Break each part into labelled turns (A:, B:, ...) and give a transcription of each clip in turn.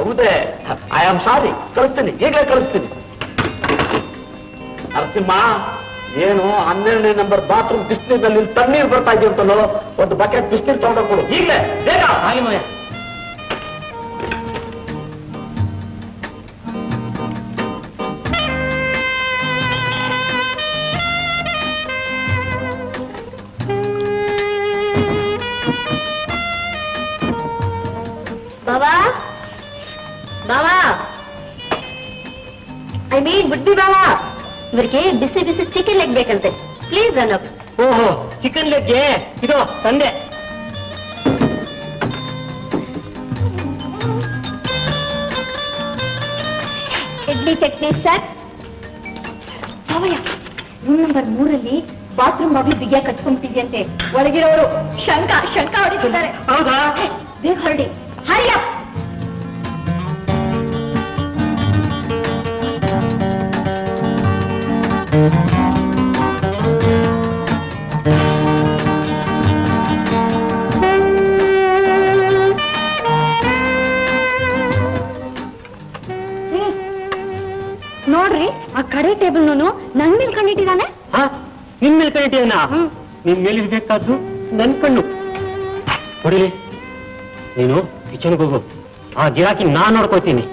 A: ಹೌದೇ I am sorry ಕಳಿಸ್ತೀನಿ ಈಗಲೇ ಕಳಿಸ್ತೀನಿ ನರಸಿಂಹ ಏನು ಹನ್ನೆರಡನೇ ನಂಬರ್ ಬಾತ್ರೂಮ್ ಬಿಸಿಲಿನಲ್ಲಿ ತಣ್ಣೀರು ಬರ್ತಾ ಇದೆಯಂತಲೋ ಒಂದು ಬಕೆಟ್ ಬಿಸಿನೀರು ತಗೊಂಡೋಗ್ ಕೊಡು ಈಗಲೇ ಬೇಗ
B: ಹಾಗೆ ಮಾಯ
C: ಬಾವಾ ಬಾವಾ ಐ ಮೀನ್ ಬುಡ್ಡಿ ಬಾವಾ ಇವ್ರಿಗೆ ಬಿಸಿ ಬಿಸಿ ಚಿಕನ್ ಲೆಗ್ ಬೇಕಂತೆ ಪ್ಲೀಸ್ ರನ್ ಅಪ್
B: ಓಹೋ ಚಿಕನ್ ಲೆಗ್ಗೆ ಇದು ತಂದೆ
C: ಇಡ್ಲಿ ಚಟ್ನಿ ಸರ್ ಬಾವಯ್ಯ ರೂಮ್ ನಂಬರ್ ಮೂರಲ್ಲಿ ಬಾತ್ರೂಮ್ ಬಾಗ್ಲು ಬಿಗಿಯ ಕಟ್ಕೊಂಡ್ಬಿಟ್ಟಿದ್ಯಂತೆ ಒಳಗಿರೋರು ಶಂಕ ಶಂಕ ಹೊಡಿತಿದ್ದಾರೆ
B: ಹೌದಾ
C: ಬೇಗ ಹೊರಡಿ ಹರಿಯ ನೋಡ್ರಿ ಆ ಕಡೆ ಟೇಬಲ್ ನನ್ ಮೇಲೆ ಕಂಡಿಟ್ಟಿದ್ದಾನೆ
B: ಹಾ ನಿನ್ ಮೇಲೆ ಕೈಟಿಯನ್ನ ನಿನ್ ಮೇಲೆ ಇರ್ಬೇಕಾದ್ದು ನನ್ ಕಣ್ಣು ಹೊಡಿಲಿ ನೀನು ಕಿಚನ್ಗೆ ಹೋಗು ಆ ಗಿರಾಕಿ ನಾನ್ ನೋಡ್ಕೋತೀನಿ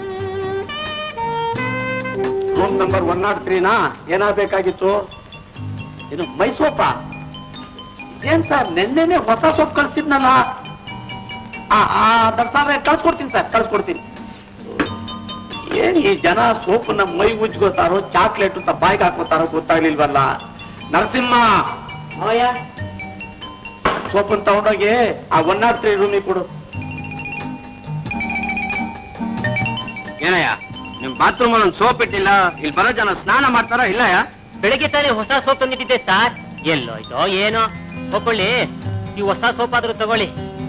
A: ರೂಮ್ ನಂಬರ್ ಒನ್ ನಾಟ್ ತ್ರೀನಾ ಏನಾಗಬೇಕಾಗಿತ್ತು ಇದು ಮೈಸೋಪ ಏನ್ ಸರ್ ನಿನ್ನೆನೆ ಹೊಸ ಸೊಪ್ಪು ಕಳ್ಸಿದ್ನಲ್ಲ ಆ ಆ ದರ್ಸಾದ್ರೆ ಕಳ್ಸ್ಕೊಡ್ತೀನಿ ಸರ್ ಕಳ್ಸ್ಕೊಡ್ತೀನಿ ಏನ್ ಈ ಜನ ಸೋಪನ್ನ ಮೈ ಉಜ್ಗೋತಾರೋ ಚಾಕ್ಲೇಟ್ ಅಂತ ಬಾಯ್ಗೆ ಹಾಕೋತಾರೋ ಗೊತ್ತಾಗ್ಲಿಲ್ವಲ್ಲ ನರಸಿಂಹ ಸೋಪನ್ ತಗೊಂಡೋಗಿ ಆ ಒನ್ ನಾಟ್ ತ್ರೀ ರೂಮಿಗೆ ಕೊಡು
D: ಏನಯ್ಯ ನಿಮ್ ಬಾತ್ರೂಮ್ ಅಲ್ಲಿ ಸೋಪ್ ಇಟ್ಟಿಲ್ಲ ಇಲ್ಲಿ ಬರೋ ಜನ ಸ್ನಾನ ಮಾಡ್ತಾರ ಇಲ್ಲಯ್ಯ
B: ಬೆಳಿಗ್ಗೆ ತಾನೇ ಹೊಸ ಸೋಪ್ ತಂದಿಟ್ಟಿದ್ದೆ ಸರ್ ಎಲ್ಲೋಯ್ತೋ ಏನೋ ತಗೊಳ್ಳಿ ಈ ಹೊಸ ಸೋಪ್ ಆದ್ರೂ ತಗೊಳ್ಳಿ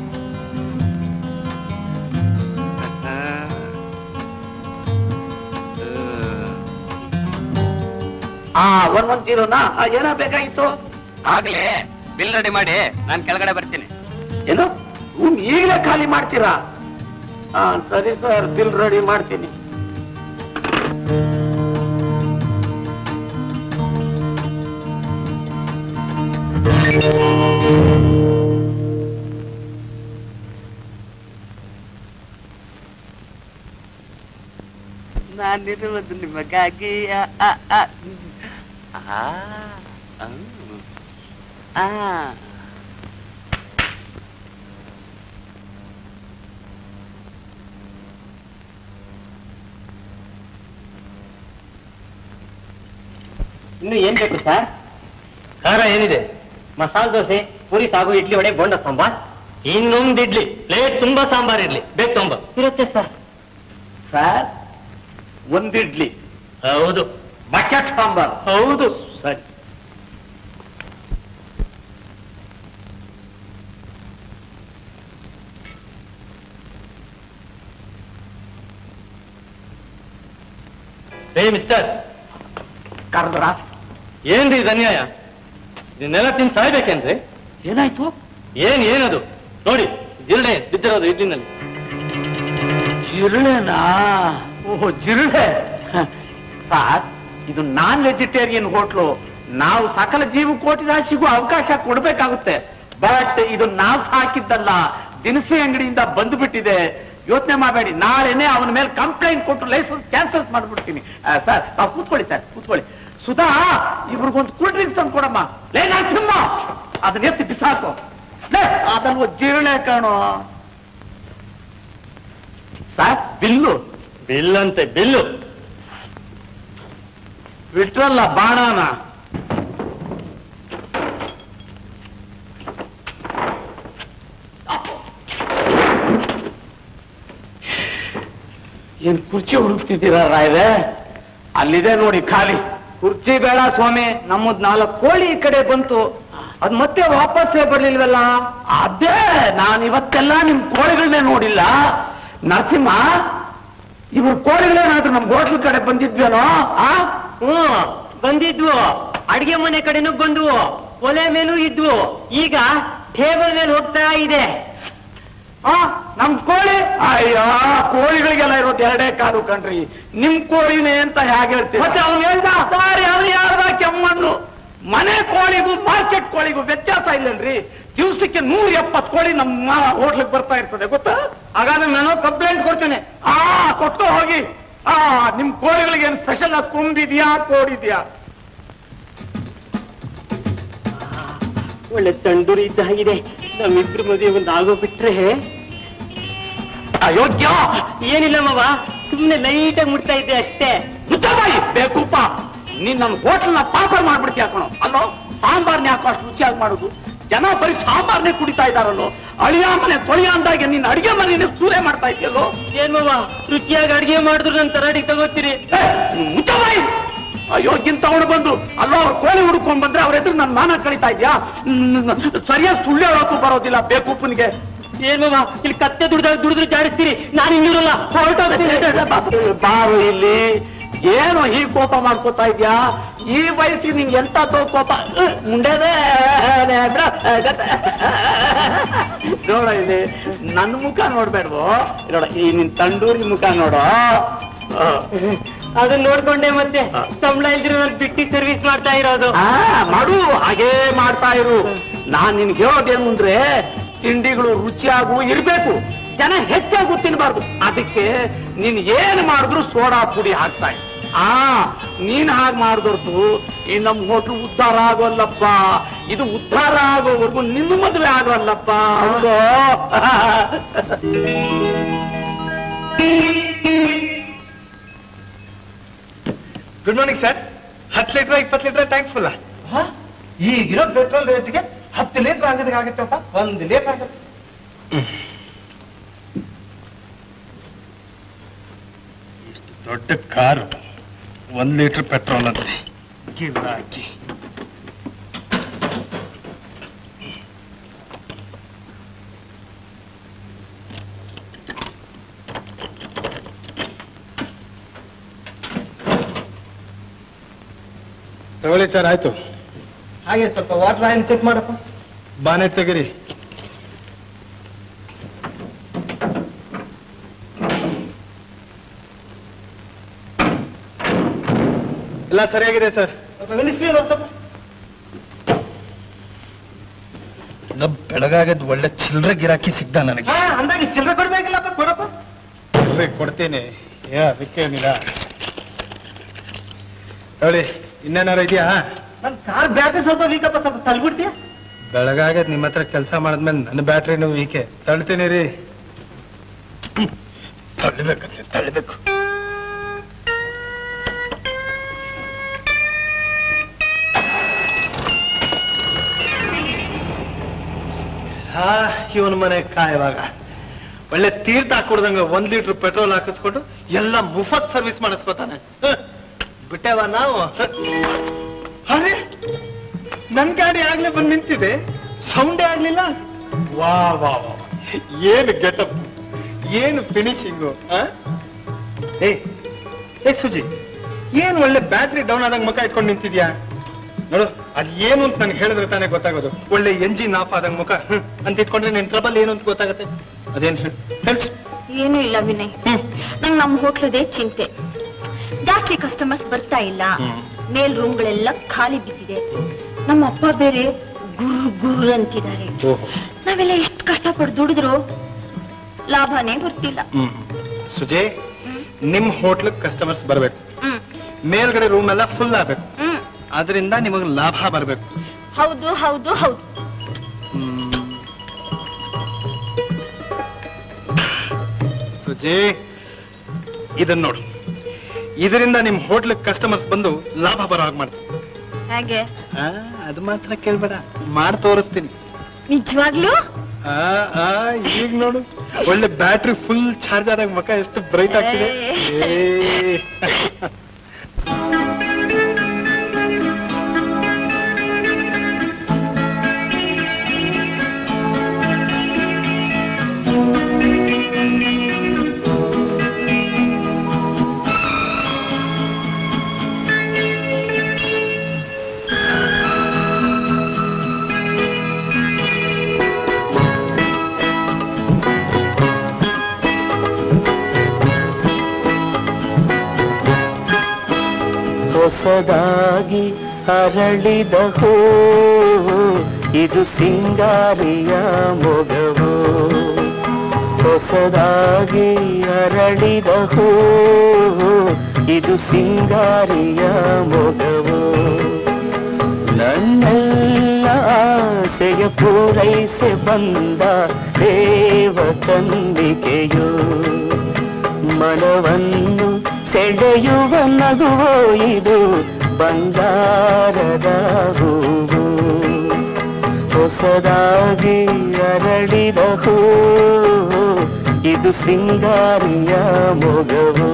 A: ಆ ಒನ್ ಒನ್ ಜೀರೋನಾ ಏನಾಗಬೇಕಾಗಿತ್ತು
D: ಆಗ್ಲೇ ಬಿಲ್ ರೆಡಿ ಮಾಡಿ ನಾನ್ ಕೆಳಗಡೆ ಬರ್ತೀನಿ
A: ಏನು ರೂಮ್ ಈಗಲೇ ಖಾಲಿ ಮಾಡ್ತೀರಾ ಹಾ ಸರಿ ಸರ್ ಬಿಲ್ ರೆಡಿ ಮಾಡ್ತೀನಿ
D: ನಾನಿರುವುದು ನಿಮಗಾಗಿ ಆ, ಆ, ಆ. ಆ, ಆ, ಆ.
B: ಇನ್ನು ಏನ್ ಬೇಕು ಸರ್ ಖಾರ ಏನಿದೆ ಮಸಾಲ ದೋಸೆ ಪೂರಿ ಸಾಗು ಇಡ್ಲಿ ವಡೆ ಬೋಂಡ ಸಾಂಬಾರ್ ಇನ್ನೊಂದು ಇಡ್ಲಿ ಪ್ಲೇಟ್ ತುಂಬಾ ಸಾಂಬಾರ್ ಇರ್ಲಿ ಬೇಕು ತೊಂಬ ಇರುತ್ತೆ ಸರ್
A: ಸರ್ ಒಂದಿಡ್ಲಿ
B: ಹೌದು
A: ಬಕೆಟ್ ಸಾಂಬಾರ್
B: ಹೌದು
A: ಸರಿ
B: ರೇ ಮಿಸ್ಟರ್
A: ಕರೆದ್ರ
B: ಏನ್ರಿ ಇದು ಅನ್ಯಾಯ ಇದನ್ನೆಲ್ಲ ತಿಂದು ಸಾಯ್ಬೇಕೇನ್ರಿ
A: ಏನಾಯ್ತು
B: ಏನ್ ಏನದು ನೋಡಿ ಜಿರಳೆ ಬಿದ್ದಿರೋದು ಇಡ್ಲಿನಲ್ಲಿ
A: ಜಿರಳೆನಾ ಓಹೋ ಜಿರಳೆ ಸರ್ ಇದು ನಾನ್ ವೆಜಿಟೇರಿಯನ್ ಹೋಟ್ಲು ನಾವು ಸಕಲ ಜೀವಕೋಟಿ ರಾಶಿಗೂ ಅವಕಾಶ ಕೊಡ್ಬೇಕಾಗುತ್ತೆ ಬಟ್ ಇದು ನಾವು ಹಾಕಿದ್ದಲ್ಲ ದಿನಸಿ ಅಂಗಡಿಯಿಂದ ಬಂದು ಬಿಟ್ಟಿದೆ ಯೋಚನೆ ಮಾಡಬೇಡಿ ನಾಳೆನೆ ಅವನ ಮೇಲೆ ಕಂಪ್ಲೇಂಟ್ ಕೊಟ್ಟು ಲೈಸೆನ್ಸ್ ಕ್ಯಾನ್ಸಲ್ ಮಾಡ್ಬಿಡ್ತೀನಿ ಆ, ಸರ್ ತಾವು ಕೂತ್ಕೊಳ್ಳಿ ಸರ್ ಕೂತ್ಕೊಳ್ಳಿ ಸುಧಾ ಇವ್ರಿಗೊಂದು ಕೂಲ್ ಡ್ರಿಂಕ್ಸ್ ತಂದು ಕೊಡಮ್ಮ ಲೇ ನರಸಿಂಹ ಅದನ್ನ ಎತ್ತಿ ಬಿಸಾಕು ಲೇ ಅದಲ್ವ ಜಿರಳೆ ಕಾಣೋ ಸರ್ ಬಿಲ್ಲು
B: ಬಿಲ್ ಅಂತೆ ಬಿಲ್ಲು
A: ಬಿಟ್ರಲ್ಲ ಬಾಣನ ಏನ್ ಕುರ್ಚಿ ಹುಡುಕ್ತಿದ್ದೀರಾ ರಾಯ್ರೆ ಅಲ್ಲಿದೆ ನೋಡಿ ಖಾಲಿ ಕುರ್ಚಿ ಬೇಡ ಸ್ವಾಮಿ ನಮ್ಮದ್ ನಾಲ್ಕು ಕೋಳಿ ಈ ಕಡೆ ಬಂತು ಅದ್ ಮತ್ತೆ ವಾಪಸ್ಸೇ ಬರ್ಲಿಲ್ವಲ್ಲ ಅದೇ ನಾನು ಇವತ್ತೆಲ್ಲ ನಿಮ್ ಕೋಳಿಗಳನ್ನೇ ನೋಡಿಲ್ಲ ನರಸಿಂಹ ಇವ್ರ ಕೋಳಿಗಳೇನಾದ್ರೂ ನಮ್ ಹೋಟ್ಲ್ ಕಡೆ ಬಂದಿದ್ವೇನೋ ಆ
B: ಹ್ಮ್ ಬಂದಿದ್ವು ಅಡಿಗೆ ಮನೆ ಕಡೆನೂ ಬಂದ್ವು ಒಲೆ ಮೇಲೂ ಇದ್ವು ಈಗ ಟೇಬಲ್ ಮೇಲೆ ಹೋಗ್ತಾ ಇದೆ
A: ಆ ನಮ್ ಕೋಳಿ ಅಯ್ಯೋ ಕೋಳಿಗಳಿಗೆಲ್ಲ ಇರೋದು ಎರಡೇ ಕಾಲು ಕಣ್ರಿ ನಿಮ್ ಕೋಳಿನೇ ಅಂತ ಹೇಗೆ ಹೇಳ್ತೀವಿ ಮತ್ತೆ ಅವ್ನು ಹೇಳ್ದ ಸಾರಿ ಅವ್ನು ಯಾರ್ದ ಕೆಮ್ಮಣ್ಣು ಮನೆ ಕೋಳಿಗೂ ಮಾರ್ಕೆಟ್ ಕೋಳಿಗೂ ವ್ಯತ್ಯಾಸ ಇಲ್ಲನ್ರಿ ದಿವಸಕ್ಕೆ ನೂರ ಎಪ್ಪತ್ತು ಕೋಳಿ ನಮ್ಮ ಹೋಟ್ಲಿಗೆ ಬರ್ತಾ ಇರ್ತದೆ ಗೊತ್ತಾ ಹಾಗಾದ್ರೆ ನಾನು ಕಂಪ್ಲೇಂಟ್ ಕೊಡ್ತೇನೆ ಆ ಕೊಟ್ಟು ಹೋಗಿ ಆ ನಿಮ್ ಕೋಳಿಗಳಿಗೆ ಏನು ಸ್ಪೆಷಲ್ ಕೊಂಬಿದ್ಯಾ ಕೋಡಿದ್ಯಾ
B: ಒಳ್ಳೆ ತಂಡೂರಿ ಇದ್ದಾಗಿದೆ ನಮ್ಮಿಬ್ರು ಮದುವೆ ಒಂದು ಆಗೋಗ್ಬಿಟ್ರೆ
A: ಅಯೋಗ್ಯ
B: ಏನಿಲ್ಲ ಮಾವ ಸುಮ್ನೆ ಲೈಟಾಗಿ ಮುಟ್ತಾ ಇದ್ದೆ ಅಷ್ಟೇ
A: ಮುಚ್ಚಬಾಯಿ ಬೇಕುಪ್ಪ ನೀನ್ ನನ್ನ ಹೋಟ್ಲ್ನ ಪಾಪರ್ ಮಾಡ್ಬಿಡ್ತೀಯ ಕಣೋ ಅಲ್ಲೋ ಸಾಂಬಾರ್ನ ಯಾಕೋ ಅಷ್ಟು ರುಚಿಯಾಗಿ ಮಾಡುದು ಜನ ಬರೀ ಸಾಂಬಾರ್ನೇ ಕುಡಿತಾ ಇದಾರಲ್ಲೋ ಅಳಿಯ ಮನೆ ತೊಳಿಯ ಅಂದಾಗೆ ನೀನ್ ಅಡಿಗೆ ಮನೆಯೇ ಸೂರೆ ಮಾಡ್ತಾ ಇದೆಯಲ್ಲೋ
B: ಏನ್ ಮಾವ ರುಚಿಯಾಗಿ ಅಡಿಗೆ ಮಾಡಿದ್ರು ನನ್ ತರಾಡಿಗೆ ತಗೋತೀರಿ
A: ಮುಚ್ಚಬಾಯಿ ಅಯ್ಯೋ ಇಂಥವನು ಬಂದು ಅಲ್ಲೋ ಅವ್ರು ಕೋಳಿ ಹುಡ್ಕೊಂಡ್ ಬಂದ್ರೆ ಅವ್ರ ಎದುರು ನನ್ನ ಮಾನ ಕಳಿತಾ ಇದ್ಯಾ ಸರಿಯಾಗಿ ಸುಳ್ಳು ಹೇಳೋಕ್ಕೂ ಬರೋದಿಲ್ಲ ಬೇಕುಪ್ಪನಿಗೆ
B: ಏನ್ ಮಾವ ಇಲ್ಲಿ ಕತ್ತೆ ದುಡ್ದಾಗ ದುಡಿದ್ರೆ ಜಾಡಿಸ್ತೀರಿ ನಾನು ಇನ್ನಿರಲ್ಲ ಹೊರಟೋಗ್ತೀನಿ
A: ಬಾರು ಇಲ್ಲಿ ಏನು ಹೀಗ್ ಕೋಪ ಮಾಡ್ಕೋತಾ ಇದ್ಯಾ ಈ ವಯಸ್ಸಿಗೆ ನಿಂಗೆ ಎಂತ ಕೋಪ ಅಹ್, ಮುಂಡೆದೆ ಬಿಡ, ಗತ್ತೆ. ನೋಡ ಇಲ್ಲಿ ನನ್ನ ಮುಖ ನೋಡ್ಬೇಡ್ವೋ ನೋಡ ಈ ನಿನ್ ತಂಡೂರಿ ಮುಖ ನೋಡೋ ಅಹ್.
B: ಅದನ್ನ ನೋಡ್ಕೊಂಡೆ ಮತ್ತೆ ಸಂಬಳ ಇಲ್ದಿರೋ ನಾನು ಬಿಟ್ಟಿ ಸರ್ವಿಸ್ ಮಾಡ್ತಾ ಇರೋದು
A: ಆ, ಮಾಡು ಹಾಗೇ ಮಾಡ್ತಾ ಇರು ನಾನ್ ನಿನ್ಗೆ ಹೇಳೋದೇನು ಅಂದ್ರೆ ತಿಂಡಿಗಳು ರುಚಿಯಾಗೂ ಇರ್ಬೇಕು ಜನ ಹೆಚ್ಚಾಗೂ ತಿನ್ಬಾರ್ದು ಅದಕ್ಕೆ ನೀನ್ ಏನ್ ಮಾಡಿದ್ರು ಸೋಡಾ ಪುಡಿ ಹಾಕ್ತಾ ಇರು. ಆ ನೀನ್ ಹಾಗೆ ಮಾಡಿದೊರ್ತು ಈ ನಮ್ ಹೋಟ್ಲು ಉದ್ಧಾರ ಆಗೋಲ್ಲಪ್ಪ ಇದು ಉದ್ಧಾರ ಆಗೋವರೆಗೂ ನಿನ್ನ ಮದುವೆ ಆಗೋಲ್ಲಪ್ಪ ಹೌದು
E: ಗುಡ್ ಮಾರ್ನಿಂಗ್ ಸರ್ ಹತ್ತು ಲೀಟರ್ ಇಪ್ಪತ್ತು ಲೀಟರ್ ಟ್ಯಾಂಕ್ ಫುಲ್ಲ ಈಗಿರೋ ಪೆಟ್ರೋಲ್ ರೇಟ್ಗೆ ಹತ್ತು ಲೀಟರ್ ಆಗೋದಕ್ಕೆ ಆಗುತ್ತಪ್ಪ ಒಂದು ಲೀಟರ್ ಆಗುತ್ತೆ ಇಷ್ಟು ದೊಡ್ಡ ಕಾರು ಒಂದು ಲೀಟರ್ ಪೆಟ್ರೋಲ್ ಅಂತ ಗಿಲ್ಲ ಹಾಕಿ ತಗೊಳ್ಳಿ ಸರ್ ಆಯ್ತು ಹಾಗೆ ಸ್ವಲ್ಪ ವಾಟರ್ ಆಯಿಲ್ ಚೆಕ್ ಮಾಡಪ್ಪ ಬಾನೆಟ್ ತೆಗೀರಿ ಎಲ್ಲ ಸರಿಯಾಗಿದೆ ಸರ್ ಬೆಳಗಾಗದ್ ಒಳ್ಳೆ ಚಿಲ್ಲರೆ ಗಿರಾಕಿ ಸಿಗ್ದ ನನಗೆ
A: ಅಂದಾಗೆ ಚಿಲ್ಲರೆ ಕೊಡ್ಬೇಕಿಲ್ಲಪ್ಪ ಕೊಡಪ್ಪ
E: ಚಿಲ್ಲರೆ ಕೊಡ್ತೀನಿ ಏ ಅದಕ್ಕೇನಿಲ್ಲ ಹೇಳಿ ಇನ್ನೇನಾರು ಇದೆಯಾ
A: ನನ್ ಕಾರ್ ಬ್ಯಾಟ್ರಿ ಸ್ವಲ್ಪ ವೀಕಪ್ಪ ಸ್ವಲ್ಪ ತಲ್ಬಿಡ್ತೀಯ
E: ಬೆಳಗಾಗದ್ ನಿಮ್ಮ ಹತ್ರ ಕೆಲಸ ಮಾಡಿದ್ಮೇಲೆ ನನ್ನ ಬ್ಯಾಟ್ರಿನೂ ಈಕೆ ತಳ್ತೀನಿ ರೀ ಹ್ಮ್. ತಳ್ಬೇಕಂತೆ ತಳ್ಬೇಕು ಹಾ ಇವನ್ ಮನೆ ಕಾಯವಾಗ ಒಳ್ಳೆ ತೀರ್ಥ ಹಾಕೊಡ್ದಂಗ ಒಂದ್ ಲೀಟರ್ ಪೆಟ್ರೋಲ್ ಹಾಕಿಸ್ಕೊಂಡು ಎಲ್ಲ ಮುಫತ್ ಸರ್ವಿಸ್ ಮಾಡಿಸ್ಕೊತಾನೆ ಹ. ಬಿಟ್ಟೇವ ನಾವು ಅರೆ ನನ್ ಗಾಡಿ ಆಗ್ಲೇ ಬಂದ್ ನಿಂತಿದೆ ಸೌಂಡೇ ಆಗ್ಲಿಲ್ಲ ವಾ ವಾ ವಾ ಏನು ಗೆಟಪ್ ಏನು ಫಿನಿಶಿಂಗು ಏ ಏ ಸುಜಿ ಏನ್ ಒಳ್ಳೆ ಬ್ಯಾಟ್ರಿ ಡೌನ್ ಆದಂಗ ಮುಖ ಇಟ್ಕೊಂಡು ನಿಂತಿದ್ಯಾ ನೋಡು ಅದ್ ಏನು ಅಂತ ನನಗೆ ಹೇಳಿದ್ರೆ ತಾನೇ ಗೊತ್ತಾಗೋದು ಒಳ್ಳೆ ಎಂಜಿನ್ ಆಫ್ ಆದಂಗ ಮುಖ ಹ್ಮ್, ಅಂತ ಇಟ್ಕೊಂಡ್ರೆ ನಿನ್ ಟ್ರಬಲ್ ಏನು ಅಂತ ಗೊತ್ತಾಗತ್ತೆ ಅದೇನ್ ಹೇಳ್- ಹೇಳ್.
C: ಏನೂ ಇಲ್ಲ ವಿನಯ್
E: ಹ್ಮ್.
C: ನಂಗೆ ನಮ್ಮ ಹೋಟ್ಲದೇ ಚಿಂತೆ ಜಾಸ್ತಿ ಕಸ್ಟಮರ್ಸ್ ಬರ್ತಾ ಇಲ್ಲ
E: ಹ್ಮ್.
C: ಮೇಲ್ ರೂಮ್ಗಳೆಲ್ಲ ಖಾಲಿ ಬಿದ್ದಿದೆ ನಮ್ಮ ಅಪ್ಪ ಬೇರೆ ಗುರು ಗುರು ಅಂತಿದ್ದಾರೆ
E: ಓಹೋ
C: ನಾವೆಲ್ಲ ಎಷ್ಟು ಕಷ್ಟಪಟ್ಟು ದುಡಿದ್ರು ಲಾಭನೇ ಬರ್ತಿಲ್ಲ
E: ಹ್ಮ್ ಸುಜಯ್ ನಿಮ್ ಹೋಟ್ಲಿಗೆ ಕಸ್ಟಮರ್ಸ್ ಬರ್ಬೇಕು
C: ಹ್ಮ್
E: ಮೇಲ್ಗಡೆ ರೂಮ್ ಎಲ್ಲ ಫುಲ್ ಆಗ್ಬೇಕು
C: ಹ್ಮ್
E: ಅದರಿಂದ ನಿಮಗೆ ಲಾಭ ಬರ್ಬೇಕು
C: ಹೌದು ಹೌದು ಹೌದು
E: ಸುಜಿ ಇದನ್ನ ನೋಡು ಇದರಿಂದ ನಿಮ್ ಹೋಟ್ಲಿಗೆ ಕಸ್ಟಮರ್ಸ್ ಬಂದು ಲಾಭ ಬರೋ ಹಾಗೆ ಮಾಡ್ತೀನಿ
C: ಹಾಗೆ
E: ಆ, ಅದು ಮಾತ್ರ ಕೇಳ್ಬೇಡ ಮಾಡಿ ತೋರಿಸ್ತೀನಿ
C: ನಿಜವಾಗ್ಲೂ
E: ಆ, ಆ, ಈಗ ನೋಡು ಒಳ್ಳೆ ಬ್ಯಾಟ್ರಿ ಫುಲ್ ಚಾರ್ಜ್ ಆದಾಗ ಮಕ ಎಷ್ಟು ಬ್ರೈಟ್ ಆಗ್ತಿದೆ ಏ.
F: ಹೊಸದಾಗಿ ಅರಳಿದ ಹೂವು ಇದು ಸಿಂಗಾರಿಯ ಮೊಗವು ಹೊಸದಾಗಿ ಅರಳಿದ ಹೂವು ಇದು ಸಿಂಗಾರಿಯ ಮೊಗವು ನನ್ನೆಲ್ಲ ಆಸೆಯ ಪೂರೈಸಿ ಬಂದ ದೇವ ತಂದಿಕೆಯು ಮನವನ್ನು ಸೆಳೆಯುವ ನಗುವೋ ಇದು ಬಂಗಾರದ ಹೂವು ಹೊಸದಾಗಿ ಅರಳಿದ ಹೂವು ಇದು ಸಿಂಗಾರಿಯ ಮೊಗವು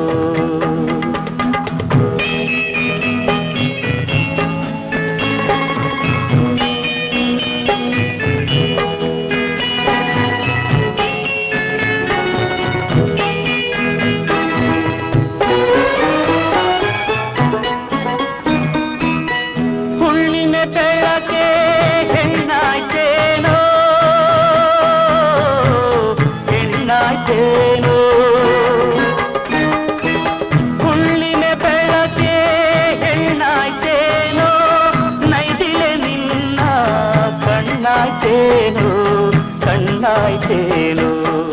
F: ಹುಳ್ಳಿನ ಬೆಳಕೆ ಹೆಣ್ಣಾಯ್ತೇನೋ ಹೆಣ್ಣಾಯ್ತೇನೋ ಹುಳ್ಳಿನ ಬೆಳಕೆ ಹೆಣ್ಣಾಯ್ತೇನೋ ನೈದಿಲೆ ನಿನ್ನ ಕಣ್ಣಾಯ್ತೇನೋ ಕಣ್ಣಾಯ್ತೇನೋ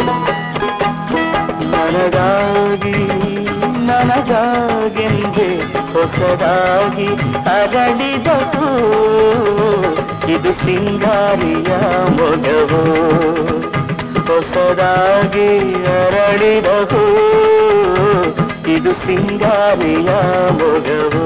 F: ನನಗಾಗಿ ನನಗಾಗೆಂದೆ ಹೊಸದಾಗಿ ಅರಳಿದ ಹೂ. ಇದು ಸಿಂಗಾರಿಯ ಮೊಗವು ಹೊಸದಾಗಿ ಅರಳಿದ ಹೂ. ಇದು ಸಿಂಗಾರಿಯ ಮೊಗವು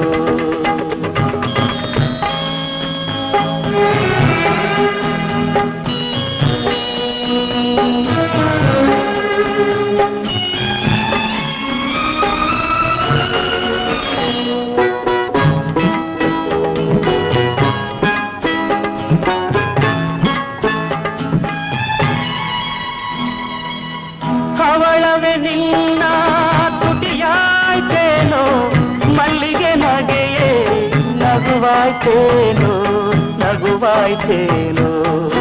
F: ಹವಳವೆ ನಿನ್ನ ತುಟಿಯಾಯ್ತೇನೋ ಮಲ್ಲಿಗೆ ನಗೆಯೇ ನಗುವಾಯ್ತೇನೋ ನಗುವಾಯ್ತೇನೋ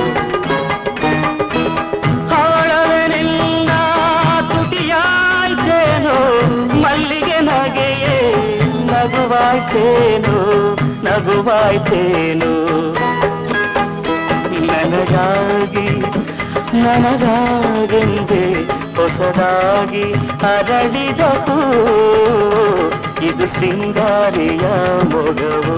F: ಹವಳವೆ ನಿನ್ನ ತುಟಿಯಾಯ್ತೇನೋ ಮಲ್ಲಿಗೆ ನಗೆಯೇ ನಗುವಾಯ್ತೇನೋ ನಗುವಾಯ್ತೇನೋ ನನಗಾಗಿ ನನಗಾಗೆಂದೆ ಹೊಸದಾಗಿ ಅರಳಿದ ಹೂ. ಇದು ಸಿಂಗಾರಿಯ ಮೊಗವು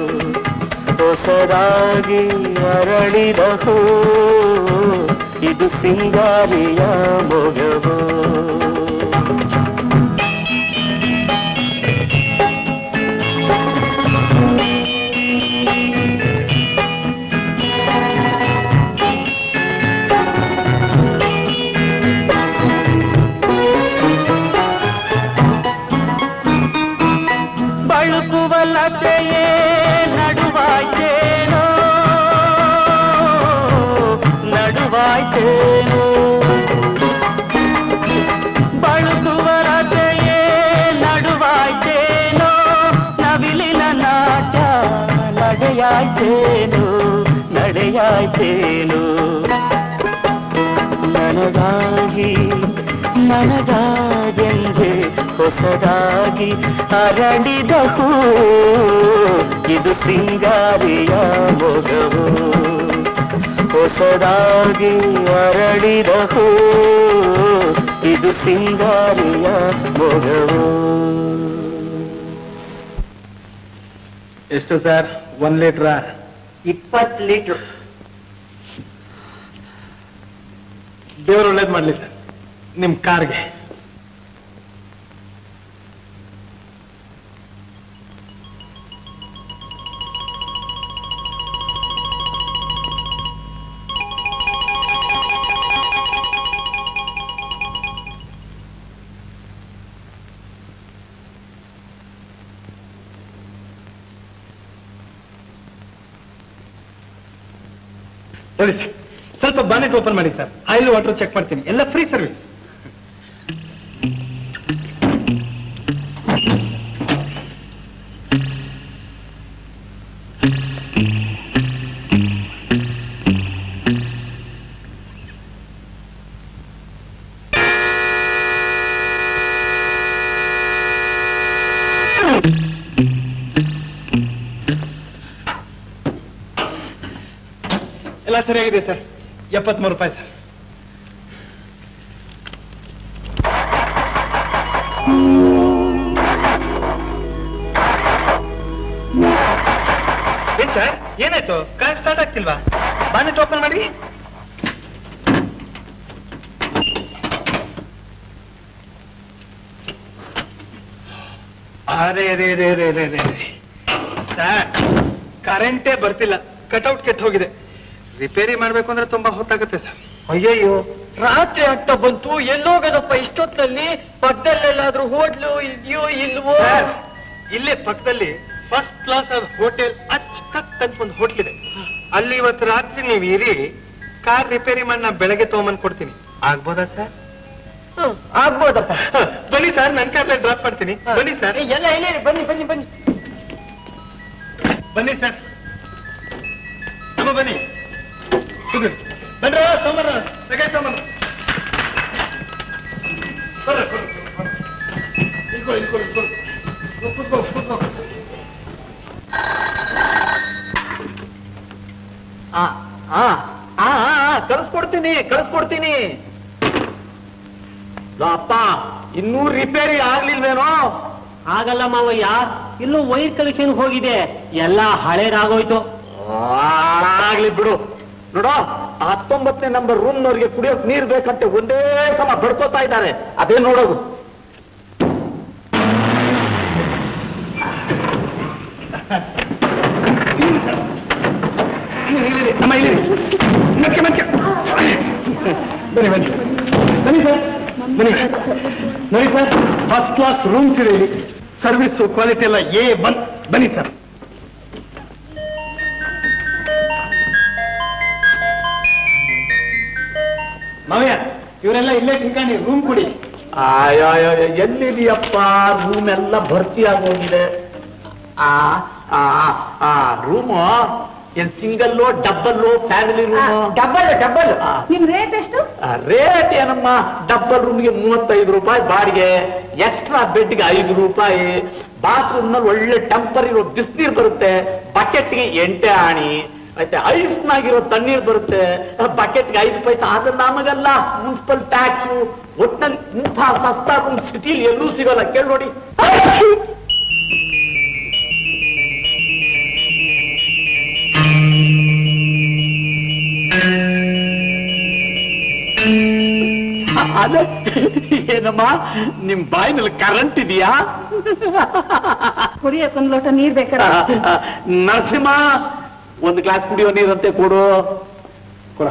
F: ಹೊಸದಾಗಿ ಅರಳಿದ ಹೂ. ಇದು ಸಿಂಗಾರಿಯ ಮೊಗವು ಬಳುಕುವ ಲತೆಯೇ ನಡುವಾಯ್ತೇನೋ ನಡುವಾಯ್ತೇನೋ ಬಳುಕುವ ಲತೆಯೇ ನಡುವಾಯ್ತೇನೋ ನವಿಲಿನ ನಾಟ ನಡೆಯಾಯ್ತೇನೋ ನಡೆಯಾಯ್ತೇನೋ ನನಗಾಗಿ ನನಗಾಗೆಂದೆ ಹೊಸದಾಗಿ ಅರಳಿದ ಹೂ ಇದು ಸಿಂಗಾರಿಯ ಮೊಗವು ಹೊಸದಾಗಿ ಅರಳಿದ ಹೂ ಇದು ಸಿಂಗಾರಿಯ ಮೊಗವು
E: ಎಷ್ಟು ಸರ್ ಒಂದ್ ಲೀಟ್ರ
A: ಇಪ್ಪತ್ತು ಲೀಟರ್
E: ದೇವರು ಒಳ್ಳೇದ್ ಮಾಡ್ಲಿ ಸರ್ ನಿಮ್ ಕಾರ್ಗೆ ನೋಡಿ ಸರ್, ಸ್ವಲ್ಪ ಬಾನೆಟ್ ಓಪನ್ ಮಾಡಿ ಸರ್ ಆಯಿಲ್ ವಾಟರ್ ಚೆಕ್ ಮಾಡ್ತೀನಿ ಎಲ್ಲ ಫ್ರೀ ಸರ್ವಿಸ್ ಎಲ್ಲ ಸರಿಯಾಗಿದೆ ಸರ್ ಎಪ್ಪತ್ಮೂರು ರೂಪಾಯಿ ಸರ್ ಏನ್ ಸರ್ ಏನಾಯ್ತು ಕಾರ್ ಸ್ಟಾರ್ಟ್ ಆಗ್ತಿಲ್ವಾ ಬಾನೆಟ್ ಓಪನ್ ಮಾಡಿ ಅರೆ ರೇ ರೇ ರೇ ರೇ ರೇ ಸರ್ ಕರೆಂಟೇ ಬರ್ತಿಲ್ಲ ಕಟ್ಔಟ್ ಕೆಟ್ಟ ಹೋಗಿದೆ ರಿಪೇರಿ ಮಾಡ್ಬೇಕು ಅಂದ್ರೆ ತುಂಬಾ ಹೊತ್ತಾಗುತ್ತೆ ಸರ್
B: ಅಯ್ಯಯ್ಯೋ ರಾತ್ರಿ ಆಗ್ತಾ ಬಂತು ಎಲ್ಲೋಗದಪ್ಪ ಇಷ್ಟೊತ್ತಲ್ಲಿ ಪಕ್ಕದಲ್ಲೆಲ್ಲಾದ್ರೂ ಹೋಟ್ಲು ಇದೆಯೋ ಇಲ್ವೋ
E: ಸರ್, ಇಲ್ಲೇ ಪಕ್ಕದಲ್ಲಿ ಫಸ್ಟ್ ಕ್ಲಾಸ್ ಆದ ಹೋಟೆಲ್ ಅಚ್ಚಕತ್ ಅಂತ ಒಂದು ಹೋಟ್ಲ್ ಇದೆ ಅಲ್ಲಿ ಇವತ್ತು ರಾತ್ರಿ ನೀವು ಇರಿ ಕಾರ್ ರಿಪೇರಿ ಮಾಡಿ ನಾ ಬೆಳಗ್ಗೆ ತಗೊಂಬಂದ್ ಕೊಡ್ತೀನಿ ಆಗ್ಬೋದಾ ಸರ್
B: ಹ್ಮ್, ಆಗ್ಬೋದಪ್ಪ
E: ಬನ್ನಿ ಸರ್ ನನ್ನ ಕಾರ್ಲೆ ಡ್ರಾಪ್ ಮಾಡ್ತೀನಿ ಬನ್ನಿ ಸರ್
B: ಏ, ಎಲ್ಲ ಇಲ್ಲಿ ಬನ್ನಿ ಬನ್ನಿ ಬನ್ನಿ
E: ಬನ್ನಿ ಸರ್ ಅಮ್ಮ ಬನ್ನಿ ಕೂತ್ಕೊಳ್ಳಿ. ಬನ್ರ ಸೋಮರ ಸಗೈ ಸೋಮರ ಬರ್ರಿ, ಬರ್ರಿ, ಬರ್ರಿ. ಇಳ್ಕೊಳ್ಳಿ, ಇಳ್ಕೊಳ್ಳಿ, ಇಳ್ಕೊಳ್ಳಿ. ಕೂತ್ಕೋ, ಕೂತ್ಕೋ.
A: ಆ, ಆ, ಆ, ಆ, ಆ, ಕಳ್ಸ್ಕೊಡ್ತೀನಿ ಕಳ್ಸ್ಕೊಡ್ತೀನಿ ಲೋ ಅಪ್ಪ ಇನ್ನೂ ರಿಪೇರಿ ಆಗ್ಲಿಲ್ವೇನೋ
B: ಆಗಲ್ಲ ಮಾವಯ್ಯ ಇಲ್ಲೂ ವೈರ್ ಕಲೆಕ್ಷನ್ ಹೋಗಿದೆ ಎಲ್ಲ ಹಳೇದಾಗೋಯ್ತು
A: ಆಗ್ಲಿ ಬಿಡು ನೋಡೋ ಹತ್ತೊಂಬತ್ತನೇ ನಂಬರ್ ರೂಮ್ನವ್ರಿಗೆ ಕುಡಿಯೋಕ್ ನೀರ್ ಬೇಕಂತೆ ಒಂದೇ ಸಮ ಬಡ್ಕೋತಾ ಇದ್ದಾರೆ ಅದೇ ನೋಡೋದು
E: ಅಮ್ಮ ಇಲ್ಲಿ ಮಕ್ಕೆ ಮಕ್ಕೆ ಬನ್ನಿ ಬನ್ನಿ ಬನ್ನಿ ಸರ್ ಬನ್ನಿ ನೋಡಿ ಸರ್ ಫಸ್ಟ್ ಕ್ಲಾಸ್ ರೂಮ್ಸ್ ಇದೆ ಇಲ್ಲಿ ಸರ್ವಿಸ್ ಕ್ವಾಲಿಟಿ ಎಲ್ಲ ಎ ಒನ್ ಬನ್ನಿ ಸರ್ ಮಾವಯ್ಯ ಇವರೆಲ್ಲ ಇಲ್ಲೇ ಠಿಕಾಣಿ ರೂಮ್ ಕೊಡಿ
A: ಆಯೋ ಎಲ್ಲಿದೆಯಪ್ಪ ರೂಮ್ ಎಲ್ಲ ಭರ್ತಿ ಆಗೋಗಿದೆ ಆ ಆ ಆ ರೂಮು ಏನ್ single double family room
B: double double
C: ನಿಮ್ ರೇಟ್ ಎಷ್ಟು
A: ರೇಟ್ ಏನಮ್ಮ ಡಬ್ಬಲ್ ರೂಮ್ಗೆ ಮೂವತ್ತೈದು ರೂಪಾಯಿ ಬಾಡಿಗೆ ಎಕ್ಸ್ಟ್ರಾ ಬೆಡ್ಗೆ ಐದು ರೂಪಾಯಿ ಬಾತ್ರೂಮ್ ನಲ್ಲಿ ಒಳ್ಳೆ ಟೆಂಪರ್ ಇರೋ ಬಿಸಿನೀರು ಬರುತ್ತೆ ಬಕೆಟ್ಗೆ ಎಂಟೆ ಆಣಿ ಮತ್ತೆ ಐಸ್ನಾಗಿರೋ ತಣ್ಣೀರ್ ಬರುತ್ತೆ ಬಕೆಟ್ಗೆ ಐದು ಪೈಸೆ ಅದನ್ನ ನಮಗಲ್ಲ ಮುನ್ಸಿಪಲ್ ಟ್ಯಾಕ್ಸ್ ಒಟ್ನಲ್ಲಿ ಇಂಥ ಸಸ್ತಾ ರೂಮ್ ಸಿಟಿಲಿ ಎಲ್ಲೂ ಸಿಗೋಲ್ಲ ಕೇಳಿ ನೋಡಿ ಅದೇ ಏನಮ್ಮ ನಿಮ್ ಬಾಯಿನಲ್ಲಿ ಕರೆಂಟ್ ಇದೆಯಾ
C: ಕುಡಿಯಕ್ ಒಂದ್ ಲೋಟ ನೀರ್ ಬೇಕಾರ
A: ನರಸಿಂಹ ಒಂದು ಗ್ಲಾಸ್ ಕುಡಿಯೋ ನೀರಂತೆ ಕೊಡು ಕೊಡ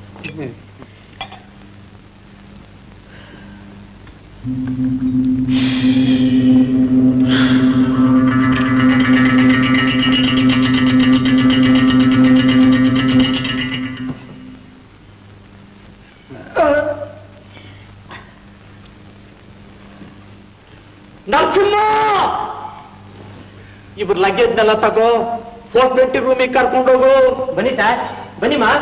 A: ನರಸಿಂಹ ಇವ್ರ ಲಗೇಜ್ನೆಲ್ಲ ತಗೋ ಫೋರ್ತ್ ಟ್ವೆಂಟಿ ರೂಮಿಗೆ ಕರ್ಕೊಂಡೋಗು
B: ಬನ್ನಿ ಸರ್ ಬನ್ನಿ ಮಾ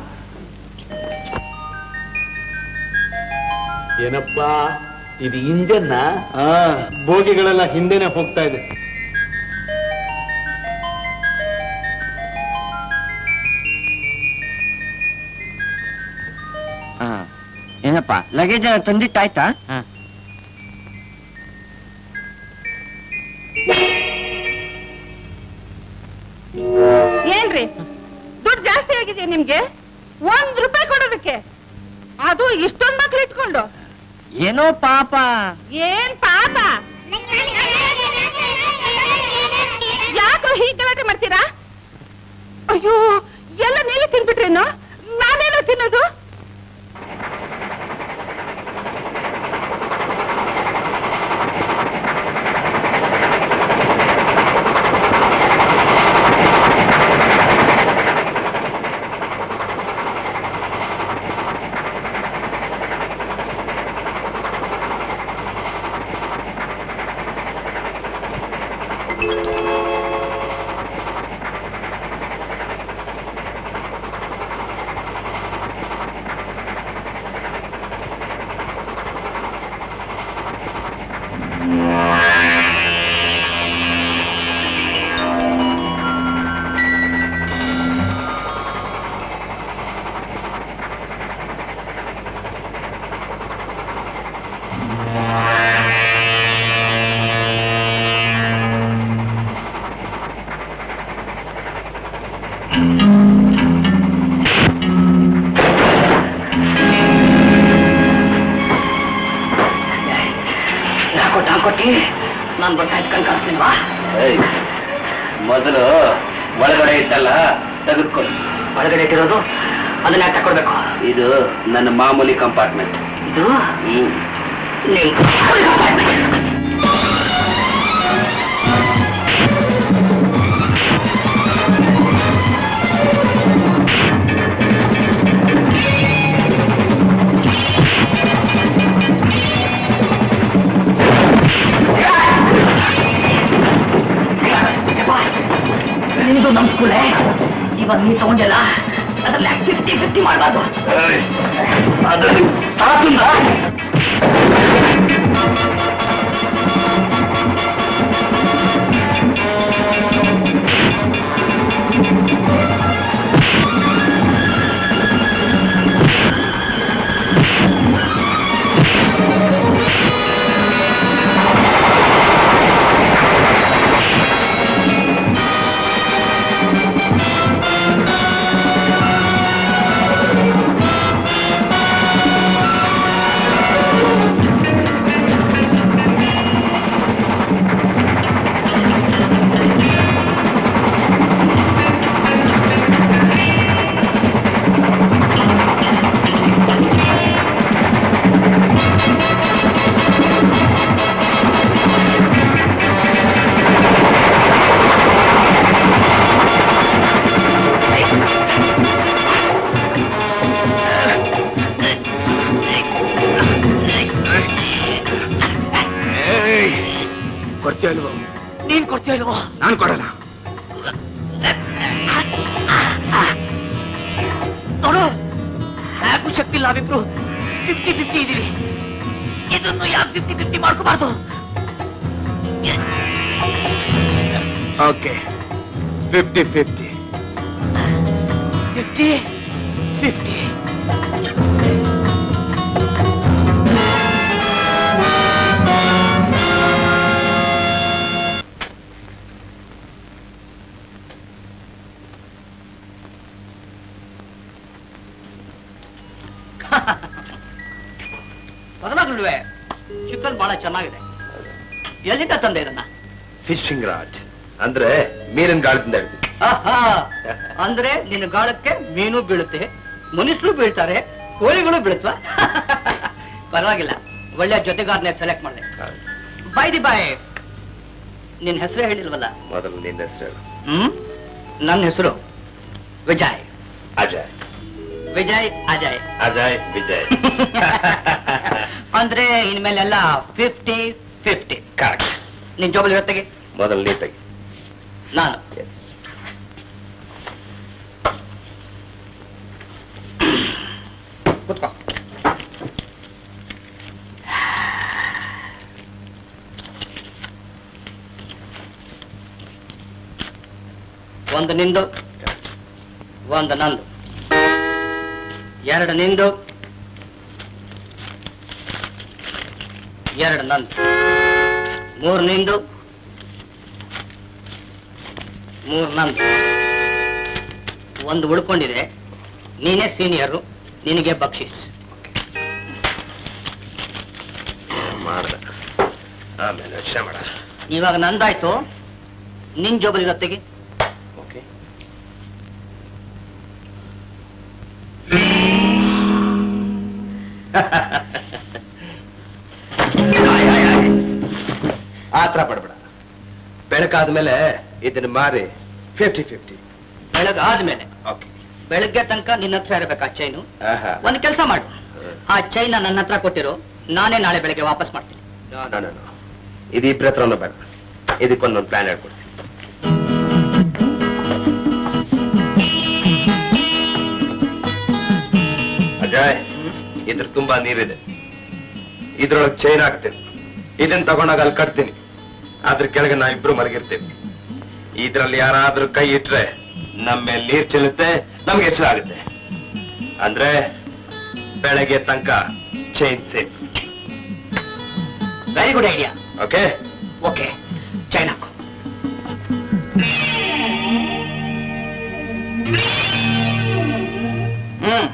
A: ಏನಪ್ಪ ಇದು ಇಂಜನ್ನ
E: ಹಾ ಬೋಗಿಗಳೆಲ್ಲ ಹಿಂದೆನೆ ಹೋಗ್ತಾ ಇದೆ
D: ಏನಪ್ಪ ಲಗೇಜ್ ತಂದಿಟ್ಟಾಯ್ತಾ
C: ಏನ್ರಿ ದುಡ್ಡು ಜಾಸ್ತಿ ಆಗಿದೆ ನಿಮ್ಗೆ ಒಂದ್ ರೂಪಾಯಿ ಕೊಡೋದಕ್ಕೆ ಅದು ಇಷ್ಟೊಂದ್ ಮಕ್ಳು ಇಟ್ಕೊಂಡು
D: ಏನೋ ಪಾಪ
C: ಏನ್ ಪಾಪ ಯಾಕೋ ಹೀಗ್ ಗಲಾಟೆ ಮಾಡ್ತೀರಾ ಅಯ್ಯೋ ಎಲ್ಲ ನೀವೇ ತಿನ್ಬಿಟ್ರೇನು ನಾನೇನೋ ತಿನ್ನೋದು
D: ನಾನು ಬರ್ತಾ ಇಟ್ಕೊಂಡು ಕಾಣಿಸ್ತೀನವಾ ಮೊದಲು ಒಳಗಡೆ ಇದ್ದಲ್ಲ ತೆಗೆದುಕೊಳ್ಳಿ ಒಳಗಡೆ ಇಟ್ಟಿರೋದು ಅದನ್ನ ಯಾಕೆ ತಕೊಳ್ಬೇಕು ಇದು ನನ್ನ ಮಾಮೂಲಿ ಕಂಪಾರ್ಟ್ಮೆಂಟ್ ಇದು ನಿಂದು ನಮ್ ಸ್ಕೂಲೇ ಇವಾಗ ನೀ ತಗೊಂಡಿಲ್ಲ ಅದ್ರಲ್ಲಿ ಫಿಫ್ಟಿ ಫಿಫ್ಟಿ ಮಾಡಬಾರ್ದು ಅದು ತಾತುಂದ
E: ಕೊಡ್ತೀಯ ಅಲ್ವೋ
D: ನೀನ್ ಕೊಡ್ತೀಯ ಇಲ್ವೋ
E: ನಾನು ಕೊಡಲ್ಲ
D: ನೋಡು ಯಾಕೂ ಶಕ್ತಿ ಇಲ್ಲ ನಾವಿಬ್ರು ಫಿಫ್ಟಿ ಫಿಫ್ಟಿ ಇದೀವಿ ಇದನ್ನು ಯಾಕೆ ಫಿಫ್ಟಿ ಫಿಫ್ಟಿ ಮಾಡ್ಕೋಬಾರ್ದು
E: okay fifty fifty
D: fifty fifty ಮೊದಲಾಗಲ್ವೇ ಚಿಕನ್ ಬಹಳ ಚೆನ್ನಾಗಿದೆ ಎಲ್ಲಿಂದ ತಂದೆ ಇದನ್ನ
E: ಫಿಶಿಂಗ್ ರಾಡ್ ಅಂದ್ರೆ ಮೀನಿನ ಗಾಳದಿಂದ ಹಿಡಿದು
D: ಆಹಾ, ಅಂದ್ರೆ ನಿನ್ನ ಗಾಳಕ್ಕೆ ಮೀನು ಬೀಳುತ್ತೆ ಮನುಷ್ಯರು ಬೀಳ್ತಾರೆ ಕೋಳಿಗಳು ಬೀಳುತ್ತವಾ ಪರವಾಗಿಲ್ಲ ಒಳ್ಳೆ ಜೊತೆಗಾರನೇ ಸೆಲೆಕ್ಟ್ ಮಾಡಿದೆ ಬೈ ದಿ ಬಾಯ್ ನಿನ್ನ ಹೆಸರೇ ಹೇಳಿಲ್ವಲ್ಲ
E: ಮೊದಲು ನಿನ್ನ ಹೆಸರು
D: ಹ್ಮ್ ನನ್ನ ಹೆಸರು ವಿಜಯ್
E: ಅಜಯ್
D: ವಿಜಯ್ ಅಜಯ್
E: ಅಜಯ್ ವಿಜಯ್
D: ಅಂದ್ರೆ ಇನ್ಮೇಲೆಲ್ಲ ಫಿಫ್ಟಿ ಫಿಫ್ಟಿ
E: ಕರೆಕ್ಟ್
D: ನಿನ್ ಜೋಬಲ್ ಇವತ್ತಿಗೆ
E: ಮೊದಲು ನೀಟಾಗಿ
D: ನಾನು
E: ಎಸ್
D: ಕೂತ್ಕೋ ಒಂದು ನಿಂದು ಒಂದು ನಂದು ಎರಡು ನಿಂದು ಎರಡು ನಂದು ಮೂರು ನಿಂದು ಮೂರು ನಂದು ಒಂದು ಉಳ್ಕೊಂಡಿದೆ ನೀನೇ ಸೀನಿಯರು ನಿನಗೆ ಬಕ್ಷಿಸ್
E: ಮಾಡ್ದೆ ಆಮೇಲೆ ಯೋಚನೆ ಮಾಡ
D: ಇವಾಗ ನಂದಾಯ್ತು ನಿನ್ ಜೋಬಲ್ ಇರತ್ತೆಗೆ
E: ಓಕೆ ಆತರ ಪಡ್ಬೇಡ ಬೆಳಕಾದ್ಮೇಲೆ ಇದನ್ನ ಮಾರಿ ಫಿಫ್ಟಿ ಫಿಫ್ಟಿ
D: ಬೆಳಗಾದ್ಮೇಲೆ
E: ಓಕೆ
D: ಬೆಳಗ್ಗೆ ತನಕ ನಿನ್ನ ಹತ್ರ ಇರಬೇಕು ಆ ಚೈನು
E: ಆಹಾ
D: ಒಂದ್ ಕೆಲಸ ಮಾಡು ಆ ಚೈನ ನನ್ನ ಹತ್ರ ಕೊಟ್ಟಿರು ನಾನೇ ನಾಳೆ ಬೆಳಗ್ಗೆ ವಾಪಸ್ ಮಾಡ್ತೀನಿ
E: ನೋ, ನೋ, ನೋ, ನೋ. ಇದು ಇಬ್ಬರ ಹತ್ರನೂ ಬೇಡ ಇದಕ್ಕೊಂದೊಂದು ಪ್ಲಾನ್ ಹೇಳ್ಕೊಡ್ತೀನಿ ಅಜಯ್ ಇದ್ರ ತುಂಬಾ ನೀರಿದೆ ಇದ್ರೊಳಗೆ ಚೈನ್ ಹಾಕ್ತೀನಿ ಇದನ್ನ ತಗೊಂಡಾಗ ಅಲ್ಲಿ ಕಟ್ತೀನಿ ಅದ್ರ ಕೆಳಗೆ ನಾವ್ ಇಬ್ರು ಮಲಗಿರ್ತೀವಿ ಇದ್ರಲ್ಲಿ ಯಾರಾದ್ರೂ ಕೈ ಇಟ್ರೆ ನಮ್ಮ ಮೇಲೆ ನೀರ್ ಚೆಲ್ಲುತ್ತೆ ನಮ್ಗೆ ಎಚ್ಚರ ಆಗುತ್ತೆ ಅಂದ್ರೆ ಬೆಳಗ್ಗೆ ತನಕ chain safe
D: very good idea
E: okay
D: okay chain ಹಾಕು ಹ್ಮ್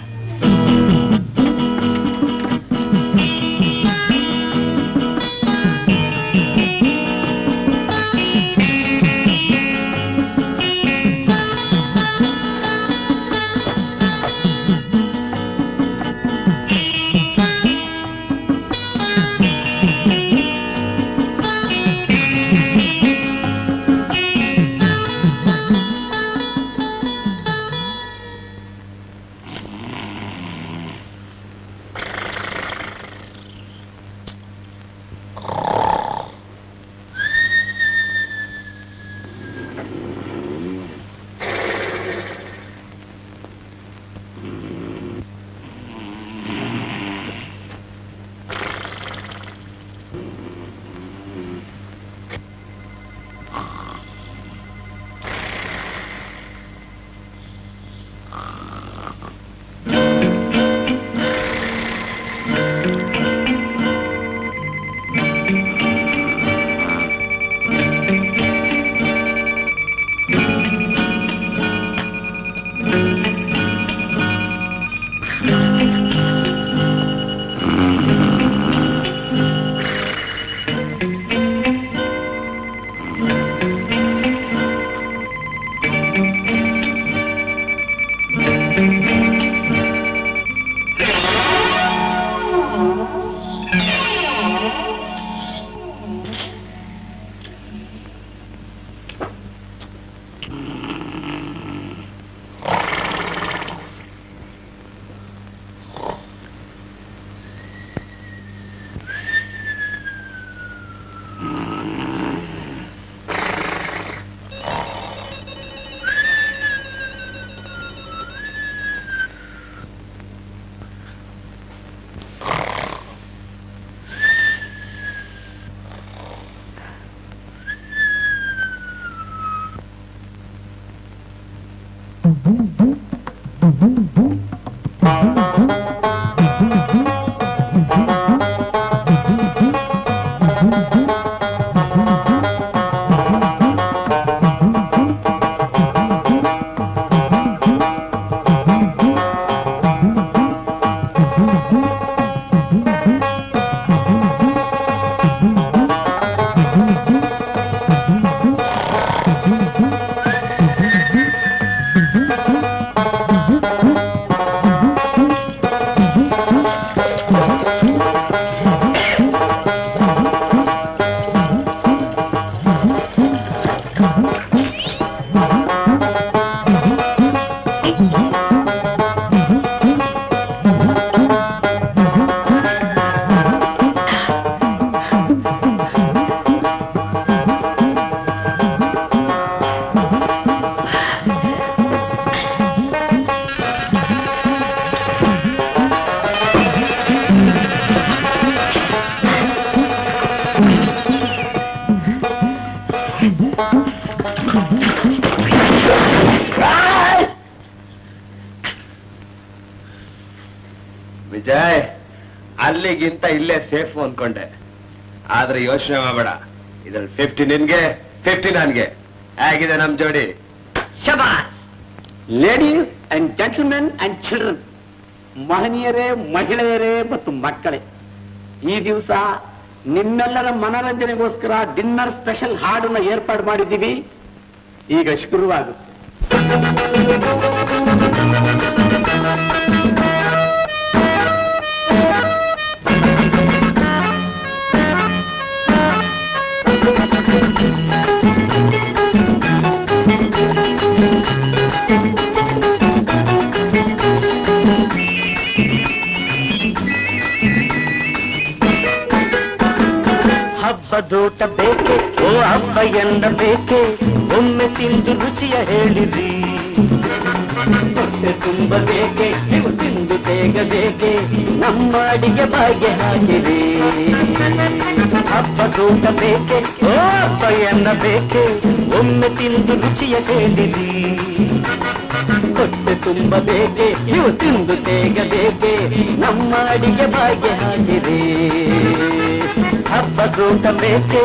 G: ವಿಜಯ್ ಅಲ್ಲಿಗಿಂತ ಇಲ್ಲೇ ಸೇಫ್ ಅನ್ಕೊಂಡೆ ಆದ್ರೆ ಯೋಚನೆ ಮಾಡಬೇಡ ಇದ್ರಲ್ಲಿ ಫಿಫ್ಟಿ ನಿನ್ಗೆ ಫಿಫ್ಟಿ ನನ್ಗೆ ಹೇಗಿದೆ ನಮ್ ಜೋಡಿ
D: ಶಬಾಸ್
A: ladies and gentlemen and children ಮಹನೀಯರೇ ಮಹಿಳೆಯರೇ ಮತ್ತು ಮಕ್ಕಳೇ ಈ ದಿವಸ ನಿಮ್ಮೆಲ್ಲರ ಮನರಂಜನೆಗೋಸ್ಕರ ಡಿನ್ನರ್ ಸ್ಪೆಷಲ್ ಹಾಡನ್ನ ಏರ್ಪಾಡು ಮಾಡಿದ್ದೀವಿ ಈಗ ಶುರುವಾಗುತ್ತೆ
F: ಹಬ್ಬದೂಟ ಬೇಕೆ ಓ ಹಬ್ಬ ಎಂದ ಬೇಕೆ ಒಮ್ಮೆ ತಿಂದು ರುಚಿಯ ಹೇಳಿರಿ ಹೊಟ್ಟೆ ತುಂಬ ಬೇಕೆ ನೀವು ತಿಂದು ಬೇಗ ಬೇಕೆ ನಮ್ಮ ಅಡಿಗೆ ಬಾಯಿಗೆ ಹಾಕಿರಿ ಹಬ್ಬದೂಟ ಬೇಕೆ ಓ ಹಬ್ಬ ಎಂದ ಬೇಕೆ ಒಮ್ಮೆ ತಿಂದು ರುಚಿಯ ಹೇಳಿರಿ ಹೊಟ್ಟೆ ತುಂಬ ಬೇಕೆ ನೀವು ತಿಂದು ಬೇಗ ಬೇಕೆ ನಮ್ಮ ಅಡಿಗೆ ಬಾಯಿಗೆ ಹಾಕಿರಿ ಹಬ್ಬದೂಟ ಬೇಕೇ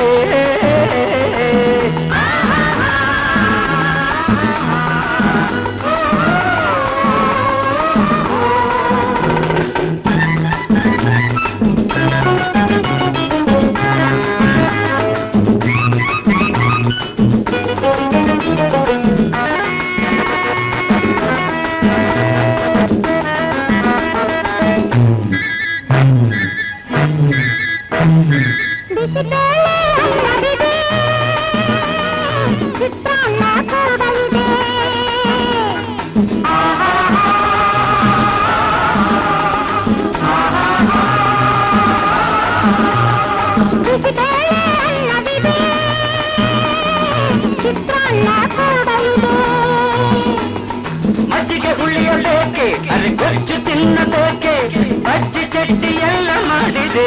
F: ಅಜ್ಜಿಗೆ ಹುಳಿಯ ಬೇಕೆ ಅರೆ ಗೊಜ್ಜು ತಿನ್ನಬೇಕೆ ಅಜ್ಜಿ ಚಟ್ಟಿ ಎಲ್ಲ ಮಾಡಿದೆ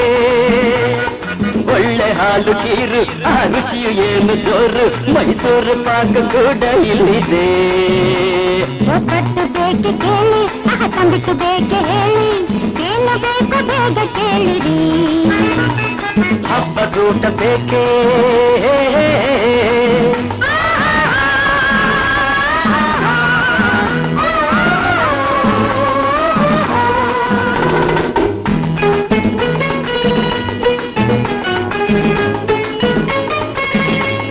F: ಒಳ್ಳೆ ಹಾಲು ಕೀರು ಆ ರುಚಿಯು ಏನು ಜೋರು ಮೈಸೂರು ಪಾಕ ಕೂಡ ಇಲ್ಲಿದೆ
H: ಒಬ್ಬಟ್ಟು ಬೇಕೆ ಕೇಳಿ ಆಹ ತಂಬಿಟ್ಟು ಬೇಕೆ ಹೇಳಿ ಏನು ಬೇಕು ಬೇಗ ಕೇಳಿರಿ
F: ಹಬ್ಬದೂಟ ಬೇಕೇ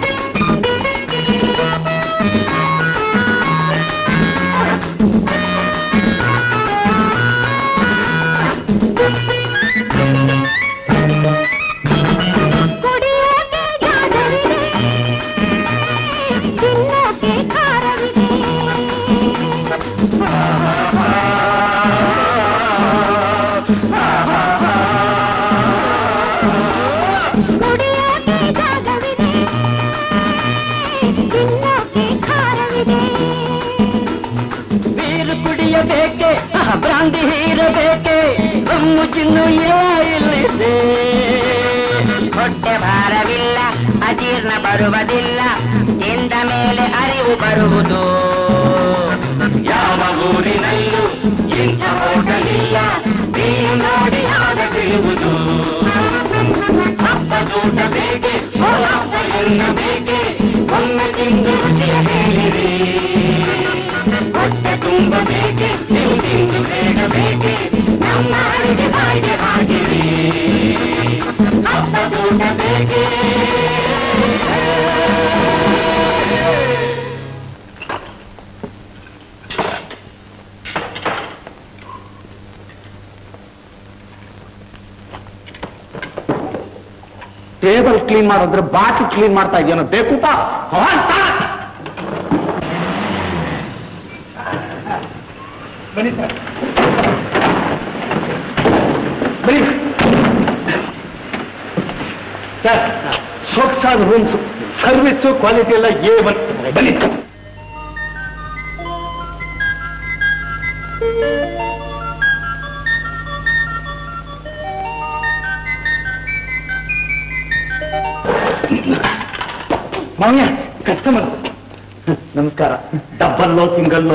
H: ಆ ಕುಡಿಯೋಕೆ ಜಾಗವಿದೆ ತಿನ್ನೋಕೆ ಖಾರವಿದೆ ಕುಡಿಯೋಕೆ ಜಾಗವಿದೆ ತಿನ್ನೋಕೆ ಖಾರವಿದೆ
F: ಬೀರು ಕುಡಿಯಬೇಕೆ ಭ್ರಾಂತಿ ಹೀರಬೇಕೆ ರಮ್ಮು ಚಿನ್ನು ಇಲ್ಲ ಇಲ್ಲಿದೆ ಹೊಟ್ಟೆ ಭಾರವಿಲ್ಲ ಅಜೀರ್ಣ ಬರುವುದಿಲ್ಲ ಎಂದ ಮೇಲೆ ಅರಿವು ಬರುವುದು ಯಾವ ಊರಿನಲ್ಲೂ ಇಂಥ ಹೋಟಲಿಲ್ಲ ನೀನು ನೋಡಿ ಆಗ ತಿಳಿಯುವುದು ಹಬ್ಬದೂಟ ಬೇಕೆ ಓ ಹಬ್ಬ ಎನ್ನಬೇಕೆ ಒಮ್ಮೆ ತಿಂದು ರುಚಿಯ ಹೇಳಿರಿ ಹೊಟ್ಟೆ ತುಂಬ ಬೇಕೆ ನೀವು ತಿಂದು ಬೇಗ ಬೇಕೆ ನಮ್ಮ ಅಡಿಗೆ ಬಾಯಿಗೆ ಹಾಕಿರಿ ಹಬ್ಬದೂಟ ಬೇಕೆ
A: ಟೇಬಲ್ ಕ್ಲೀನ್ ಮಾಡೋದ್ರೆ ಬಾಟ್ಲಿ ಕ್ಲೀನ್ ಮಾಡ್ತಾ ಇದೆಯೋ ಬೇಕೂಪ
E: ಬನ್ನಿ ಸರ್
A: ಬನ್ನಿ
E: ಸರ್ ಸೊಗಸಾದ ರೂಮ್ಸ್ ಸರ್ವಿಸ್ ಕ್ವಾಲಿಟಿ ಎಲ್ಲ ಏ ಒನ್ ಬನ್ನಿ ಸರ್
A: ಮಾವ್ಯ ಕಸ್ಟಮರ್ ನಮಸ್ಕಾರ ಡಬ್ಬಲ್ಲೋ ಸಿಂಗಲ್ಲೋ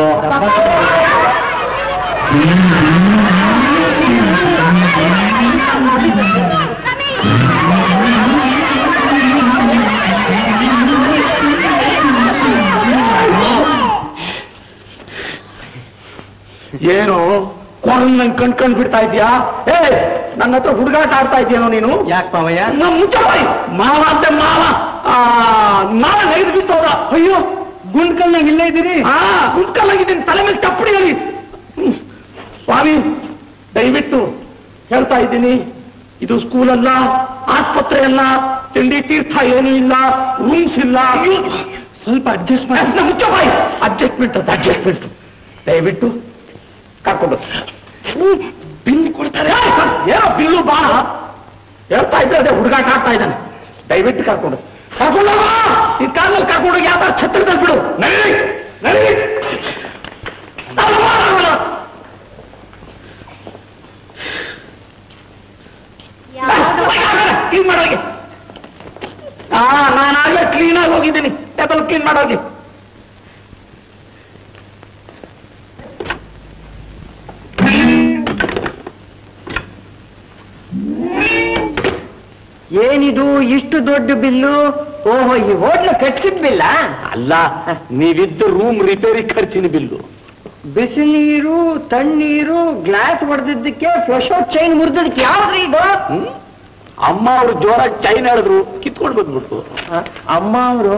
A: ಏನು ಕೊರಲ್ ನಂಗೆ ಕಣ್ಕೊಂಡ್ ಬಿಡ್ತಾ ಇದೀಯಾ ಏ ನನ್ನ ಹತ್ರ ಹುಡುಗಾಟ ಆಡ್ತಾ ಇದೆಯೇನೋ ನೀನು
E: ಯಾಕೆ ಮಾವಯ್ಯ
A: ನಮ್ಮ ಮುಚ್ಚ ಬಾಯಿ. ಮಾವ ಅಂತೆ ಮಾವ ಆ, ನಾಳೆ ನೈದು ಬಿತ್ತೋದ ಅಯ್ಯೋ
E: ಗುಂಡ್ಕಲ್ನಾಗ ಇಲ್ಲೇ ಇದ್ದೀರಿ
A: ಆ ಕುತ್ಕಲ್ಲಾಗಿದ್ದೀನಿ ತಲೆ ಮೇಲೆ ಚಪ್ಪಡಿ ಹೇಳಿ ಸ್ವಾಮಿ ದಯವಿಟ್ಟು ಹೇಳ್ತಾ ಇದ್ದೀನಿ ಇದು ಸ್ಕೂಲ್ ಅಲ್ಲ ಆಸ್ಪತ್ರೆ ಅಲ್ಲ ತಿಂಡಿ ತೀರ್ಥ ಏನೂ ಇಲ್ಲ ರೂಮ್ಸ್ ಇಲ್ಲ ಸ್ವಲ್ಪ ಅಡ್ಜಸ್ಟ್ ಮಾಡಿ ಮುಚ್ಚ ಬಾಯಿ ಅಡ್ಜಸ್ಟ್ಮೆಂಟ್ ಅದು ಅಡ್ಜಸ್ಟ್ಮೆಂಟ್ ದಯವಿಟ್ಟು ಕರ್ಕೊಂಡು ಬಿಲ್ ಕೊಡ್ತಾರೆ ಏನೋ ಬಿಲ್ಲು ಬಾಣ ಹೇಳ್ತಾ ಇದ್ರೆ ಅದೇ ಹುಡುಗಾಟ ಆಡ್ತಾ ಇದ್ದಾನೆ ದಯವಿಟ್ಟು ಕರ್ಕೊಂಡು ಕರ್ಕೊಂಡು ಈ ಕಾಲಲ್ಲಿ ಕರ್ಕೊಂಡು ಯಾವ್ದಾರು ಛತ್ರದಲ್ಲಿ ಬಿಡು ನಡಿ ನಡಿ ಕ್ಲೀನ್ ಮಾಡೋಗಿ ಹಾ ನಾನಾಗಲೇ ಕ್ಲೀನ್ ಆಗಿ ಹೋಗಿದ್ದೀನಿ ಟೇಬಲ್ ಕ್ಲೀನ್ ಮಾಡೋಗಿ
F: ಏನಿದು ಇಷ್ಟು ದೊಡ್ಡ ಬಿಲ್ಲು ಓಹೋ ಈ ಹೋಟ್ಲು ಕಟ್ಸಿದ ಬಿಲ್ಲ
A: ಅಲ್ಲ ನೀವಿದ್ದ ರೂಮ್ ರಿಪೇರಿ ಖರ್ಚಿನ ಬಿಲ್ಲು
F: ಬಿಸಿ ನೀರು ತಣ್ಣೀರು ಗ್ಲಾಸ್ ಹೊಡೆದಿದ್ದಕ್ಕೆ ಫ್ಲಶ್ ಚೈನ್ ಮುರಿದದಕ್ಕೆ ಯಾವ್ದ್ರಿ ಇದು
A: ಹ್ಮ್? ಅಮ್ಮ ಅವರು ಜೋರಾಗಿ ಚೈನ್ ಹೇಳಿದ್ರು ಕಿತ್ಕೊಂಡು ಬಂದ್ಬಿಟ್ಟು
F: ಅಮ್ಮ ಅವರು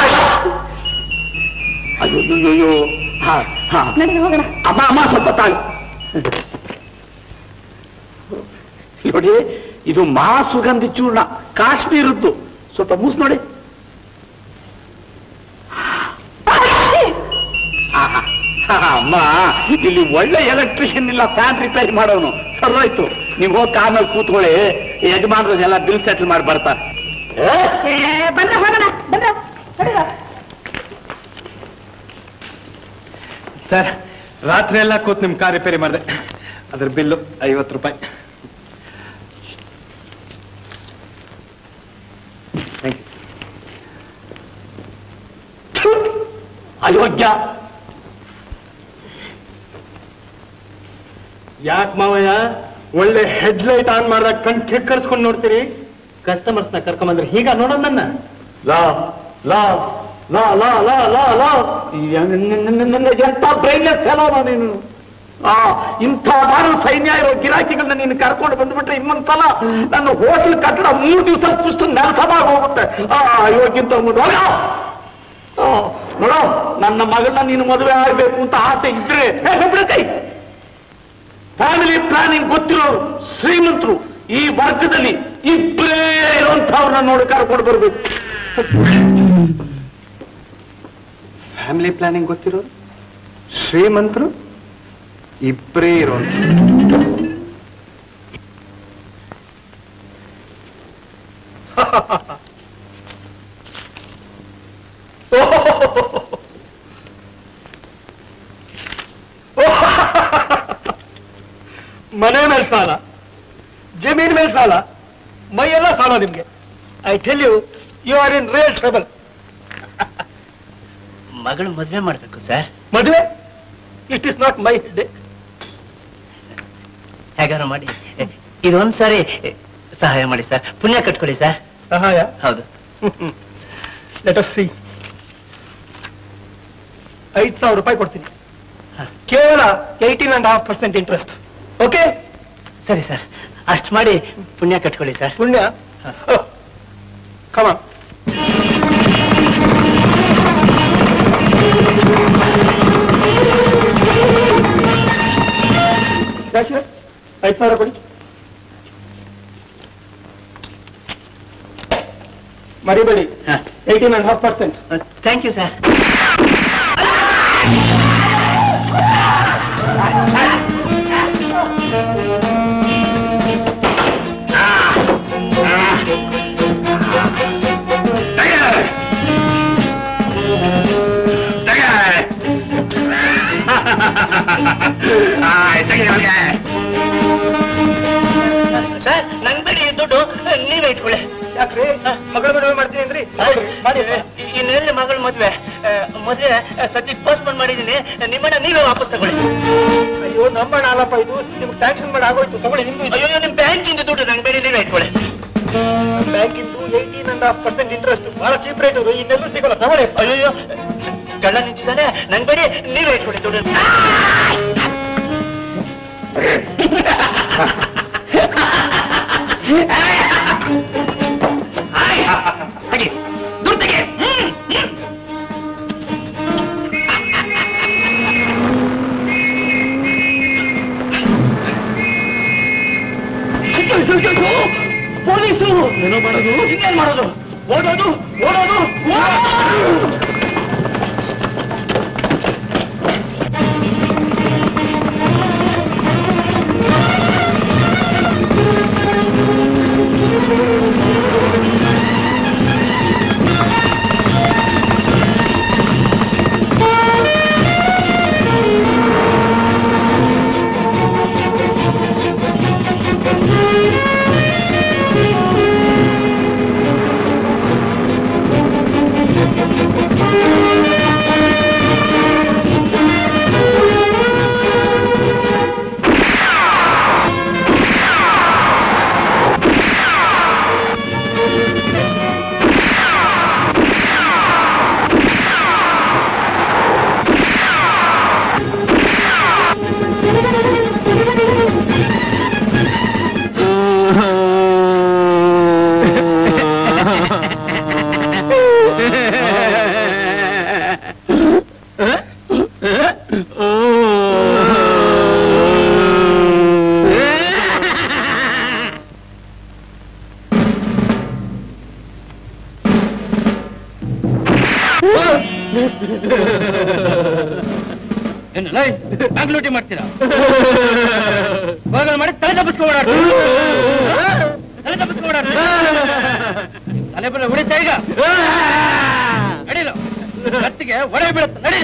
A: ಅಯ್ಯೋ ಅಯ್ಯೋ, ಅಯ್ಯೋ ಹಾ ಹಾ ಅಮ್ಮ ಅಮ್ಮ ಸ್ವಲ್ಪ ತಾಳು ನೋಡಿ ಇದು ಮಹಾ ಸುಗಂಧಿ ಚೂರ್ಣ ಕಾಶ್ಮೀರದ್ದು ಸ್ವಲ್ಪ ಮೂಸ್ ನೋಡಿ ಆಹಾ. ಆಹಾ, ಅಮ್ಮ ಇಲ್ಲಿ ಒಳ್ಳೆ ಎಲೆಕ್ಟ್ರಿಷಿಯನ್ ಇಲ್ಲ ಫ್ಯಾನ್ ರಿಪೇರಿ ಮಾಡೋನು ಸರ್ವಾಯ್ತು ನೀವು ಹೋಗಿ ಕಾಮೇಲೆ ಕೂತ್ಕೊಳ್ಳಿ ಯಜಮಾನ್ರು ಎಲ್ಲ ಬಿಲ್ ಸೆಟಲ್ ಮಾಡಿ ಬರ್ತಾರೆ ಏ?
C: ಬಂದ ಹೋಗೋಣ ಬಂದ
E: ಸರ್ ರಾತ್ರಿ ಎಲ್ಲ ಕೂತ್ ನಿಮ್ ಕಾರ್ ರಿಪೇರಿ ಮಾಡಿದೆ ಅದ್ರ ಬಿಲ್ಲು ಐವತ್ತು ರೂಪಾಯಿ
A: ಅಯೋಗ್ಯ
E: ಯಾಕೆ ಮಾವಯ್ಯ ಒಳ್ಳೆ ಹೆಡ್ಲೈಟ್ ಆನ್ ಮಾಡಿದಾಗ ಕಣ್ ಕೆಕ್ಕರ್ಸ್ಕೊಂಡು ನೋಡ್ತೀರಿ ಕಸ್ಟಮರ್ಸ್ ನ ಕರ್ಕೊಂಬಂದ್ರೆ ಹೀಗ ನೋಡೋದ್ ನನ್ನ
A: ಲಾ ಲಾ ಲಾ ಲಾ ಲಾ ಲಾ ಲಾ ಎಂತ ಬ್ರೈನ್ಲೆಸ್ ಫೆಲೋನ ನೀನು ಆ ಇಂಥ ಬಾರು ಸೈನ್ಯ ಇರೋ ಗಿರಾಕಿಗಳನ್ನ ನೀನು ಕರ್ಕೊಂಡು ಬಂದ್ಬಿಟ್ರೆ ಇನ್ನೊಂದ್ಸಲ ನನ್ನ ಹೋಟೆಲ್ ಕಟ್ಟಡ ಮೂರು ದಿವಸ ಪುಸ್ತಕ ನೆಲಸಭಾಗ ಹೋಗುತ್ತೆ ಆ ಯೋಗ್ಯಂತ ಅಂದ್ಬಿಟ್ಟು ಹೋಗ. ಆ, ನೋಡು ನನ್ನ ಮಗಳನ್ನ ನೀನು ಮದುವೆ ಆಗ್ಬೇಕು ಅಂತ ಆಸೆ ಇದ್ರೆ ಏ, ಬಿಡು ಕೈ ಫ್ಯಾಮಿಲಿ ಪ್ಲಾನಿಂಗ್ ಗೊತ್ತಿರೋರು ಶ್ರೀಮಂತರು ಈ ವರ್ಗದಲ್ಲಿ ಇಬ್ಬರೇ ಇರುವಂತವ್ರನ್ನ ನೋಡಿ ಕರ್ಕೊಂಡು ಬರ್ಬೇಕು
E: ಫ್ಯಾಮಿಲಿ ಪ್ಲಾನಿಂಗ್ ಗೊತ್ತಿರೋರು ಶ್ರೀಮಂತರು ಇಬ್ಬರೇ ಇರೋರು ಮನೆ ಮೇಲೆ ಸಾಲ ಜಮೀನ್ ಮೇಲೆ ಸಾಲ ಮೈಯೆಲ್ಲ ಸಾಲ ನಿಮ್ಗೆ I tell you you are in real trouble
D: ಮಗಳು ಮದ್ವೆ ಮಾಡ್ಬೇಕು ಸರ್
E: ಮದುವೆ it is not my head
D: ಹೇಗಾರ ಮಾಡಿ ಇದೊಂದ್ ಸಾರಿ ಸಹಾಯ ಮಾಡಿ ಸರ್ ಪುಣ್ಯ ಕಟ್ಕೊಳ್ಳಿ ಸರ್
E: ಸಹಾಯ
D: ಹೌದು
E: ಲೆಟ್ ಅಸ್ ಸಿ ಐದ್ ಸಾವಿರ ರೂಪಾಯಿ ಕೊಡ್ತೀನಿ ಕೇವಲ eighteen and half percent interest okay
D: ಸರಿ ಸರ್ ಅಷ್ಟು ಮಾಡಿ ಪುಣ್ಯ ಕಟ್ಕೊಳ್ಳಿ ಸರ್
E: ಪುಣ್ಯ ಕಮ ಐದು ಸಾವಿರ ಕೊಡಿ ಮರಿಬೇಡಿ eighteen and half percent
D: thank you sir sir ನನ್ ಬೇಡಿ ದುಡ್ಡು ನೀವೇ ಇಟ್ಕೊಳ್ಳಿ
E: ಯಾಕ್ರಿ ಮಗಳ ಮದುವೆ ಮಾಡ್ತೀನಿ ಅಂದ್ರಿ ಮಾಡಿ
D: ಇನ್ನೆಲ್ಲಿ ಮಗಳ ಮದ್ವೆ ಆ, ಮದ್ವೆ ಸದ್ಯಕ್ಕೆ ಪೋಸ್ಟ್ಪೋನ್ ಮಾಡಿದೀನಿ ನಿಮ್ಮನ್ನ ನೀವೇ ವಾಪಸ್ ತಗೊಳ್ಳಿ
E: ಅಯ್ಯೋ ನಮ್ಮ ಅಲ್ಲಪ್ಪ ಇದು ನಿಮ್ಗೆ ಸ್ಯಾಂಕ್ಷನ್ ಮಾಡಿ ಆಗೋಯ್ತು ತಗೊಳ್ಳಿ ನಿಮ್ದು
D: ಅಯ್ಯೋ ನಿಮ್ ಬ್ಯಾಂಕಿಂದ ದುಡ್ಡು ನಂಗೆ ಬೇಡಿ ನೀವೇ ಇಟ್ಕೊಳ್ಳಿ
E: ಬ್ಯಾಂಕಿಂದು eighteen and half percent interest ಬಹಳ ಚೀಪ್ ರೇಟ್ ಇನ್ನೆಲ್ಲೂ ಸಿಗೋಲ್ಲ ತಗೊಳ್ಳಿ
D: ಅಯ್ಯೋ ಕಳ್ಳ ನಿಂತಿದ್ದಾನೆ ನಂಗೆ ಬೇಡಿ ನೀವೇ ಇಟ್ಕೊಳ್ಳಿ ದುಡ್ಡು
A: ಹಾಗೆ ದುಡ್ಡು ತೆಗೆ ಪೊಲೀಸು ಏನೋ ಮಾಡೋದು ಇನ್ನೇನ್ ಮಾಡೋದು ಓಡೋದು ಓಡೋದು ಓಡೋದು
D: ಏನು ಲೈ ಬ್ಯಾಂಕ್ ಲೂಟಿ ಮಾಡ್ತೀರಾ ಬಾಗಲ್ ಮಾಡಿ ತಲೆ ತಪ್ಪಿಸ್ಕೊಂಡ್ ತಲೆ ತಪ್ಪಿಸ್ಕೊಂಡ್ ತಲೆ ಬರ ಹೊಡಿತಾ ಈಗ ನಡೀಲು ಕತ್ತಿಗೆ ಒಡೆ ಬೀಳುತ್ತೆ ನಡಿ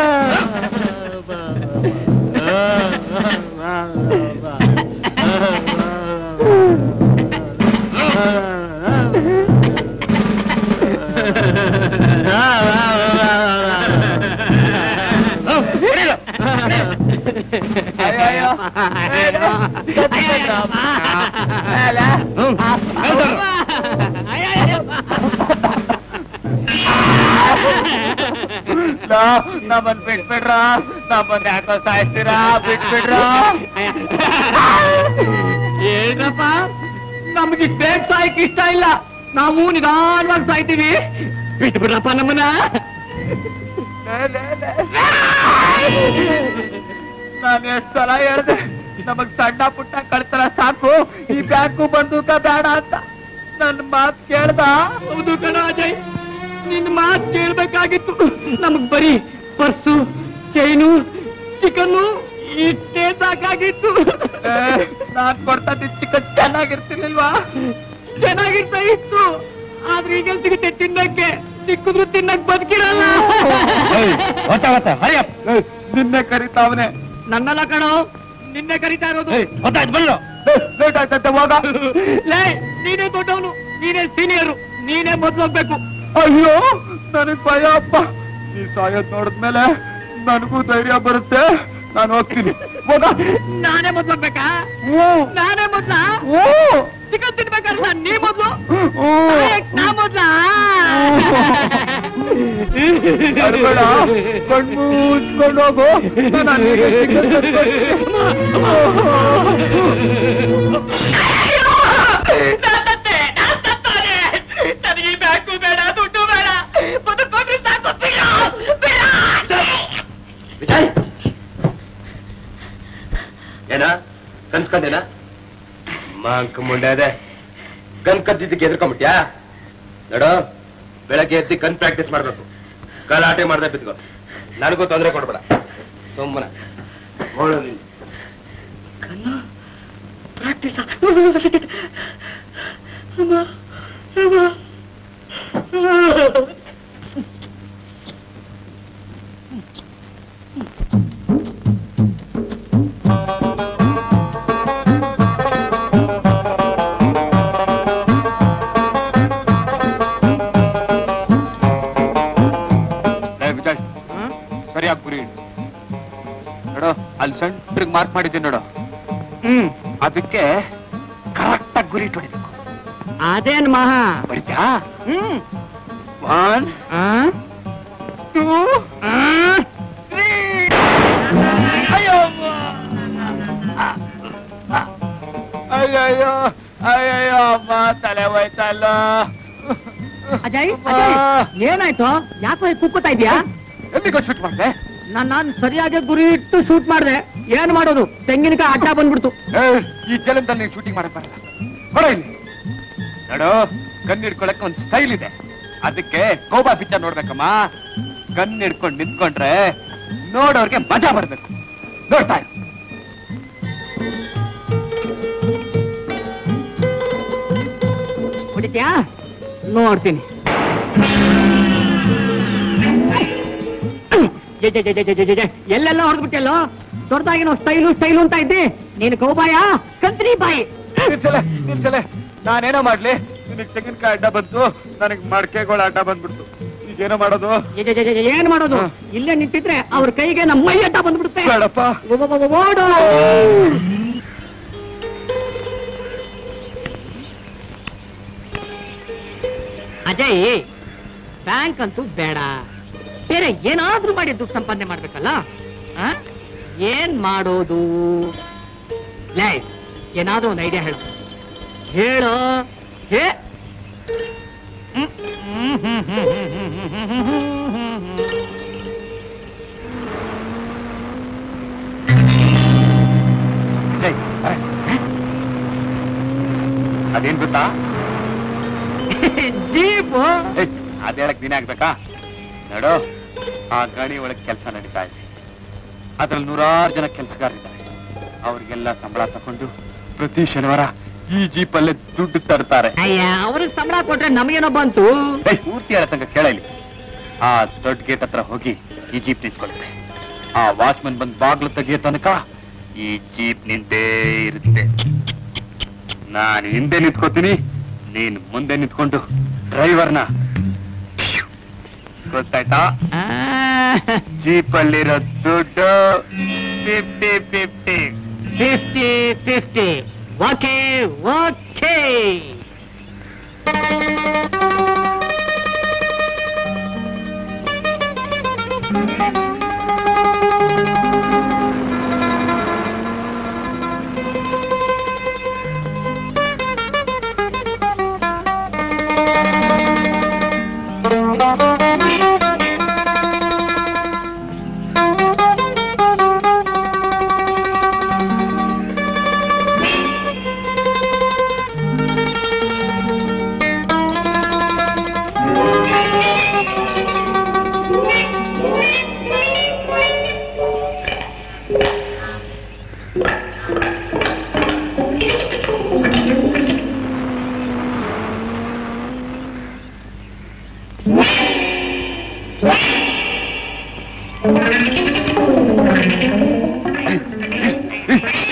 D: ಹೊಡೀಲು.
A: ನಮ್ಮನ್ ಬಿಟ್ಬಿಡ್ರ ನಮ್ಮನ್ ಯಾಕೋ ಸಾಯ್ತೀರಾ ಬಿಟ್ಬಿಡ್ರ ಏನಪ್ಪ ನಮ್ಗೆ ಬೇಗ ಸಾಯಕ್ ಇಷ್ಟ ಇಲ್ಲ ನಾವು ನಿಧಾನವಾಗಿ ಸಾಯ್ತೀವಿ ಬಿಟ್ಬಿಡ್ರಪ್ಪ ನಮ್ಮನ್ನ ನಾನು ಎಷ್ಟು ಸಲ ಹೇಳ್ದೆ ನಮಗ್ ಸಣ್ಣ ಪುಟ್ಟ ಕಳ್ತರ ಸಾಕು ಈ ಬ್ಯಾಂಕು ಬಂದೂಕ ಬೇಡ ಅಂತ ನನ್ ಮಾತ್ ಕೇಳ್ದ
D: ಹೌದು ಕಣ ಅಜಯ್ ನಿನ್ ಮಾತ್ ಕೇಳ್ಬೇಕಾಗಿತ್ತು ನಮಗ್ ಬರೀ ಪರ್ಸು ಚೈನು ಚಿಕನ್ನು ಇಷ್ಟೇ ಸಾಕಾಗಿತ್ತು
A: ಏ, ನಾನ್ ಕೊಡ್ತಾ ಚಿಕನ್ ಚೆನ್ನಾಗಿರ್ತಿರ್ಲಿಲ್ವಾ
D: ಚೆನ್ನಾಗಿರ್ತಾ ಇತ್ತು ಆದ್ರೆ ಈಗ ಸಿಗುತ್ತೆ ತಿನ್ನಕ್ಕೆ ಸಿಕ್ಕಿದ್ರು ತಿನ್ನಕ್ ಬದುಕಿರಲ್ಲ
B: ಗೊತ್ತಾಗತ್ತೆ ಹರಿಯಪ್ಪ
A: ನಿನ್ನೆ ಕರಿತಾವನೆ
D: ನನ್ನಲ್ಲ ಕಣೋ ನಿನ್ನೆ ಕರಿತಾ ಇರೋದು
B: ಗೊತ್ತಾಯ್ತು ಬಲ್ಲು
A: ಲೇಟ್ ಆಯ್ತಂತೆ ಹೋಗ
D: ಲೇ ನೀನೇ ದೊಡ್ಡವನು ನೀನೇ ಸೀನಿಯರು ನೀನೇ ಮೊದ್ಲು ಹೋಗ್ಬೇಕು
A: ಅಯ್ಯೋ ನನಗ್ ಭಯ ಅಪ್ಪ ಈ ಸಾಯೋದ್ ನೋಡಿದ್ಮೇಲೆ ನನಗೂ ಧೈರ್ಯ ಬರುತ್ತೆ ನಾನು ಹೋಗ್ತೀನಿ ಹೋಗ
D: ನಾನೇ ಮೊದ್ಲು ಹೋಗ್ಬೇಕಾ
A: ಹ್ಞೂ
D: ನಾನೇ ಮೊದ್ಲ
A: ಹ್ಞೂ
D: ಚಿಕನ್ ತಿನ್ಬೇಕಾರಲ್ಲ ನೀ ಮೊದ್ಲು
A: ಹ್ಞೂ
D: ಸಾಯಕ್ ನಾ ಮೊದ್ಲ
A: ಅಳ್ಬೇಡ. ಕಣ್ಣು ಮುಚ್ಕೊಂಡು ಹೋಗು ನಾನು ಅಲ್ಲಿಗೆ chicken
D: ನನಗೆ ಈ ಬ್ಯಾಂಕು ಬೇಡ ದುಡ್ಡು ಬೇಡ ಬದುಕೊಂಡ್ರೆ ಸಾಕು ಬೇಡ ಬೇಡ
G: ವಿಜಯ್ ಏನ ಕನ್ಸ್ಕೊಂಡೇನ ಮಾಂಕ್ ಮುಂಡೆ ಅದೇ ಗನ್ ಕದ್ದಿದ್ದಕ್ಕೆ ಎದ್ಕೊಂಬಿಟ್ಯಾ ನೋಡು ಬೆಳಗ್ಗೆ ಎದ್ದು ಗನ್ ಪ್ರಾಕ್ಟೀಸ್ ಮಾಡ್ಬೇಕು ಗಲಾಟೆ ಮಾಡ್ದೆ ಬಿತ್ಕೋ ನನಗೂ ತೊಂದರೆ ಕೊಡ್ಬೇಡ ಸುಮ್ಮನೆ ನೋಡು ನೀನು
D: ಪ್ರಾಕ್ಟೀಸ್
A: ವಿಜಯ್ ಸರಿಯಾಗಿ ಗುರಿ ಇಡು. ನೋಡು ಅಲ್ಲಿ ಸೆಂಟ್ರಿಗೆ ಮಾರ್ಕ್ ಮಾಡಿದ್ದೀನಿ ನೋಡು ಹ್ಮ್ ಅದಕ್ಕೆ ಕರೆಕ್ಟ್ ಆಗಿ ಗುರಿ ಇಟ್ಟು ಹೊಡಿಬೇಕು
D: ಅದೇನ್ ಮಹಾ
A: ಬರಿತ್ಯಾ ಹ್ಮ್ ಒನ್ ಟೂ ಅಯ್ಯೋ ಅಯ್ಯಯ್ಯೋ ಅಯ್ಯಯ್ಯೋ ಅಮ್ಮ ತಲೆ ಹೋಯ್ತಲ್ಲ
D: ಅಜಯ್ ಅಜಯ್ ಏನಾಯ್ತು ಯಾಕೋ ಕುಕ್ಕುತ್ತಾ ಇದೀಯಾ
A: ಎಲ್ಲಿಗೋ ಶೂಟ್ ಮಾಡಿದೆ
D: ನಾನ್ ನಾನ್ ಸರಿಯಾಗಿ ಗುರಿ ಇಟ್ಟು ಶೂಟ್ ಮಾಡ್ದೆ ಏನ್ ಮಾಡೋದು ತೆಂಗಿನಕಾಯಿ ಅಡ್ಡ ಬಂದ್ಬಿಡ್ತು
A: ಈ ಜಲದಲ್ಲಿ ನೀನು ಶೂಟಿಂಗ್ ಮಾಡಕ್ ಬರಲ್ಲ ಕೊಡ ಇಲ್ಲಿ ನೋಡು ಗನ್ ಹಿಡ್ಕೊಳಕ್ಕೆ ಒಂದ್ ಸ್ಟೈಲ್ ಇದೆ ಅದಕ್ಕೆ ಕೋಬಾ ಪಿಕ್ಚರ್ ನೋಡ್ಬೇಕಮ್ಮ ಗನ್ ಹಿಡ್ಕೊಂಡು ನಿಂತ್ಕೊಂಡ್ರೆ ನೋಡೋರ್ಗೆ ಮಜಾ ಬರ್ಬೇಕು ನೋಡ್ತಾ ಇರು.
D: ಹೊಡಿತ್ಯಾ ನೋಡ್ತೀನಿ ಜೆ, ಜೆ, ಜೆ, ಜೆ, ಜೆ, ಜೆ, ಜೆ. ಎಲ್ಲೆಲ್ಲ ಹೊಡೆದ್ಬಿಟ್ಟೆಲ್ಲೋ ದೊಡ್ಡದಾಗಿನೋ ಸ್ಟೈಲು ಸ್ಟೈಲು ಅಂತ ಇದ್ದೆ ನೀನು ಕೌಬಾಯ ಕಂತ್ರಿ ಬಾಯಿ
A: ನಿಲ್ಸಲೆ ನಿಲ್ಸಲೆ ನಾನೇನೋ ಮಾಡ್ಲಿ ನಿನಗ್ ತೆಂಗಿನಕಾಯಿ ಅಡ್ಡ ಬಂತು ನನಗ್ ಮಡಕೆಗಳ ಅಡ್ಡ ಬಂದ್ಬಿಡ್ತು ಈಗೇನೋ ಮಾಡೋದು
D: ಜೆ, ಜೆ, ಜೆ, ಜೆ, ಏನ್ ಮಾಡೋದು
A: ಹಾ.
D: ಇಲ್ಲೇ ನಿಂತಿದ್ರೆ ಅವ್ರ ಕೈಗೆ ನಮ್ಮ ಮೈ ಅಡ್ಡ ಬಂದ್ಬಿಡುತ್ತೆ
A: ಬೇಡಪ್ಪ
D: ಓ, ಓ, ಓ, ಓಡು ಅಜಯ್ ಬ್ಯಾಂಕ್ ಅಂತೂ ಬೇಡ ಬೇರೆ ಏನಾದ್ರೂ ಮಾಡಿ ದುಡ್ಡು ಸಂಪಾದನೆ ಮಾಡ್ಬೇಕಲ್ಲ ಆ? ಏನ್ ಮಾಡೋದು ಲೈ ಏನಾದ್ರೂ ಒಂದು ಐಡಿಯಾ ಹೇಳು ಹೇಳು ಹೇ ಹ್ಮ್, ಹ್ಮ್, ಹ್ಮ್, ಹ್ಮ್, ಹ್ಮ್, ಹ್ಮ್, ಹ್ಮ್, ಹ್ಮ್, ಹ್ಮ್, ಹ್ಮ್.
A: ಜೈ ಬರ. ಅದೇನ್ ಗೊತ್ತಾ
D: ಜೀಪು
A: ಏಯ್, ಅದ್ ಹೇಳಕ್ ನೀನೇ ಆಗ್ಬೇಕಾ ನೋಡು ಆ ಗಾಡಿ ಒಳಗ್ ಕೆಲಸ ನಡೀತಾ ಇದೆ ಅದ್ರಲ್ಲಿ ನೂರಾರು ಜನ ಕೆಲಸಗಾರರಿದ್ದಾರೆ ಅವ್ರಿಗೆಲ್ಲ ಸಂಬಳ ತಕೊಂಡು ಪ್ರತಿ ಶನಿವಾರ ಈ ಜೀಪಲ್ಲೇ ದುಡ್ಡು ತರ್ತಾರೆ
D: ಅಯ್ಯ ಅವ್ರಿಗೆ ಸಂಬಳ ಕೊಟ್ರೆ ನಮಗೇನೋ ಬಂತು
A: ಏಯ್, ಪೂರ್ತಿ ಹೇಳ ತನಕ ಕೇಳಲಿ ಆ ದೊಡ್ಡ ಗೇಟ್ ಹತ್ರ ಹೋಗಿ ಈ ಜೀಪ್ ನಿಂತ್ಕೊಳ್ಳುತ್ತೆ ಆ ವಾಚ್ಮನ್ ಬಂದ್ ಬಾಗ್ಲು ತೆಗಿಯೋ ತನಕ ಈ ಜೀಪ್ ನಿಂತೇ ಇರುತ್ತೆ ನಾನು ಹಿಂದೆ ನಿಂತ್ಕೋತೀನಿ ನೀನ್ ಮುಂದೆ ನಿಂತ್ಕೊಂಡು ಡ್ರೈವರ್ನ ಗೊತ್ತಾಯ್ತಾ ಜೀಪ್ ಅಲ್ಲಿರೋ ದುಡ್ಡು fifty fifty
D: fifty fifty okay okay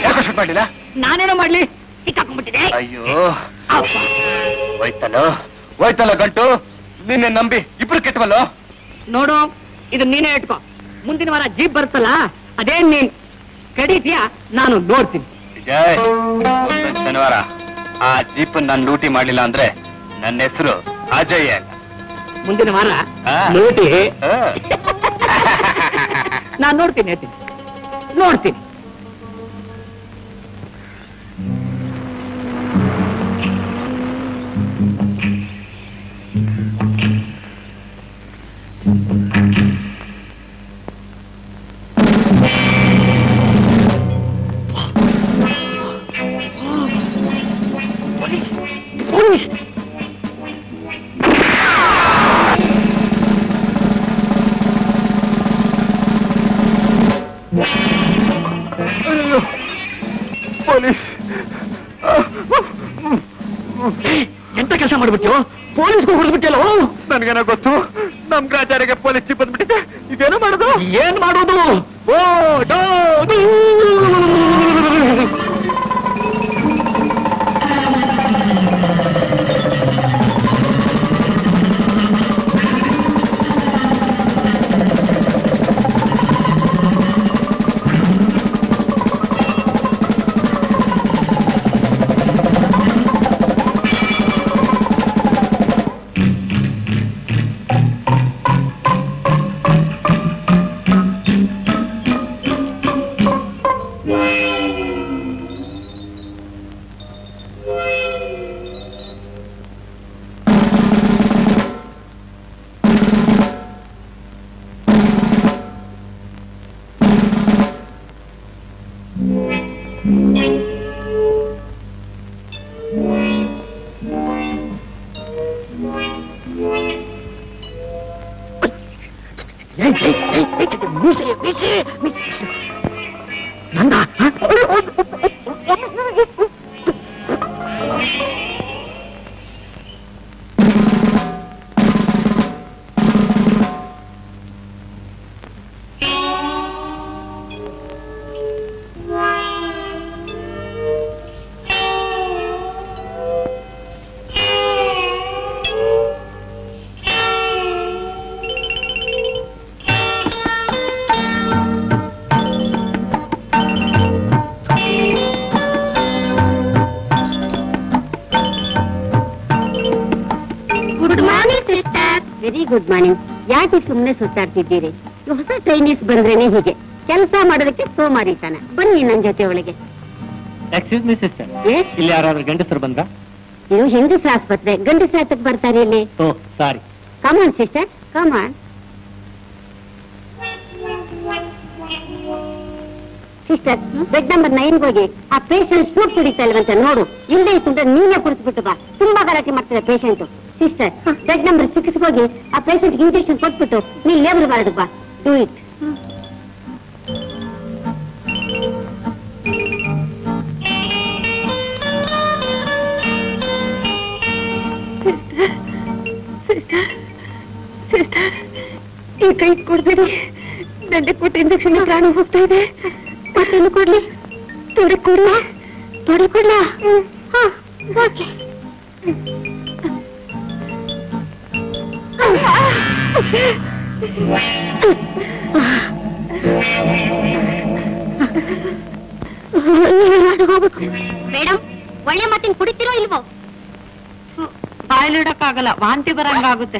G: ಯಾಕೆ ಶೂಟ್ ಮಾಡ್ಲಿಲ್ಲ
D: ನಾನೇನೋ ಮಾಡ್ಲಿ ಸಿಕ್ಕಾಕೊಂಡ್ಬಿಟ್ಟಿದೆ
G: ಅಯ್ಯೋ ಹೋಯ್ತಲ್ಲೋ ಹೋಯ್ತಲ್ಲ ಗಂಟು ನಿನ್ನೆ ನಂಬಿ ಇಬ್ರು ಕೆಟ್ಟವಲ್ಲೋ
D: ನೋಡು ಇದು ನೀನೇ ಇಟ್ಕೋ ಮುಂದಿನ ವಾರ ಜೀಪ್ ಬರುತ್ತಲ್ಲ ಅದೇನ್ ನೀನ್ ಕಡಿತೀಯಾ ನಾನು ನೋಡ್ತೀನಿ
G: ವಿಜಯ್ ಮುಂದಿನ ಶನಿವಾರ ಆ ಜೀಪ್ ನಾನು ಲೂಟಿ ಮಾಡ್ಲಿಲ್ಲ ಅಂದ್ರೆ ನನ್ನ ಹೆಸರು ಅಜಯ್ ಅಲ್ಲ
D: ಮುಂದಿನ ವಾರ
G: ಆ.
D: ಲೂಟಿ
G: ಆ.
D: ನಾನ್ ನೋಡ್ತೀನಿ ಹೇಳ್ತೀನಿ ನೋಡ್ತೀನಿ ಎಂತ ಕೆಲಸ ಮಾಡ್ಬಿಟ್ಟು ಪೊಲೀಸ್ಗೆ ಹೊಡೆದ್ಬಿಟ್ಟಲ್ಲ
G: ನನ್ಗೇನೋ ಗೊತ್ತು ನಮ್ ಗ್ರಾಚಾರಿಗೆ ಪೊಲೀಸ್ ಜೀಪ್ ಬಂದ್ಬಿಟ್ಟಿದೆ ಇದೇನೋ ಮಾಡೋದು
D: ಏನ್ ಮಾಡೋದು ಓ ಡೋ ದು. ಏಯ್, ಏಯ್, ಏಯ್, ಏಯ್, ಮೀಸೆ, ಮೀಸೆ, ಮೀಸೆ. ನಂದ ಹ?
H: Good morning sister very good morning ಯಾಕೆ ಸುಮ್ಮನೆ ಸುತ್ತಾಡ್ತಿದ್ದೀರಿ ಈ ಹೊಸ ಟ್ರೈನೀಸ್ ಬಂದ್ರೇನೆ ಹೀಗೆ ಕೆಲಸ ಮಾಡೋದಕ್ಕೆ ಸೋಮಾರಿತಾನ ಬನ್ನಿ ನನ್ ಜೊತೆ ಒಳಗೆ
B: ಎಕ್ಸ್ಕ್ಯೂಸ್ ಮಿ ಸಿಸ್ಟರ್
H: ಏ
B: ಇಲ್ಲಿ ಯಾರಾದ್ರೂ ಗಂಡಸರು ಬಂದ್ರ
H: ಇದು ಹೆಂಗಸ ಆಸ್ಪತ್ರೆ ಗಂಡಸ ಹತ್ತಕ್ ಬರ್ತಾರೆ ಇಲ್ಲಿ
B: oh sorry
H: come on sister come on sister bed number nine ಹೋಗಿ ಆ ಪೇಷಂಟ್ ಸೂಟ್ ಕುಡಿತಾ ಇಲ್ವಂತ ನೋಡು ಇಲ್ಲೇ ಇತ್ತು ನೀನೇ ಕುಡಿಸ್ಬಿಟ್ಟು ಬಾ ತುಂಬಾ ಗಲಾಟೆ ಮಾಡ್ತಾರೆ patient sister bed number six ಹೋಗಿ ಆ ಪೇಷಂಟ್ ಇಂಜೆಕ್ಷನ್ ಕೊಟ್ಬಿಟ್ಟು ನೀ ಲೇಬರ್ ಬಾರ್ದು ಬಾ ಡೂ ಇಟ್ ಈ ಕೈ ಕೊಡ್ಬೇಡಿ ದಂಡೆ ಕೊಟ್ಟು ಇಂಜೆಕ್ಷನ್ ಪ್ರಾಣ ಹೋಗ್ತಾ ಇದೆ ಮತ್ತೇನು ಕೊಡ್ಲಿ ತೊಡೆ ಕೊಡ್ಲ ತೊಡೆ ಕೊಡ್ಲ ಹಾ ಓಕೆ ಮೇಡಮ್ ಒಳ್ಳೆ ಮಾತಿನ ಕುಡಿತಿರೋ ಇಲ್ವೋ
C: ಬಾಯಲ್ಲಿಡಕ್ಕಾಗಲ್ಲ ವಾಂತಿ ಬರಂಗಾಗುತ್ತೆ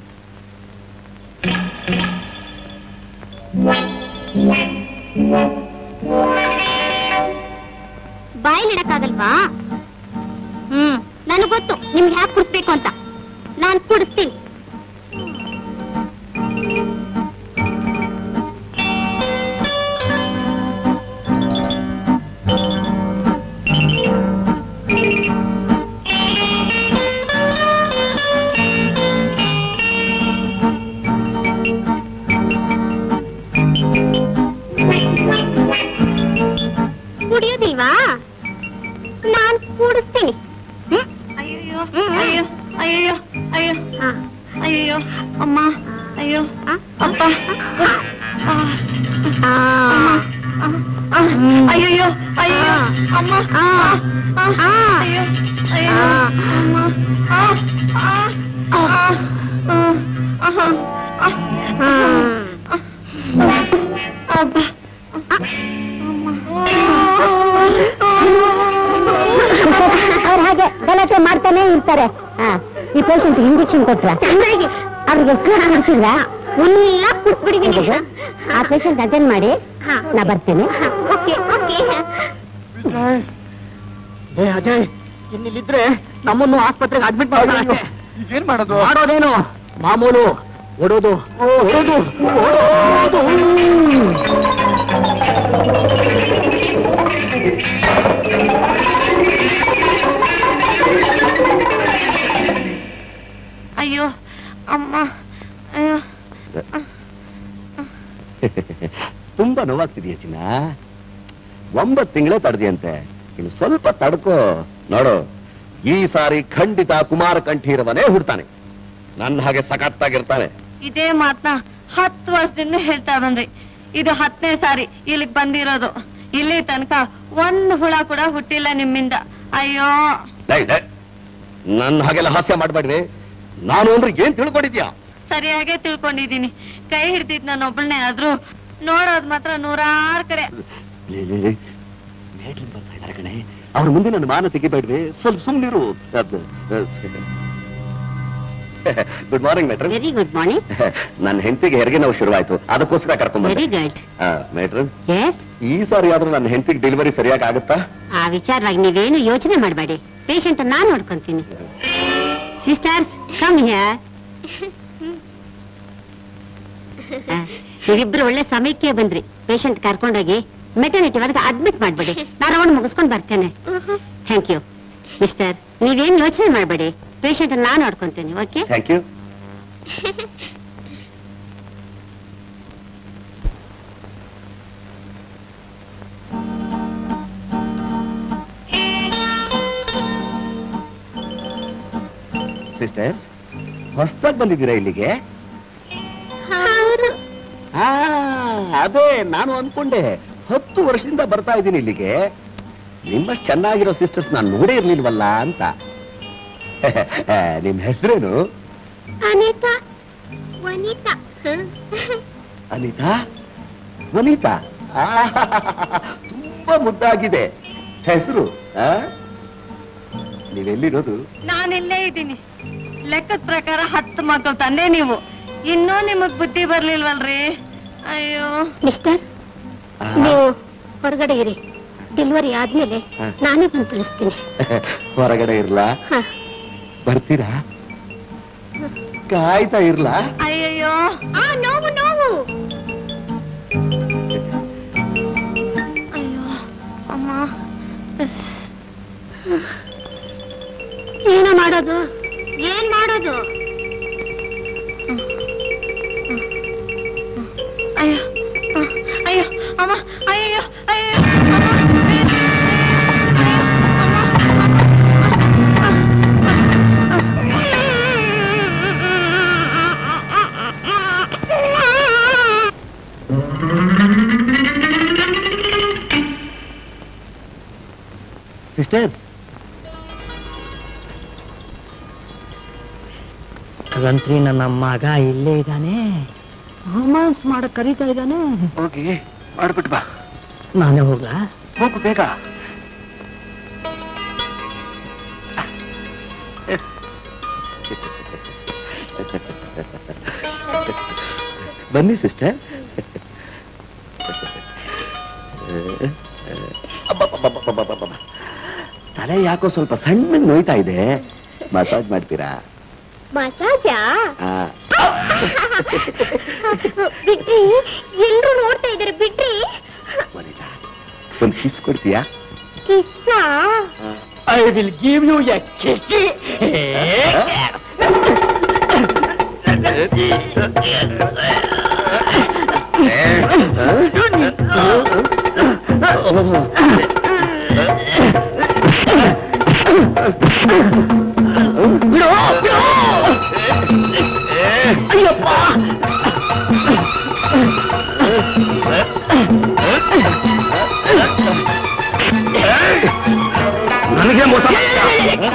H: ಬಾಯಲ್ಲಿಡಕ್ಕಾಗಲ್ವಾ ಹ್ಮ್ ನನಗ್ ಗೊತ್ತು ನಿಮ್ಗೆ ಹ್ಯಾಕ್ ಕುಡಿಸ್ಬೇಕು ಅಂತ ನಾನ್ ಕುಡಿಸ್ತೀನಿ ಕುಡಿಯೋದಿಲ್ವಾ ನಾನ್ ಕುಡಿಸ್ತೀನಿ ಹ್ಮ್?
C: ಅಯ್ಯೋ
H: ಹ್ಮ್, ಹ್ಮ್.
C: ಅಯ್ಯೋ ಅಯ್ಯೋ ಅಯ್ಯೋ
H: ಹಾ.
C: ಅಯ್ಯೋ ಅಮ್ಮ ಅಯ್ಯೋ
H: ಆ?
C: ಅಪ್ಪ ಆ,
H: ಆ.
C: ಅಯ್ಯಯ್ಯೋ ಅಯ್ಯೋ ಅಮ್ಮ ಆ, ಆ, ಅಯ್ಯೋ ಅಯ್ಯೋ ಅಮ್ಮ ಆ, ಆ, ಆ, ಆ, ಆಹಾ, ಆ, ಅಬ್ಬ.
H: ಅವ್ರು ಹಾಗೆ ಗಲಾಟೆ ಮಾಡ್ತಾನೆ ಇರ್ತಾರೆ ಹಾ ಈ ಪೇಷಂಟ್ ಇಂಜೆಕ್ಷನ್ ಕೊಟ್ರ ಚೆನ್ನಾಗಿ ಅವ್ರಿಗೆ ಕೂಡ ಕೊಡ್ಸಿಲ್ಲ ಎಲ್ಲ ಕುಟ್ಬಿಡಿದೀನಿ ಆ ಪೇಷಂಟ್ ಅಟೆಂಡ್ ಮಾಡಿ ನಾ ಬರ್ತೇನೆ ಓಕೆ ಓಕೆ
B: ಏ ಅಜಯ್ ಇನ್ನಿಲ್ಲಿದ್ರೆ ನಮ್ಮನ್ನು ಆಸ್ಪತ್ರೆಗೆ ಅಡ್ಮಿಟ್ ಮಾಡ್ತಾರೆ
E: ಏನ್ ಮಾಡೋದು
B: ಮಾಡೋದೇನು ಮಾಮೂಲು ಓಡೋದು ಓಡೋದು ಓಡೋದು
C: ಅಯ್ಯೋ ಅಮ್ಮ ಅಯ್ಯೋ
I: ತುಂಬಾ ನೋವಾಗ್ತಿದೆಯಾ ಚಿನ್ನ ಒಂಬತ್ತು ತಿಂಗಳೇ ತಡೆದಿಯಂತೆ ಇನ್ನು ಸ್ವಲ್ಪ ತಡ್ಕೋ ನೋಡು ಈ ಸಾರಿ ಖಂಡಿತ ಕುಮಾರ ಕಂಠೀರವನೇ ಹುಡ್ತಾನೆ ನನ್ನ ಹಾಗೆ ಸಖತ್ತಾಗಿರ್ತಾನೆ
C: ಇದೇ ಮಾತನ್ನ ಹತ್ತು ವರ್ಷದಿಂದ ಹೇಳ್ತಾ ಬಂದ್ರಿ ಇದು ಹತ್ತನೇ ಸಾರಿ ಇಲ್ಲಿಗ್ ಬಂದಿರೋದು ಇಲ್ಲಿ ತನಕ ಒಂದ್ ಹುಳ ಕೂಡ ಹುಟ್ಟಿಲ್ಲ ನಿಮ್ಮಿಂದ ಅಯ್ಯೋ
I: ಡೈ, ಡೈ. ನನ್ನ ಹಾಗೆಲ್ಲ ಹಾಸ್ಯ ಮಾಡ್ಬೇಡ್ರಿ ನಾನು ಅಂದ್ರೆ ಏನ್ ತಿಳ್ಕೊಂಡಿದ್ಯಾ
C: ಸರಿಯಾಗೇ ತಿಳ್ಕೊಂಡಿದೀನಿ ಕೈ ಹಿಡ್ದಿದ್ ನಾನು ಒಬ್ಬಳನ್ನೇ ಆದ್ರೂ ನೋಡೋದ್ ಮಾತ್ರ ನೂರಾರು ಕಡೆ
I: ಮೇಡ್ಲಿ ಬರ್ತಾ ಇದ್ದಾರೆ ಕಣೆ ಅವ್ರ ಮುಂದೆ ನನ್ನ ಮಾನ ತೆಗಿಬೇಡ್ರಿ ಸ್ವಲ್ಪ ಸುಮ್ನಿರು ಗುಡ್ ಮಾರ್ನಿಂಗ್ ಮೇಟ್ರ್
H: ವೆರಿ ಗುಡ್ ಮಾರ್ನಿಂಗ್
I: ನನ್ನ ಹೆಂಡತಿಗೆ ಹೆರಿಗೆ ನೋವು ಶುರುವಾಯ್ತು ಅದಕ್ಕೋಸ್ಕರ ಕರ್ಕೊಂಡ್
H: ವೆರಿ
I: ಬಂದೆ
H: ಗುಡ್
I: ಮೇಟ್ರ್
H: ಎಸ್
I: ಈ ಸಾರಿ ಆದ್ರೂ ನನ್ನ ಹೆಂಡತಿಗೆ ಡೆಲಿವರಿ ಸರಿಯಾಗಿ ಆಗುತ್ತಾ
H: ಆ ವಿಚಾರವಾಗಿ ನೀವೇನು ಯೋಚನೆ ಮಾಡಬೇಡಿ ಪೇಷಂಟ್ ನಾನ್ ನೋಡ್ಕೊಂತೀನಿ ಸಿಸ್ಟರ್ಸ್ ಕಮ್ ಹಿಯರ್ ನೀವಿಬ್ರು ಒಳ್ಳೆ ಸಮಯಕ್ಕೆ ಬಂದ್ರಿ ಪೇಷಂಟ್ ಕರ್ಕೊಂಡೋಗಿ ಮೆಟರ್ನಿಟಿ ವರೆಗೆ ಅಡ್ಮಿಟ್ ಮಾಡ್ಬೇಡಿ ನಾನು ರೌಂಡ್ ಮುಗಿಸ್ಕೊಂಡು ಬರ್ತೇನೆ ಥ್ಯಾಂಕ್ ಯು ಮಿಸ್ಟರ್ ನೀವೇನ್ ಯೋಚನೆ ಮಾಡಬೇಡಿ ಪೇಷಂಟ್ ನಾನ್ ನೋಡ್ಕೊಂತೀನಿ ಓಕೆ
I: ಥ್ಯಾಂಕ್ ಯು ಸಿಸ್ಟರ್ ಹೊಸದಾಗಿ ಬಂದಿದ್ದೀರಾ ಇಲ್ಲಿಗೆ ಆ, ಅದೇ ನಾನು ಅನ್ಕೊಂಡೆ ಹತ್ತು ವರ್ಷದಿಂದ ಬರ್ತಾ ಇದ್ದೀನಿ ಇಲ್ಲಿಗೆ ನಿಮ್ಮಷ್ಟು ಚೆನ್ನಾಗಿರೋ ಸಿಸ್ಟರ್ಸ್ ನಾನು ನೋಡೇ ಇರ್ಲಿಲ್ವಲ್ಲ ಅಂತ ನಿಮ್ ಹೆಸರೇನು
H: ಅನಿತಾ ವನಿತಾ
I: ಅನಿತಾ ವನಿತಾ ಆ, ತುಂಬಾ ಮುದ್ದಾಗಿದೆ ಹೆಸರು ಆ? ನೀವೆಲ್ಲಿರೋದು
C: ನಾನಿಲ್ಲೇ ಇದ್ದೀನಿ ಲೆಕ್ಕದ ಪ್ರಕಾರ ಹತ್ತು ಮಕ್ಕಳು ತಂದೆ ನೀವು ಇನ್ನೂ ನಿಮಗ್ ಬುದ್ಧಿ ಬರ್ಲಿಲ್ವಲ್ರಿ ಅಯ್ಯೋ
H: ಮಿಸ್ಟರ್
I: ಆ,
H: ನೀವು ಹೊರಗಡೆ ಇರಿ ಡೆಲಿವರಿ ಆದ್ಮೇಲೆ
I: ಹ.
H: ನಾನೇ ಬಂದು ತಿಳಿಸ್ತೀನಿ
I: ಹೊರಗಡೆ ಇರ್ಲಾ
H: ಹ.
I: ಬರ್ತೀರಾ ಕಾಯ್ತಾ ಇರ್ಲಾ
C: ಅಯ್ಯಯ್ಯೋ
H: ಆ ನೋವು ನೋವು
C: ಅಯ್ಯೋ ಅಮ್ಮ
H: ಏನ ಮಾಡೋದು ಏನ್ ಮಾಡೋದು
C: ಅಯ್ಯೋ ಅ, ಅಯ್ಯೋ ಅಮ್ಮ ಅಯ್ಯೋ ಅಯ್ಯೋ ಅಮ್ಮ ಅಯ್ಯೋ,
I: ಸಿಸ್ಟರ್
D: ರಂತ್ರಿ ನನ್ನ ಮಗ ಇಲ್ಲೇ ಇದ್ದಾನೆ ರೊಮ್ಯಾನ್ಸ್ ಮಾಡಕ್ ಕರೀತಾ ಇದ್ದಾನೆ
I: ಹೋಗಿ ಮಾಡ್ಬಿಟ್ಟು ಬಾ
D: ನಾನೇ ಹೋಗ್ಲಾ
I: ಹೋಗು ಬೇಗ ಬನ್ನಿ ಸಿಸ್ಟರ್ ತಲೆ ಯಾಕೋ ಸ್ವಲ್ಪ ಸಣ್ಣಗೆ ನೋಯ್ತಾ ಇದೆ ಮಸಾಜ್ ಮಾಡ್ತೀರಾ
H: ಮಸಾಜಾ
I: ಆ,
H: ಬಿಡ್ರಿ ಎಲ್ರು ನೋಡ್ತಾ ಇದಾರೆ ಬಿಡ್ರಿ
I: ವನಿತಾ, ಒಂದು ಕಿಸ್ ಕೊಡ್ತೀಯಾ
H: ಕಿಸ್ಸ
B: I will give you a kick
I: ಅಯ್ಯಪ್ಪ ನನಗೆ ಮೋಸ ಮಾಡ್ತೀಯ?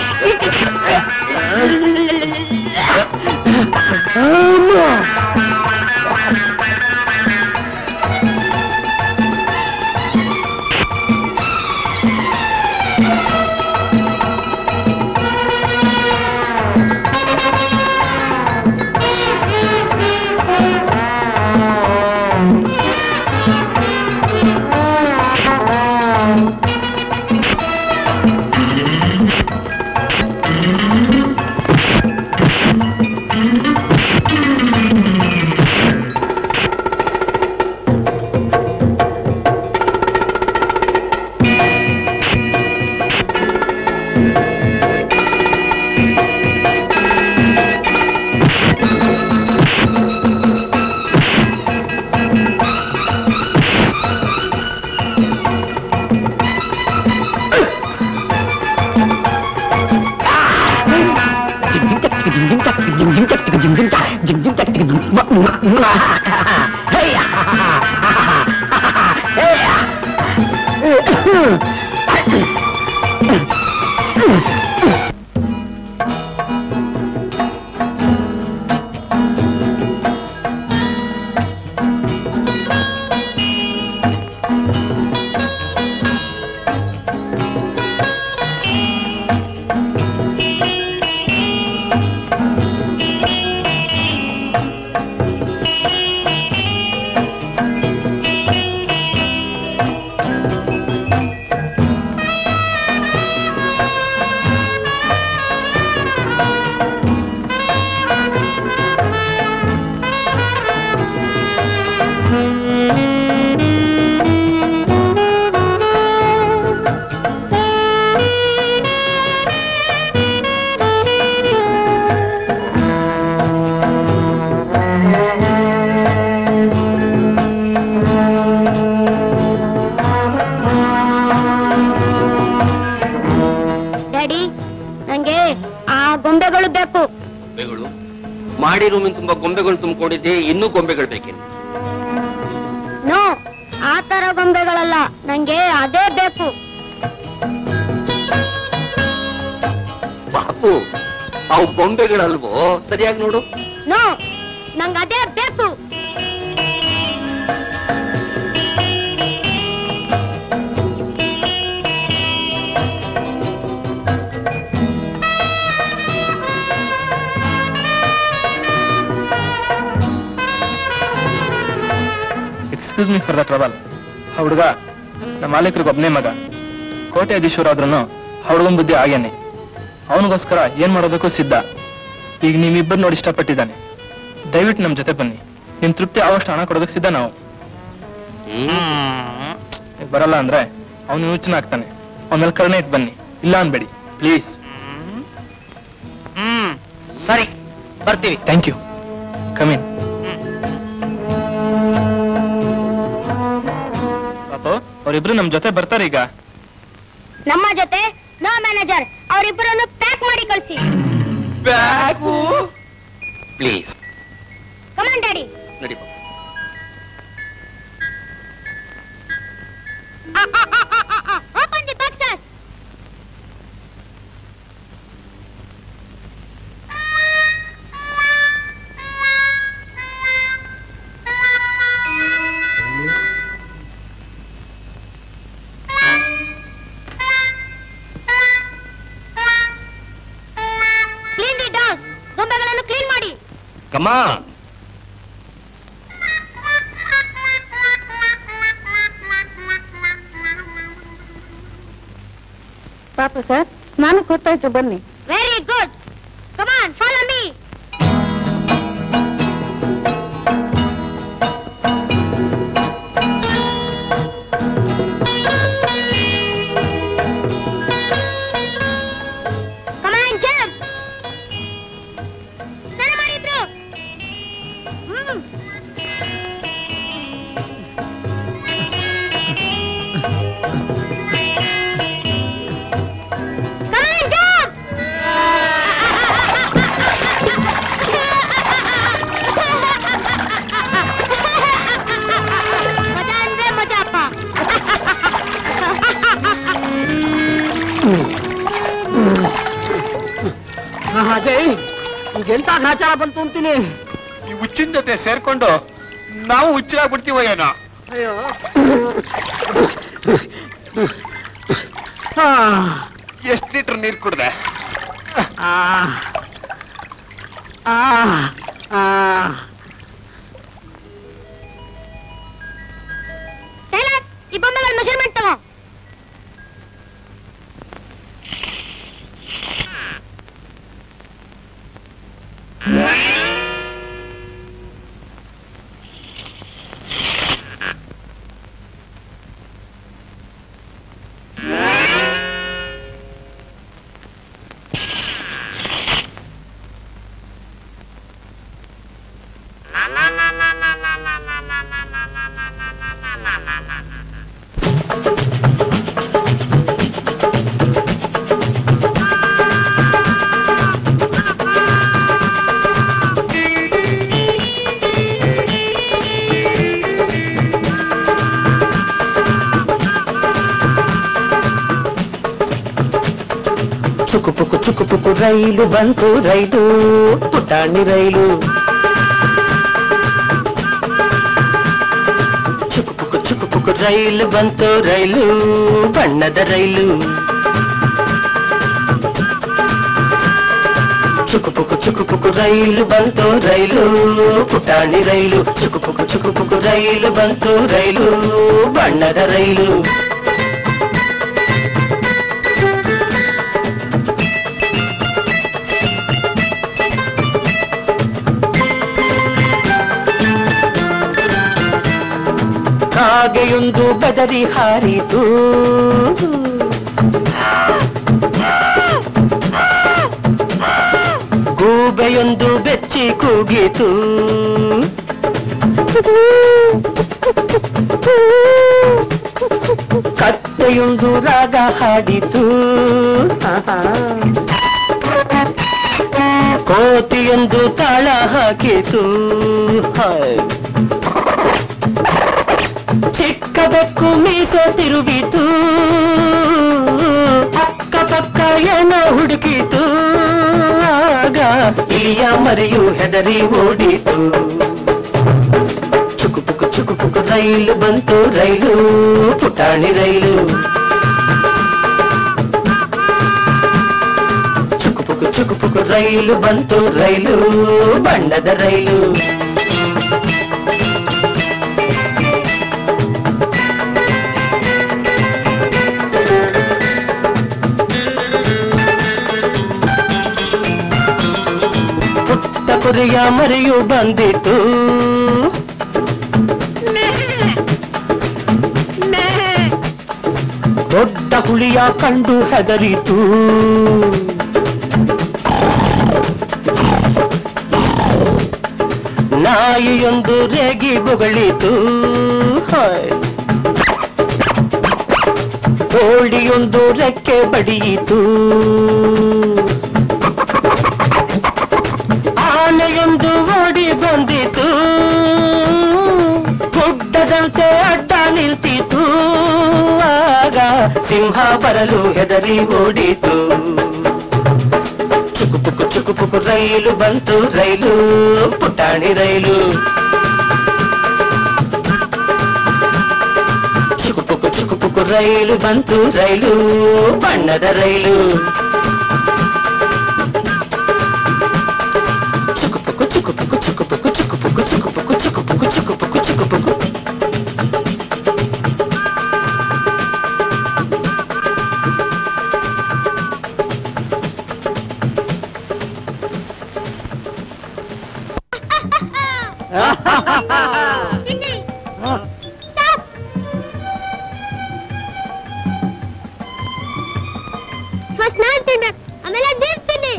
H: ಡ್ಯಾಡಿ ನಂಗೆ ಆ ಗೊಂಬೆಗಳು ಬೇಕು
G: ಗೊಂಬೆಗಳು ಮಾಡಿ ರೂಮಿನ ತುಂಬಾ ಗೊಂಬೆಗಳು ತುಂಬಿಕೊಂಡಿದ್ದೆ ಇನ್ನೂ ಗೊಂಬೆಗಳು ಬೇಕೇನು
H: ನೋ ಆ ತರ ಗೊಂಬೆಗಳಲ್ಲ ನಂಗೆ ಅದೇ ಬೇಕು
G: ಪಾಪು ಅವು ಗೊಂಬೆಗಳಲ್ವೋ ಸರಿಯಾಗಿ ನೋಡು
H: ನೋ ನಂಗೆ ಅದೇ ಬೇಕು
J: excuse me for the trouble ಆ ಹುಡುಗ ನಮ್ಮ ಮಾಲೀಕರಿಗೆ ಒಬ್ಬನೇ ಮಗ ಕೋಟ್ಯಾಧೀಶ್ವರ ಆದ್ರೂ ಹುಡುಗನ ಬುದ್ಧಿ ಆಗೇನೆ ಅವನಿಗೋಸ್ಕರ ಏನ್ ಮಾಡೋದಕ್ಕೂ ಸಿದ್ಧ ಈಗ ನೀವಿಬ್ಬರು ನೋಡಿ ಇಷ್ಟಪಟ್ಟಿದ್ದಾನೆ ದಯವಿಟ್ಟು ನಮ್ ಜೊತೆ ಬನ್ನಿ ನಿಮ್ ತೃಪ್ತಿ ಆವಷ್ಟು ಹಣ ಕೊಡೋದಕ್ಕೆ ಸಿದ್ಧ ನಾವು ನೀವ್ ಬರಲ್ಲ ಅಂದ್ರೆ ಅವನು ಯೋಚನೆ ಆಗ್ತಾನೆ ಅವನ ಮೇಲೆ ಕರುಣೆ ಇಟ್ಟು ಬನ್ನಿ ಇಲ್ಲ ಅನ್ಬೇಡಿ ಪ್ಲೀಸ್
D: ಹ್ಮ್ ಸರಿ ಬರ್ತೀವಿ
J: ಥ್ಯಾಂಕ್ ಯು ಕಮೀನ್ ಪಾಪು ಅವರಿಬ್ರು ನಮ್ ಜೊತೆ ಬರ್ತಾರೆ ಈಗ
H: ನಮ್ಮ ಜೊತೆ ನೋ ಮ್ಯಾನೇಜರ್ ಅವರಿಬ್ಬರನ್ನು ಪ್ಯಾಕ್ ಮಾಡಿ ಕಳಿಸಿ
G: ಪ್ಲೀಸ್
H: ಕಮಾನ್ ಡ್ಯಾಡಿ
G: ನಡಿ ಪಾಪು.
H: Open the boxes clean the dolls ಗೊಂಬೆಗಳನ್ನು ಕ್ಲೀನ್ ಮಾಡಿ
G: ಕಮ್ಮ
H: ಪಾಪ ಸರ್ ನಾನು ಗೊತ್ತಾಯ್ತು ಬನ್ನಿ very good come on follow me come on jump ಸ್ನಾನ ಮಾಡಿ ಇಬ್ರು ಹ್ಮ್ ಕಮಾನ್ ಜಂಪ್ ಮಜಾ ಅಂದ್ರೆ ಮಜಾ ಅಪ್ಪ
D: ಅಜಯ್ ಎಂತ ನಾಚಾರ ಬಂತು ಅಂತೀನಿ
G: ಈ ಹುಚ್ಚಿನ ಜೊತೆ ಸೇರ್ಕೊಂಡು ನಾವು ಹುಚ್ಚಾಗ್ಬಿಡ್ತೀವೋ ಏನೋ
D: ಅಯ್ಯೋ
G: ಎಷ್ಟ್ ಲೀಟರ್ ನೀರ್ ಕುಡ್ದೆ
D: ಆ ಆ ಆ
H: ಈ ಬೊಮ್ಮೆಗಳ ಮೆಷರ್ಮೆಂಟ್ ತಗೋ
F: ಚುಕು ಪುಕು ಚುಕು ಪುಕು ರೈಲು ಬಂತು ರೈಲು ಪುಟಾಣಿ ರೈಲು ಚುಕು ಪುಕು ಚುಕು ಪುಕು ರೈಲು ಬಂತು ರೈಲು ಬಣ್ಣದ ರೈಲು ಚುಕು ಪುಕು ಚುಕು ಪುಕು ರೈಲು ಬಂತು ರೈಲು ಪುಟಾಣಿ ರೈಲು ಚುಕು ಪುಕು ಚುಕು ಪುಕು ರೈಲು ಬಂತು ರೈಲು ಬಣ್ಣದ ರೈಲು ಕಾಗೆಯೊಂದು ಬೆದರಿ ಹಾರಿತು ಗೂಬೆಯೊಂದು ಬೆಚ್ಚಿ ಕೂಗಿತು ಕತ್ತೆಯೊಂದು ರಾಗ ಹಾಡಿತು ಕೋತಿಯೊಂದು ತಾಳ ಹಾಕಿತು ಹಾಯ್ ಚಿಕ್ಕ ಬೆಕ್ಕು ಮೀಸೆ ತಿರುಗಿತು ಅಕ್ಕ ಪಕ್ಕ ಏನೋ ಹುಡುಕಿತು ಆಗ ಇಲಿಯ ಮರಿಯು ಹೆದರಿ ಓಡಿತು ಚುಕು ಪುಕು ಚುಕು ಪುಕು ರೈಲು ಬಂತು ರೈಲು ಪುಟಾಣಿ ರೈಲು ಚುಕು ಪುಕು ಚುಕು ಪುಕು ರೈಲು ಬಂತು ರೈಲು ಬಣ್ಣದ ರೈಲು ಪುಟ್ಟ ಕುರಿಯ ಮರಿಯು ಬಂದಿತು ದೊಡ್ಡ ಹುಳಿಯ ಕಂಡು ಹೆದರಿತು ನಾಯಿಯೊಂದು ರೇಗಿ ಬೊಗಳಿತು ಹಾಯ್. ಕೋಳಿಯೊಂದು ರೆಕ್ಕೆ ಬಡಿಯಿತು ಆನೆಯೊಂದು ಓಡಿ ಬಂದಿತು ಗುಡ್ಡದಂತೆ ಅಡ್ಡ ನಿಲ್ತಿತು ಆಗ ಸಿಂಹ ಬರಲು ಹೆದರಿ ಓಡಿತು ಚುಕು ಪುಕು ಚುಕು ಪುಕು ರೈಲು ಬಂತು ರೈಲು ಪುಟಾಣಿ ರೈಲು ಚುಕು ಪುಕು ಚುಕು ಪುಕು ರೈಲು ಬಂತು ರೈಲು ಬಣ್ಣದ ರೈಲು ಚುಕು ಪುಕು ಚುಕು ಪುಕು ಚುಕು ಪುಕು ಚುಕು ಪುಕು ಚುಕು ಪುಕು ಚುಕು ಪುಕು ಚುಕು ಪುಕು ಚುಕು ಪುಕು
H: ಫಸ್ಟ್ ನಾನ್ ತಿಂದೆ ಆಮೇಲೆ ನೀವ್ ತಿನ್ನಿ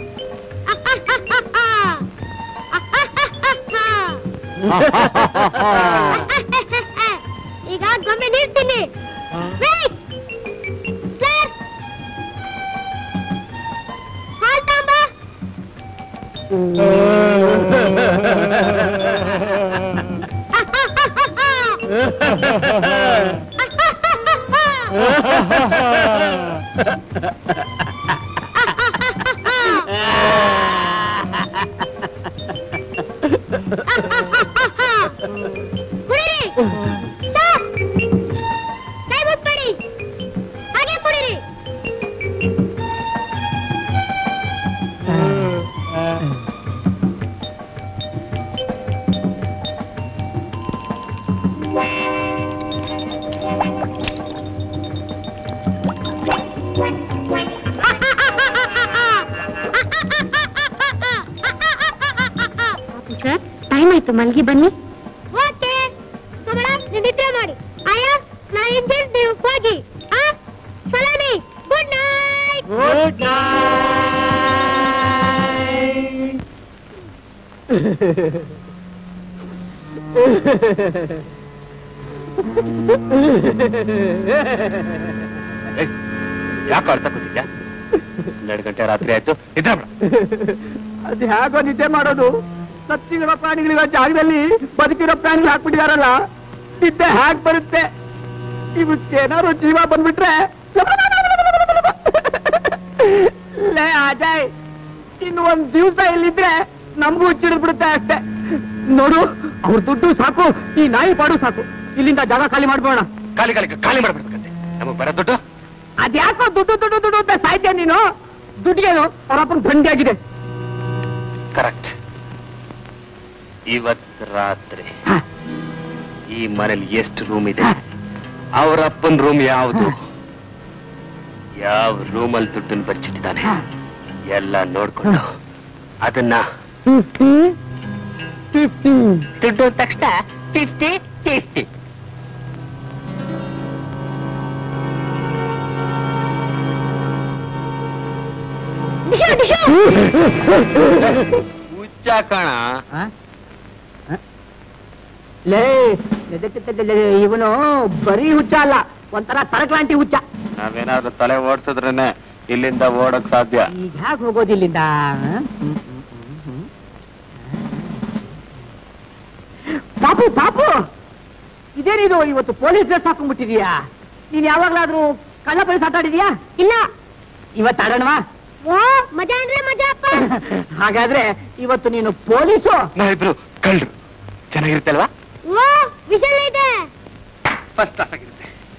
H: ಈಗ ಗೊಂಬೆ ನೀವ್ ತಿನ್ನಿ Wait! Claire! ಹಾಲ್ ತಾಂಬಾ ಹೊತ್ತು ಮಲ್ಗಿ ಬನ್ನಿ ಓಕೆ ಕಮಲ ನಿದ್ದೆ ಮಾಡಿ ಆಯಾ ನಾ ಇಂಜಿನ್ ನೀವು ಹೋಗಿ ಆ ಸಲಾಮಿ ಗುಡ್ ನೈಟ್
B: ಗುಡ್
I: ಯಾಕೆ ಅರ್ಥ ಕೂತಿದ್ಯಾ ಹನ್ನೆರಡು ಗಂಟೆ ರಾತ್ರಿ ಆಯ್ತು ಇದ್ರ
A: ಅದು ಹೇಗೋ ನಿದ್ದೆ ಮಾಡೋದು ಸತ್ತಿರೋ ಪ್ರಾಣಿಗಳಿರೋ ಜಾಗದಲ್ಲಿ ಬದುಕಿರೋ ಪ್ರಾಣಿಗಳು ಹಾಕ್ಬಿಟ್ಟಿದಾರಲ್ಲ ನಿದ್ದೆ ಹ್ಯಾಕ್ ಬರುತ್ತೆ ಇವಕ್ಕೇನಾದ್ರು ಜೀವ ಬಂದ್ಬಿಟ್ರೆ ಲೇ ಅಜಯ್ ಇನ್ನು ಒಂದ್ ದಿವಸ ಇಲ್ಲಿದ್ರೆ ನಮಗೂ ಬಿಡುತ್ತೆ ಅಷ್ಟೇ ನೋಡು ಅವ್ರ ದುಡ್ಡು ಸಾಕು ಈ ನಾಯಿ ಪಾಡು ಸಾಕು ಇಲ್ಲಿಂದ ಜಾಗ ಖಾಲಿ ಮಾಡ್ಬೋಣ
I: ಖಾಲಿ ಖಾಲಿ ಖಾಲಿ ಮಾಡ್ಬಿಡ್ಬೇಕಂತೆ ನಮಗ್ ಬರೋ ದುಡ್ಡು
A: ಅದ್ಯಾಕೋ ದುಡ್ಡು ದುಡ್ಡು ದುಡ್ಡು ಅಂತ ಸಾಯ್ತೀಯ ನೀನು ದುಡ್ಡಿಗೇನು ಅವರಪ್ಪನ ಥಂಡಿ ಆಗಿದೆ
I: ಕರೆಕ್ಟ್ ಇವತ್ ರಾತ್ರಿ ಈ ಮನೇಲಿ ಎಷ್ಟು ರೂಮ್ ಇದೆ ಅವ್ರ ಅಪ್ಪನ ರೂಮ್ ಯಾವುದು ಯಾವ ರೂಮಲ್ಲಿ ದುಡ್ಡನ್ನು ಬಚ್ಚಿಟ್ಟಿದ್ದಾನೆ ಎಲ್ಲ ನೋಡ್ಕೊಂಡು ಅದನ್ನ ದುಡ್ಡು ತಕ್ಷಣ ಫಿಫ್ಟಿ ಫಿಫ್ಟಿ ಹುಚ್ಚ ಕಣ
A: ಲೇ ಇವನು ಬರೀ ಹುಚ್ಚ ಅಲ್ಲ ಒಂಥರ ತರಕ್ಲಾಂಟಿ ಹುಚ್ಚ
I: ನಾವೇನಾದ್ರೂ ತಲೆ ಓಡಿಸಿದ್ರೇನೆ ಇಲ್ಲಿಂದ ಓಡಕ್ ಸಾಧ್ಯ
A: ಈಗ ಹೇಗೆ ಹೋಗೋದು ಇಲ್ಲಿಂದ ಪಾಪು ಪಾಪು ಇದೇನಿದು ಇವತ್ತು ಪೊಲೀಸ್ ಡ್ರೆಸ್ ಹಾಕೊಂಡ್ಬಿಟ್ಟಿದೀಯಾ ನೀನ್ ಯಾವಾಗ್ಲಾದ್ರೂ ಕಳ್ಳ ಪೊಲೀಸ್ ಆಟ ಆಡಿದ್ಯಾ
H: ಇಲ್ಲ
A: ಇವತ್ತು ಆಡೋಣವಾ
H: ಓ ಮಜಾ ಅಂದ್ರೆ ಮಜಾ ಅಪ್ಪ
A: ಹಾಗಾದ್ರೆ ಇವತ್ತು ನೀನು ಪೊಲೀಸು
I: ನಾವಿಬ್ರು ಕಳ್ರು ಚೆನ್ನಾಗಿರುತ್ತೆ ಅಲ್ವಾ
H: ಓ ವಿಷಲ್ ಇದೆ
I: ಫಸ್ಟ್ ಕ್ಲಾಸ್ ಆಗಿರುತ್ತೆ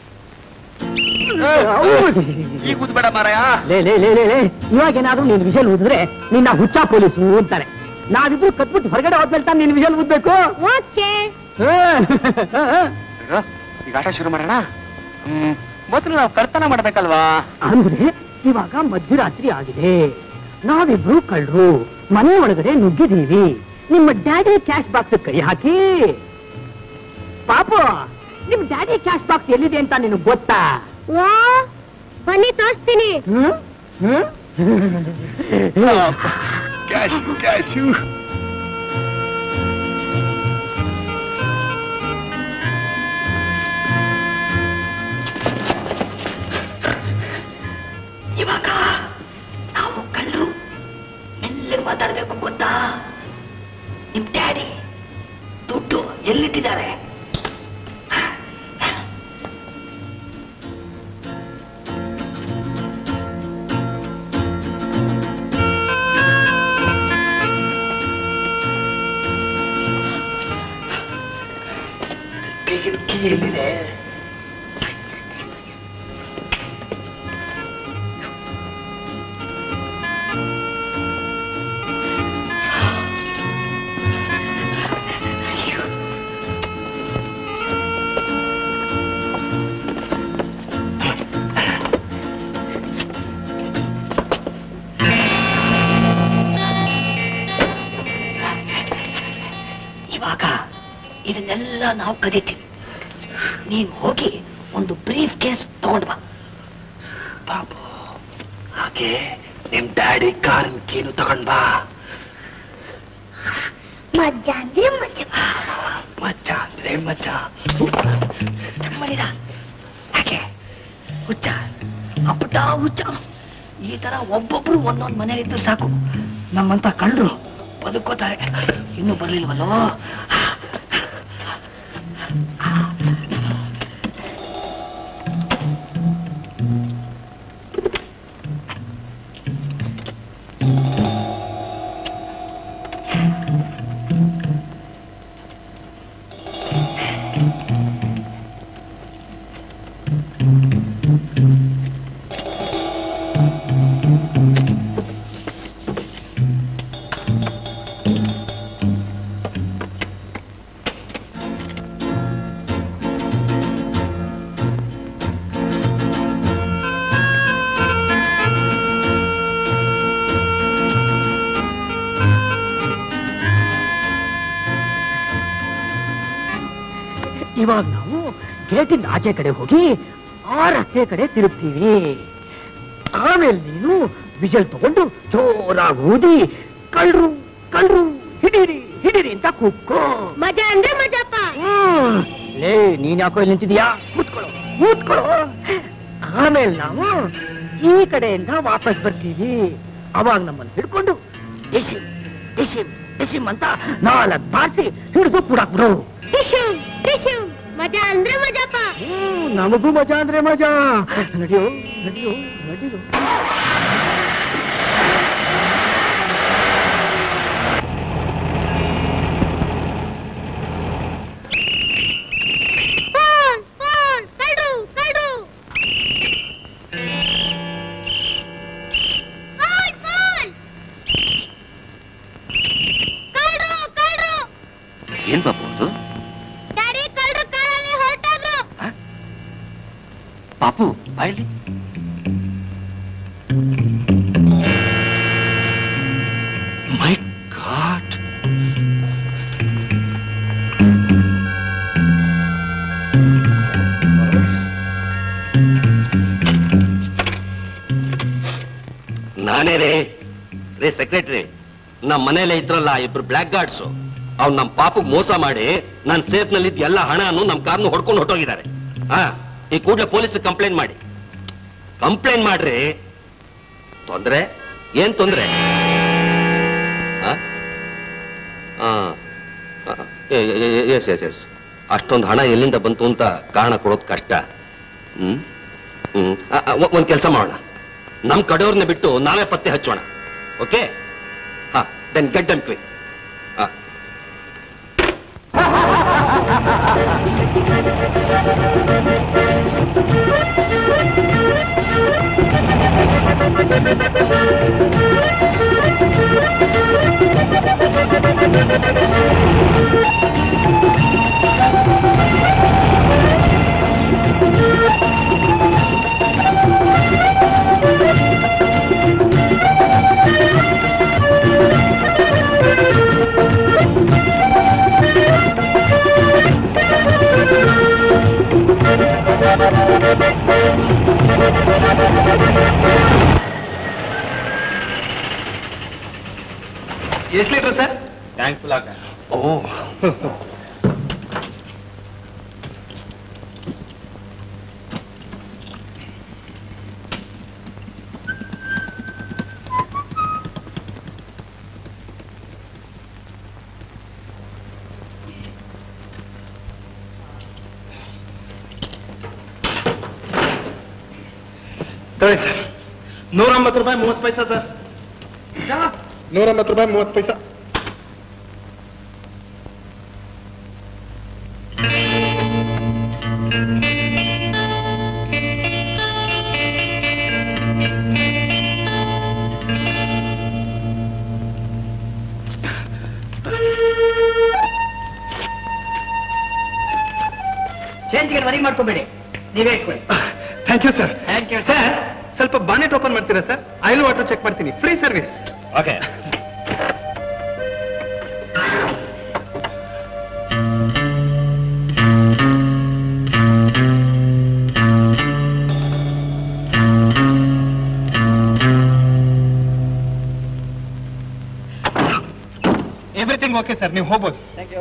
A: ಹೌದು.
I: ಈಗ ಕೂತ್ಬೇಡ ಮಾರಾಯ
A: ಲೇ ಲೇ ಲೇ ಲೇ ಲೇ ಇವಾಗ ಏನಾದ್ರೂ ನೀನ್ ವಿಷಲ್ ಊದಿದ್ರೆ ನಿನ್ನ ಹುಚ್ಚ ಪೊಲೀಸು ಅಂತಾರೆ ನಾವಿಬ್ರು ಕತ್ಬಿಟ್ಟು ಹೊರಗಡೆ ಹೋದ್ಮೇಲೆ ತಾನು ನೀನ್ ವಿಷಲ್ ಊದ್ಬೇಕು
H: ಓಕೆ
I: ಈಗ ಆಟ ಶುರು ಮಾಡೋಣ ಹ್ಮ್ ಮೊದಲು ನಾವು ಕರ್ತನ ಮಾಡ್ಬೇಕಲ್ವಾ
A: ಅಂದ್ರೆ ಇವಾಗ ಮಧ್ಯರಾತ್ರಿ ಆಗಿದೆ ನಾವಿಬ್ರು ಕಳ್ರು ಮನೆ ಒಳಗಡೆ ನುಗ್ಗಿದೀವಿ ನಿಮ್ಮ ಡ್ಯಾಡಿ ಕ್ಯಾಶ್ ಬಾಕ್ಸ್ ಕೈ ಹಾಕಿ ಪಾಪು ನಿಮ್ ಡ್ಯಾಡಿ ಕ್ಯಾಶ್ ಬಾಕ್ಸ್ ಎಲ್ಲಿದೆ ಅಂತ ನಿನಗೆ ಗೊತ್ತಾ
H: ಓ ಬನ್ನಿ ತೋರಿಸ್ತೀನಿ
A: ಹ್ಮ್ ಹ್ಮ್
I: ಕ್ಯಾಶ್ ಕ್ಯಾಶು
D: ಇವಾಗ ನಾವು ಕಳ್ಳರು ಮೆಲ್ಲಗೆ ಮಾತಾಡ್ಬೇಕು ಗೊತ್ತಾ ನಿಮ್ ಡ್ಯಾಡಿ ದುಡ್ಡು ಎಲ್ಲಿಟ್ಟಿದ್ದಾರೆ ಕೀ- ಕೀ ಎಲ್ಲಿದೆ ಇವಾಗ ಇದನ್ನೆಲ್ಲ ನಾವು ಕದೀತೀವಿ ನೀನ್ ಹೋಗಿ ಒಂದು ಬ್ರೀಫ್ ಕೇಸ್ ತಗೊಂಡ್ ಬಾ ಬಾಬು ಹಾಗೆ ನಿಮ್ ಡ್ಯಾಡಿ ಕಾರಿನ ಕೀನು ತಗೊಂಡ್ ಬಾ
H: ಮಜಾ ಅಂದ್ರೆ ಮಜಾ
D: ಮಚ್ಚ ಅಂದ್ರೆ ಮಚ್ಚ ಮರಿದ ಯಾಕೆ ಹುಚ್ಚ ಅಪ್ಪಟ ಹುಚ್ಚ ಈ ತರ ಒಬ್ಬೊಬ್ರು ಒಂದೊಂದ್ ಮನೇಲಿದ್ದು ಸಾಕು ನಮ್ಮಂತ ಕಳ್ಳರು ಬದುಕೋತಾರೆ ಇನ್ನೂ ಬರ್ಲಿಲ್ವಲ್ಲೋ
K: ಇವಾಗ ನಾವು ಗೇಟಿಂದ ಆಚೆ ಕಡೆ ಹೋಗಿ ಆ ರಸ್ತೆ ಕಡೆ ತಿರುಗ್ತೀವಿ ಆಮೇಲೆ ನೀನು ವಿಜಲ್ ತಗೊಂಡು ಜೋರಾಗಿ ಊದಿ ಕಳ್ರು ಕಳ್ರು ಹಿಡೀರಿ ಹಿಡೀರಿ ಅಂತ ಕೂಕ್ಕೋ
H: ಮಜಾ ಅಂದ್ರೆ ಮಜಾಪ್ಪ
K: ಹ್ಮ್. ಲೇ ನೀನ್ ಯಾಕೋ ಇಲ್ಲಿ ನಿಂತಿದ್ಯಾ ಕೂತ್ಕೊಳ್ಳೋ ಕೂತ್ಕೊಳ್ಳೋ ಆಮೇಲೆ ನಾವು ಈ ಕಡೆಯಿಂದ ವಾಪಸ್ ಬರ್ತೀವಿ ಅವಾಗ ನಮ್ಮನ್ನು ಹಿಡ್ಕೊಂಡು ಡಿಶಿಮ್ ಡಿಶಿಮ್ ಡಿಶಿಮ್ ಅಂತ ನಾಲ್ಕು ಬಾರಿಸಿ ಹಿಡಿದು ಕೂಡಾಕ್ಬಿಡು
H: ಟಿಶ್ಯೂ ಟಿಶ್ಯೂ ಮಜಾ ಅಂದ್ರೆ ಮಜಾಪ್ಪ
K: ಹ್ಮ್, ನಮಗೂ ಮಜಾ ಅಂದ್ರೆ ಮಜಾ ನಡಿಯೋ ನಡಿಯೋ ನಡಿಯೋ
H: ಫೋನ್ ಫೋನ್ ಕಳ್ರು ಕಳ್ರು ಫೋನ್ ಫೋನ್ ಕಳ್ರು ಕಳ್ರು
I: ಏನ್ ಪಾಪು ಅದು
H: ಡ್ಯಾಡಿ ಕಳ್ರು ಕಾರಲ್ಲಿ ಹೊರಟೋದ್ರು
I: ಪಾಪು ಬಾಯಲ್ಲಿ ಮೈ ಗಾಡ್
G: ನಾನೇ ರೇ ರೇ ಸೆಕ್ರೆಟರಿ ನಮ್ಮ ಮನೇಲೆ ಇದ್ರಲ್ಲ ಇಬ್ರು ಬ್ಲಾಕ್ ಗಾರ್ಡ್ಸ್ ಅವ್ನು ನಮ್ಮ ಪಾಪಗ್ ಮೋಸ ಮಾಡಿ ನನ್ನ ಸೇಫ್ ನಲ್ಲಿ ಎಲ್ಲ ಹಣನು ನಮ್ಮ ಕಾರ್ನ ಹೊಡ್ಕೊಂಡು ಹೊಟ್ಟೋಗಿದ್ದಾರೆ ಹಾ ಈ ಕೂಡಲೇ ಪೊಲೀಸ್ ಕಂಪ್ಲೇಂಟ್ ಮಾಡಿ ಕಂಪ್ಲೇಂಟ್ ಮಾಡ್ರಿ ತೊಂದ್ರೆ ಏನ್ ತೊಂದ್ರೆ ಎಸ್ ಎಸ್ ಎಸ್ ಅಷ್ಟೊಂದು ಹಣ ಎಲ್ಲಿಂದ ಬಂತು ಅಂತ ಕಾರಣ ಕೊಡೋದು ಕಷ್ಟ ಹ್ಮ್ ಹ್ಮ್ ಆ, ಆ, ಒ- ಒಂದ್ ಕೆಲಸ ಮಾಡೋಣ ನಮ್ ಕಡೆಯವ್ರನ್ನ ಬಿಟ್ಟು ನಾವೇ ಪತ್ತೆ ಹಚ್ಚೋಣ ಓಕೆ ಹಾ ದೆನ್ ಗೆಟ್ ದಮ್ ಕ್ವಿಕ್ ಹಾ
E: ಎಷ್ಟು ಲೀಟ್ರ್ ಸರ್
G: ಥ್ಯಾಂಕ್ಫುಲ್ ಆಗ
E: ಓ ತಗೊಳ್ಳಿ ಸರ್ ನೂರೊಂಬತ್ತು ರೂಪಾಯಿ ಮೂವತ್ತು ಪೈಸಾ ಸರ್ ನೂರೊಂಬತ್ತು ರೂಪಾಯಿ ಮೂವತ್ತು ಪೈಸಾ
D: ಚೇಂಜ್ಗೆ ವರಿ ಮಾಡ್ಕೋಬೇಡಿ ನೀವೇ ಇಟ್ಕೊಳ್ಳಿ
E: thank you sir
D: thank you
E: sir ಸ್ವಲ್ಪ ಬಾನೆಟ್ ಓಪನ್ ಮಾಡ್ತೀರಾ ಸರ್ ಆಯಿಲ್ ವಾಟರ್ ಚೆಕ್ ಮಾಡ್ತೀನಿ free service
G: okay
E: everything okay sir ನೀವು ಹೋಗ್ಬೋದು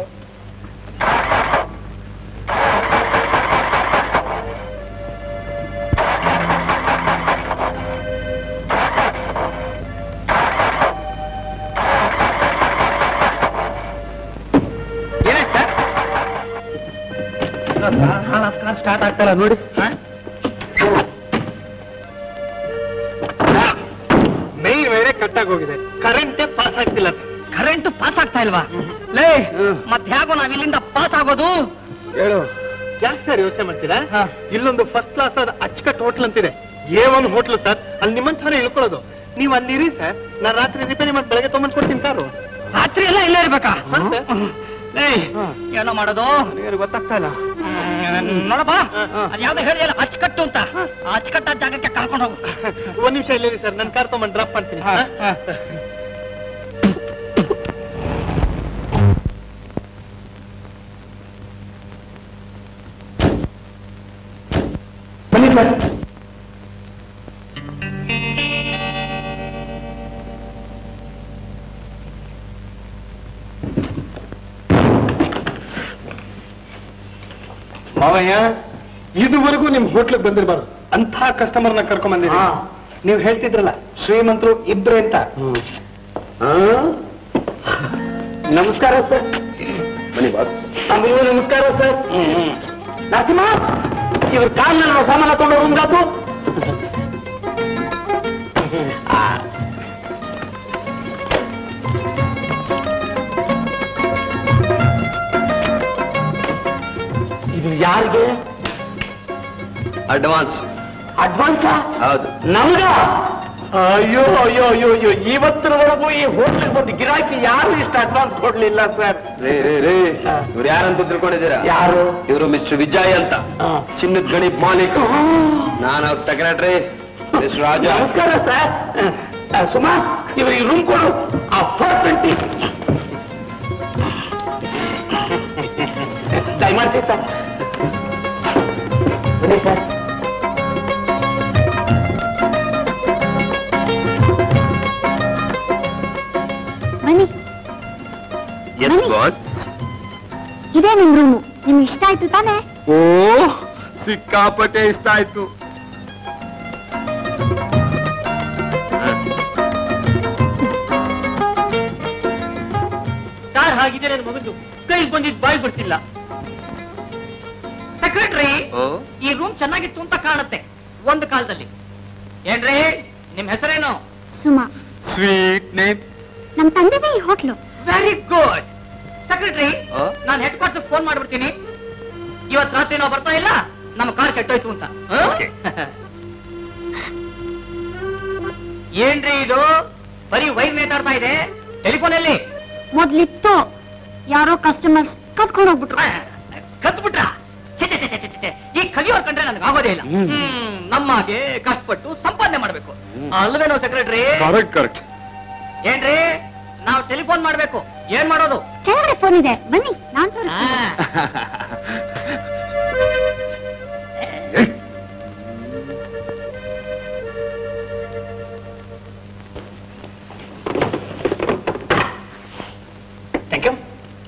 E: ಏನಾಯ್ತು ಸರ್ ಸ್ಟಾರ್ಟ್ ಆಗ್ತಾರ ನೋಡಿ ಮೈನ್ ವೈರೇ ಕಟ್ಟಾಗಿ ಹೋಗಿದೆ ಕರೆಂಟೇ ಪಾಸ್ ಆಗ್ತಿಲ್ಲ ಸರ್
D: ಕರೆಂಟ್ ಪಾಸ್ ಆಗ್ತಾ ಇಲ್ವಾ ಲೇ ಮತ್ ಹೇಗೋ ನಾವ್ ಇಲ್ಲಿಂದ ಪಾಸ್ ಆಗೋದು
E: ಹೇಳು ಯಾಕೆ ಸರ್ ಯೋಚನೆ ಮಾಡ್ತೀರಾ ಇಲ್ಲೊಂದು ಫಸ್ಟ್ ಕ್ಲಾಸ್ ಆದ ಅಚ್ಚಕಟ್ ಹೋಟ್ಲ್ ಅಂತಿದೆ ಎ ಒನ್ ಹೋಟ್ಲ್ ಸರ್ ಅಲ್ಲಿ ನಿಮ್ಮಂತಾನೆ ಇಳ್ಕೊಳ್ಳೋದು ನೀವು ಅಲ್ಲಿರಿ ಸರ್ ನಾ ರಾತ್ರಿ ರಿಪೇರಿ ಮಾಡಿ ಬೆಳಗ್ಗೆ ತೊಗೊಂಡ್ ಕೊಡ್ತೀನಿ ಕಾರು
D: ರಾತ್ರಿ ಎಲ್ಲ ಇಲ್ಲೇ ಇರ್ಬೇಕಾ
E: ಮತ್ತೆ?
D: ಲೇ ಏನೋ ಮಾಡೋದು
E: ನನಗೆ ಗೊತ್ತಾಗ್ತಾ ಇಲ್ಲ
D: ಹ್ಮ್, ನೋಡಪ್ಪ ಅದ್ ಯಾವ್ದೋ ಹೇಳಿದಲ್ಲ ಅಚ್ಚಕಟ್ಟು ಅಂತ ಆ ಅಚ್ಚಕಟ್ಟಾದ ಜಾಗಕ್ಕೆ ಕರ್ಕೊಂಡು ಹೋಗು
E: ಒಂದ್ ನಿಮಿಷ ಇಲ್ಲಿರಿ ಸರ್ ನನ್ನ ಕಾರ್ ತೊಗೊಂಡ್ ಡ್ರಾಪ್ ಮಾಡ್ತೀನಿ
D: ಹಾ,
E: ಹಾ?
D: ಹಾ.
E: ಮಾವಯ್ಯ ಇದುವರೆಗೂ ನಿಮ್ ಹೋಟ್ಲಿಗೆ ಬಂದಿರಬಾರ್ದು ಅಂಥ ಕಸ್ಟಮರ್ನ ಕರ್ಕೊಂಡ್ ಬಂದಿರಿ ನೀವು ಹೇಳ್ತಿದ್ರಲ್ಲ ಶ್ರೀಮಂತರು ಇಬ್ರೆ ಅಂತ ನಮಸ್ಕಾರ ಸರ್
I: ಬನ್ನಿ ಬಾಸ್
A: ನಮಗೂ ನಮಸ್ಕಾರ ಸರ್ ನರಸಿಂಹ ಇವ್ರ ಕಾಲ್ನಲ್ಲಿ ಸಾಮಾನ ತಗೊಂಡು ರೂಮ್ಗಾತು ಇದು ಯಾರಿಗೆ
I: ಅಡ್ವಾನ್ಸ್
A: ಅಡ್ವಾನ್ಸ್
I: ಹೌದು
A: ನಮ್ಗ ಅಯ್ಯೋ ಅಯ್ಯೋ ಅಯ್ಯೋ ಅಯ್ಯೋ ಇವತ್ತಿನವರೆಗೂ ಈ ಹೋಟ್ಲಿಗೆ ಬಂದು ಗಿರಾಕಿ ಯಾರು ಇಷ್ಟು ಅಡ್ವಾನ್ಸ್ ಕೊಡ್ಲಿಲ್ಲ ಸರ್
I: ರೇ ರೇ ರೇ ಇವ್ರು ಯಾರಂತ ತಿಳ್ಕೊಂಡಿದ್ದೀರಾ
A: ಯಾರು
I: ಇವರು ಮಿಸ್ಟರ್ ವಿಜಯ್ ಅಂತ ಚಿನ್ನದ ಗಣಿ ಮಾಲೀಕ ನಾನು ಅವ್ರ ಸೆಕ್ರೆಟರಿ ಮಿಸ್ಟರ್ ರಾಜ
A: ನಮಸ್ಕಾರ ಸರ್ ಆ, ಸುಮಾ ಇವರಿಗೆ ರೂಮ್ ಕೊಡು ಆ ಫೋರ್ ಟ್ವೆಂಟಿ ದಯಮಾಡ್ತೀವಿ ಸರ್ ಬನ್ನಿ ಸರ್
H: ಬನ್ನಿ
I: ಎಸ್ ಬಾಸ್
H: ಇದೇ ನಿಮ್ ರೂಮು ನಿಮ್ಗೆ ಇಷ್ಟ ಆಯ್ತು ತಾನೇ
I: ಓ ಸಿಕ್ಕಾಪಟ್ಟೆ ಇಷ್ಟ ಆಯ್ತು
D: ಕಾರ್ ಹಾಗಿದೆ ನನ್ನ ಮಗದ್ದು ಕೈಗೆ ಬಂದಿದ್ ಬಾಯಿ ಬಿಡ್ತಿಲ್ಲ ಸೆಕ್ರೆಟರಿ
I: ಓ
D: ಈ ರೂಮ್ ಚೆನ್ನಾಗಿತ್ತು ಅಂತ ಕಾಣುತ್ತೆ ಒಂದು ಕಾಲದಲ್ಲಿ ಏನ್ರಿ ನಿಮ್ ಹೆಸರೇನು
H: ಸುಮಾ
I: ಸ್ವೀಟ್ ನೇಮ್
H: ನಮ್ ತಂದೆದೇ ಈ ಹೋಟ್ಲು
D: ವೆರಿ ಗುಡ್ ಸೆಕ್ರೆಟರಿ
I: ಆ?
D: ನಾನು ಹೆಡ್ ಕ್ವಾರ್ಟರ್ ಫೋನ್ ಮಾಡ್ಬಿಡ್ತೀನಿ ಇವತ್ ರಾತ್ರಿ ನಾವು ಬರ್ತಾ ಇಲ್ಲ ನಮ್ಮ ಕಾರ್ ಕೆಟ್ಟೋಯ್ತು ಅಂತ ಆ?
I: Okay.
D: ಏನ್ರಿ ಇದು ಬರೀ ವೈರ್ ನೇತಾಡ್ತಾ ಇದೆ ಟೆಲಿಫೋನ್ ಅಲ್ಲಿ
H: ಮೊದ್ಲಿತ್ತು ಯಾರೋ ಕಸ್ಟಮರ್ಸ್ ಕತ್ಕೊಂಡು ಹೋಗ್ಬಿಟ್ರು
D: ಕತ್ಬಿಟ್ರ ಛೆ, ಛೆ, ಛೆ, ಛೆ, ಛೆ, ಛೆ. ಈ ಕಲಿಯೋರ್ ಕಂಡ್ರೆ ನನಗೆ ಆಗೋದೇ ಇಲ್ಲ ಹ್ಮ್, ನಮ್ಮಾಗೆ ಕಷ್ಟಪಟ್ಟು ಸಂಪಾದನೆ ಮಾಡ್ಬೇಕು ಅಲ್ವೇನೋ ಸೆಕ್ರೆಟರಿ
I: ಕರೆಕ್ಟ್ ಕರೆಕ್ಟ್
D: ಏನ್ರಿ ನಾವು ಟೆಲಿಫೋನ್ ಮಾಡ್ಬೇಕು ಏನ್ ಮಾಡೋದು
H: ಕೆಳಗಡೆ ಫೋನ್ ಇದೆ ಬನ್ನಿ ನಾನ್
D: ಆ,
H: ತೋರಿಸ್ತೀನಿ.
A: Thank you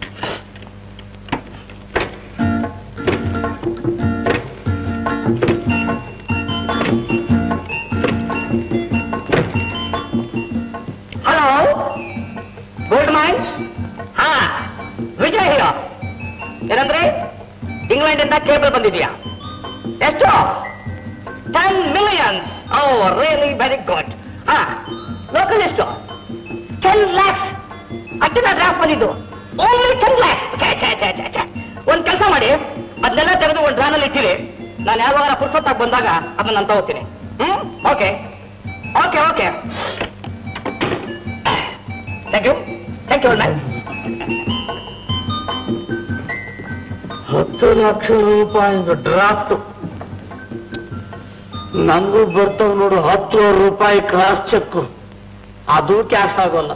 A: hello gold mines ಹಾ ವಿಜಯ್ ಹೀರೋ ಏನಂದ್ರೆ ಇಂಗ್ಲೆಂಡ್ ಇಂದ ಕೇಬಲ್ ಬಂದಿದ್ಯಾ ಎಷ್ಟು ten millions oh really very good ಹಾ ಲೋಕಲ್ ಎಷ್ಟು ಟೆನ್ ಲ್ಯಾಕ್ಸ್ ಅಟ್ಟಿನ ಡ್ರಾಫ್ಟ್ ಬಂದಿದ್ದು ಓನ್ಲಿ ಟೆನ್ ಲ್ಯಾಕ್ಸ್ ಒಂದ್ ಕೆಲಸ ಮಾಡಿ ಅದನ್ನೆಲ್ಲ ತೆಗೆದು ಒಂದು ಡ್ರಾನಲ್ಲಿ ಇಟ್ಟಿರಿ ನಾನು ಯಾವಾಗ ಪುರ್ಸೊತ್ತಾಗಿ ಬಂದಾಗ ಅದನ್ನ ನಾನು ತಗೋತೀನಿ hmm okay okay okay thank you thank you very ಹತ್ತು ಲಕ್ಷ ರೂಪಾಯಿ ಡ್ರಾಫ್ಟ್ ನಮಗೂ ಬರ್ತಾವ ನೋಡು ಹತ್ತು ರೂಪಾಯಿ ಕ್ರಾಸ್ ಚೆಕ್ ಅದು ಕ್ಯಾಶ್ ಆಗೋಲ್ಲ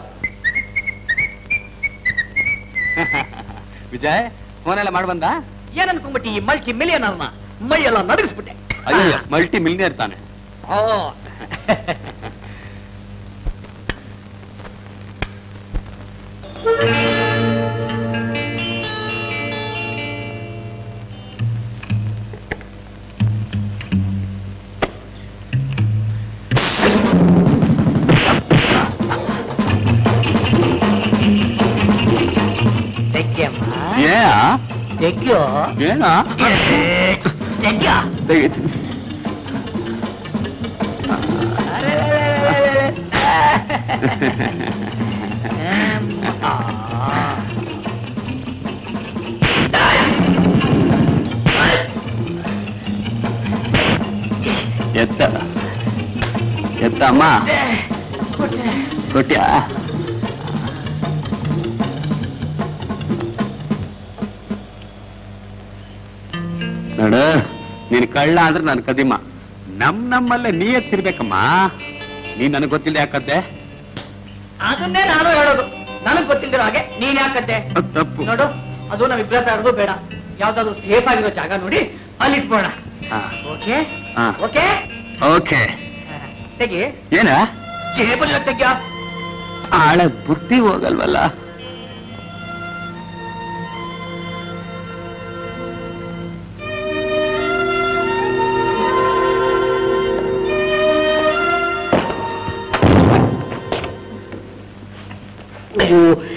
I: ವಿಜಯ್ ಫೋನ್ ಎಲ್ಲ ಮಾಡಿ ಬಂದ
D: ಏನ್ ಅನ್ಕೊಂಬಿಟ್ಟಿ ಈ ಮಲ್ಟಿ ಮಿಲಿಯನ್ ಅನ್ನ ಮೈ ಎಲ್ಲ ನಡಗಿಸ್ಬಿಟ್ಟೆ
I: ಅಯ್ಯೋ ಮಲ್ಟಿ ಮಿಲಿನಿಯರ್ ತಾನೆ
D: ಓ ತೆಗ್ಯಮ್ಮ
I: ಏ
D: ತೆಗ್ಯೋ
I: ಏನ
D: ತೆಗ್ಯ
I: ಎತ್ತ ಎತ್ತ ಅಮ್ಮ ಕೊಟ್ಯಾ ನೋಡು ನೀನ್ ಕಳ್ಳ ಅಂದ್ರೆ ನನ್ ಕದಿಮ ನಮ್ ನಮ್ಮಲ್ಲೇ ನೀ ಎತ್ತಿರ್ಬೇಕಮ್ಮ ನೀನ್ ನನಗ್ ಗೊತ್ತಿಲ್ಲ ಯಾಕದ್ದೆ
D: ಅದನ್ನೇ ನಾನು ಹೇಳೋದು ನನಗ್ ಗೊತ್ತಿಲ್ದಿರೋ ಹಾಗೆ ನೀನ್ ಯಾಕತ್ತೆ
I: ಅದ್ ತಪ್ಪು
D: ನೋಡು ಅದು ನಾವ್ ಇಬ್ಬರ ಆಡೋದು ಬೇಡ ಯಾವ್ದಾದ್ರು ಸೇಫ್ ಆಗಿರೋ ಜಾಗ ನೋಡಿ ಅಲ್ಲಿ ಇಟ್ಬೋಣ
I: ಹಾ.
D: ಓಕೆ
I: ಹಾ.
D: ಓಕೆ
I: ಓಕೆ
D: ತೆಗಿ
I: ಏನ
D: ಜೇಬಲ್ ತೆಗ್ಯ
I: ಆಳ ಬುದ್ಧಿ ಹೋಗಲ್ವಲ್ಲ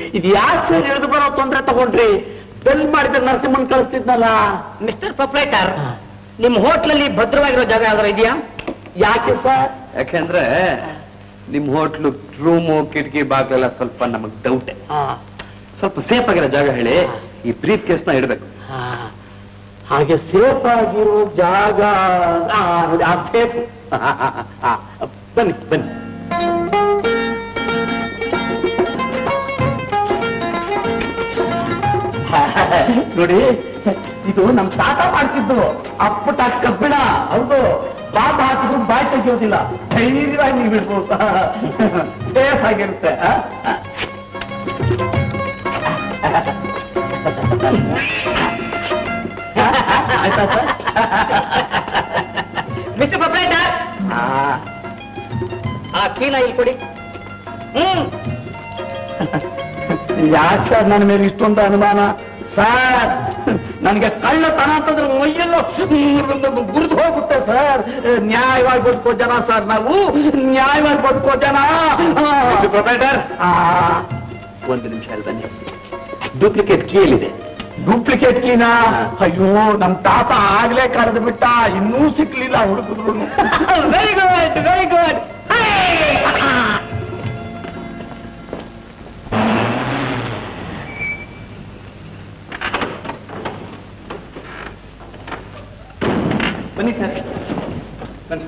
A: ಇದು ಯಾಕೆ ಇಳಿದು ಬರೋ ತೊಂದ್ರೆ ತಗೊಂಡ್ರಿ ಬೆಲ್ ಮಾಡಿದ್ರೆ ನರಸಿಂಹನ್ ಕಳಿಸ್ತಿದ್ನಲ್ಲ
K: ಮಿಸ್ಟರ್ ಪ್ರೊಪ್ರೈಟರ್ ನಿಮ್ ಹೋಟ್ಲಲ್ಲಿ ಭದ್ರವಾಗಿರೋ ಜಾಗ ಯಾವ್ದಾರ ಇದೆಯಾ
A: ಯಾಕೆ ಸರ್
G: ಯಾಕೆಂದ್ರೆ ನಿಮ್ ಹೋಟ್ಲು ರೂಮು ಕಿಟಕಿ ಬಾಗ್ಲೆಲ್ಲ ಸ್ವಲ್ಪ ನಮಗ್ ಡೌಟ್ ಸ್ವಲ್ಪ ಸೇಫ್ ಆಗಿರೋ ಜಾಗ ಹೇಳಿ ಈ ಬ್ರೀಫ್ ಕೇಸ್ ನ ಇಡ್ಬೇಕು
A: ಹಾಗೆ ಸೇಫ್ ಆಗಿರೋ ಜಾಗ ಆ, ನೋಡಿ ಆ ಸೇಫ್ ಬನ್ನಿ ಬನ್ನಿ ನೋಡಿ ಇದು ನಮ್ ತಾತ ಮಾಡ್ತಿದ್ದು ಅಪ್ಪಟ ಕಬ್ಬಿಣ ಹೌದು ಬಾಬ ಹಾಕಿದ್ರು ಬಾಯಿ ತೆಗಿಯೋದಿಲ್ಲ ಧೈರ್ಯವಾಗಿ ನೀವು ಬಿಡ್ಬೋದು ಸೇಫ್ ಆಗಿರುತ್ತೆ ಆ? ಆಯ್ತಾ ಸರ್
K: ಮಿಸ್ಟರ್ ಪ್ರೊಪ್ರೈಟರ್
A: ಆ,
K: ಆ ಕೀನ ಇಲ್ಲಿ ಕೊಡಿ ಹ್ಮ್
A: ಯಾಕೆ ಸರ್ ನನ್ನ ಮೇಲೆ ಇಷ್ಟೊಂದು ಅನುಮಾನ ಸರ್ ನನಗೆ ಕಳ್ಳತನ ಅಂತಂದ್ರೆ ಮೈಯೆಲ್ಲ ಗುರಿದು ಹೋಗುತ್ತೆ ಸರ್ ನ್ಯಾಯವಾಗಿ ಬದುಕೋ ಜನ ಸರ್ ನಾವು ನ್ಯಾಯವಾಗಿ ಬದುಕೋ ಜನ
G: ಪ್ರೊಪರೇಟರ್
A: ಆ,
G: ಒಂದು ನಿಮಿಷ ಅಲ್ಲಿ ಬನ್ನಿ ಡೂಪ್ಲಿಕೇಟ್ ಕೀ ಎಲ್ಲಿದೆ
A: ಡೂಪ್ಲಿಕೇಟ್ ಕೀನ ಅಯ್ಯೋ ನಮ್ ತಾತ ಆಗ್ಲೇ ಕರೆದು ಬಿಟ್ಟ ಇನ್ನೂ ಸಿಕ್ಲಿಲ್ಲ ಹುಡುಕಿದ್ರು
K: ವೆರಿ ಗುಡ್ ವೆರಿ ಗುಡ್
A: ಬನ್ನಿ ಸರ್ ಬನ್ನಿ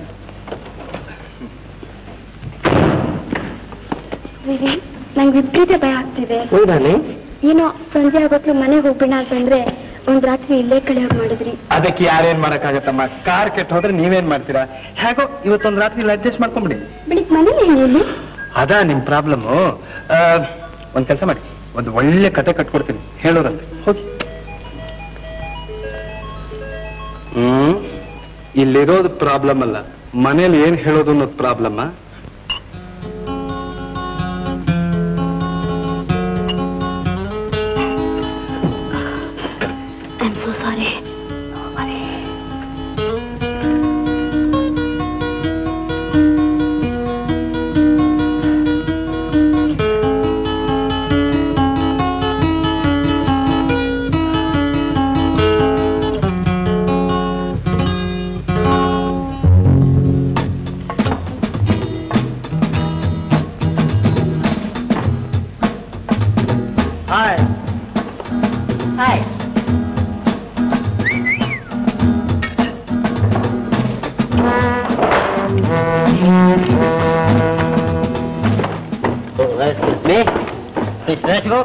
L: ರೀ ನಂಗೆ ವಿಪರೀತ ಭಯ ಆಗ್ತಿದೆ
A: ಹೌದಾನೆ
L: ಏನೋ ಸಂಜೆ ಆಗೋತ್ಲು ಮನೆಗೆ ಹೋಗ್ಬಿಡ ಅಂತಂದ್ರೆ ಒಂದ್ ರಾತ್ರಿ ಇಲ್ಲೇ ಕಳೆಯೋಗ್ ಮಾಡಿದ್ರಿ
E: ಅದಕ್ಕೆ ಯಾರೇನ್ ಮಾಡಕ್ಕಾಗತ್ತಮ್ಮ ಕಾರ್ ಕೆಟ್ಟ ಹೋದ್ರೆ ನೀವೇನ್ ಮಾಡ್ತೀರಾ ಹೇಗೋ ಇವತ್ತೊಂದ್ ರಾತ್ರಿ ಇಲ್ಲಿ ಅಡ್ಜಸ್ಟ್ ಮಾಡ್ಕೊಂಬಿಡಿ
L: ಬೆಳಿಗ್ಗೆ ಮನೇಲಿ ಹೇಳಿ
E: ಅದಾ ನಿಮ್ ಪ್ರಾಬ್ಲಮ್ ಒಂದ್ ಕೆಲಸ ಮಾಡಿ ಒಂದು ಒಳ್ಳೆ ಕತೆ ಕಟ್ಕೊಡ್ತೀನಿ ಹೇಳೋರಂತೆ ಹೋಗಿ ಹ್ಮ್ ಇಲ್ಲಿರೋದು ಪ್ರಾಬ್ಲಮ್ ಅಲ್ಲ ಮನೇಲಿ ಏನ್ ಹೇಳೋದು ಅನ್ನೋದು problem
L: I am so sorry
K: hi hi Excuse me. Please let's go.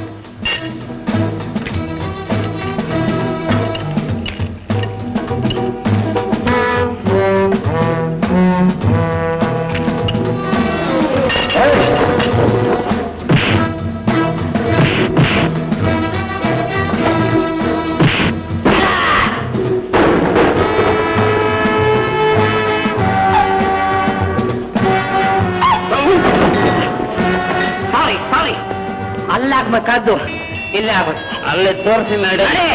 K: Sorry sorry ಅಲ್ಲಾಗ್ಬೇಕಾದ್ದು ಇಲ್ಲೇ ಆಗೋದು
A: ಅಲ್ಲೇ ತೋರಿಸಿ ನಡೆ
K: ನಡೆ.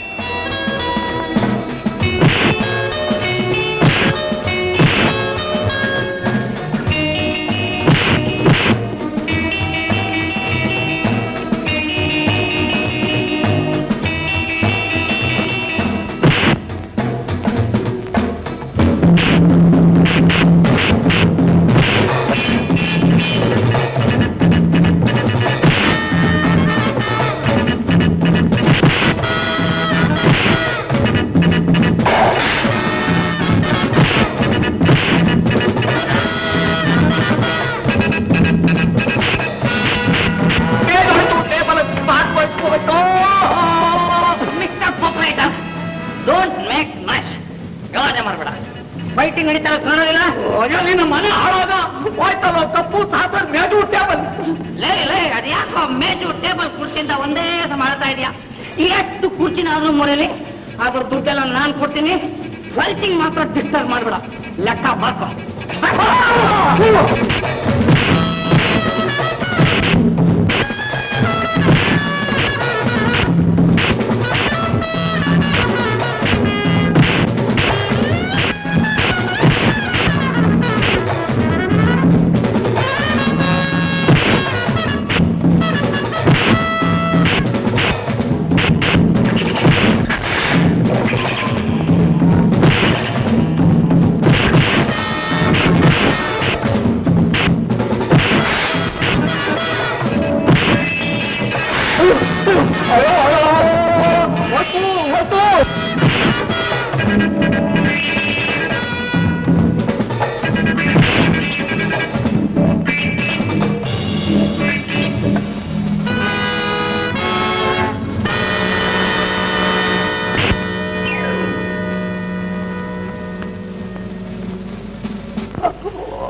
K: ಮಿಸ್ಟರ್ ಪ್ರೊಪ್ರೈಟರ್ ಡೋಂಟ್ ಮೇಕ್ ನಶ್ ಯೋಚನೆ ಮಾಡಬೇಡ ಫೈಟಿಂಗ್ ನಡೀತಾ ಇರೋದು ಕಾಣೋದಿಲ್ಲ
A: ಅಯ್ಯೋ ನಿನ್ನ ಮನೆ ಹಾಳಾಗ ಹೋಯ್ತಲ್ಲ ಕಪ್ಪು ಸಾಸರ್ ಮೇಜು ಟೇಬಲ್
K: ಲೇ ಲೇ ಅದ್ಯಾಕೋ ಮೇಜು ಟೇಬಲ್ ಕುರ್ಚಿಯಿಂದ ಒಂದೇ ಸಮ ಮಾಡ್ತಾ ಇದೆಯಾ ಎಷ್ಟು ಕುರ್ಚಿನಾದ್ರೂ ಮುರಿಲಿ ಅದ್ರ ದುಡ್ಡೆಲ್ಲ ನಾನು ಕೊಡ್ತೀನಿ ಫೈಟಿಂಗ್ ಮಾತ್ರ ಡಿಸ್ಟರ್ಬ್ ಮಾಡ್ಬೇಡ ಲೆಕ್ಕ ಬರ್ಕೊ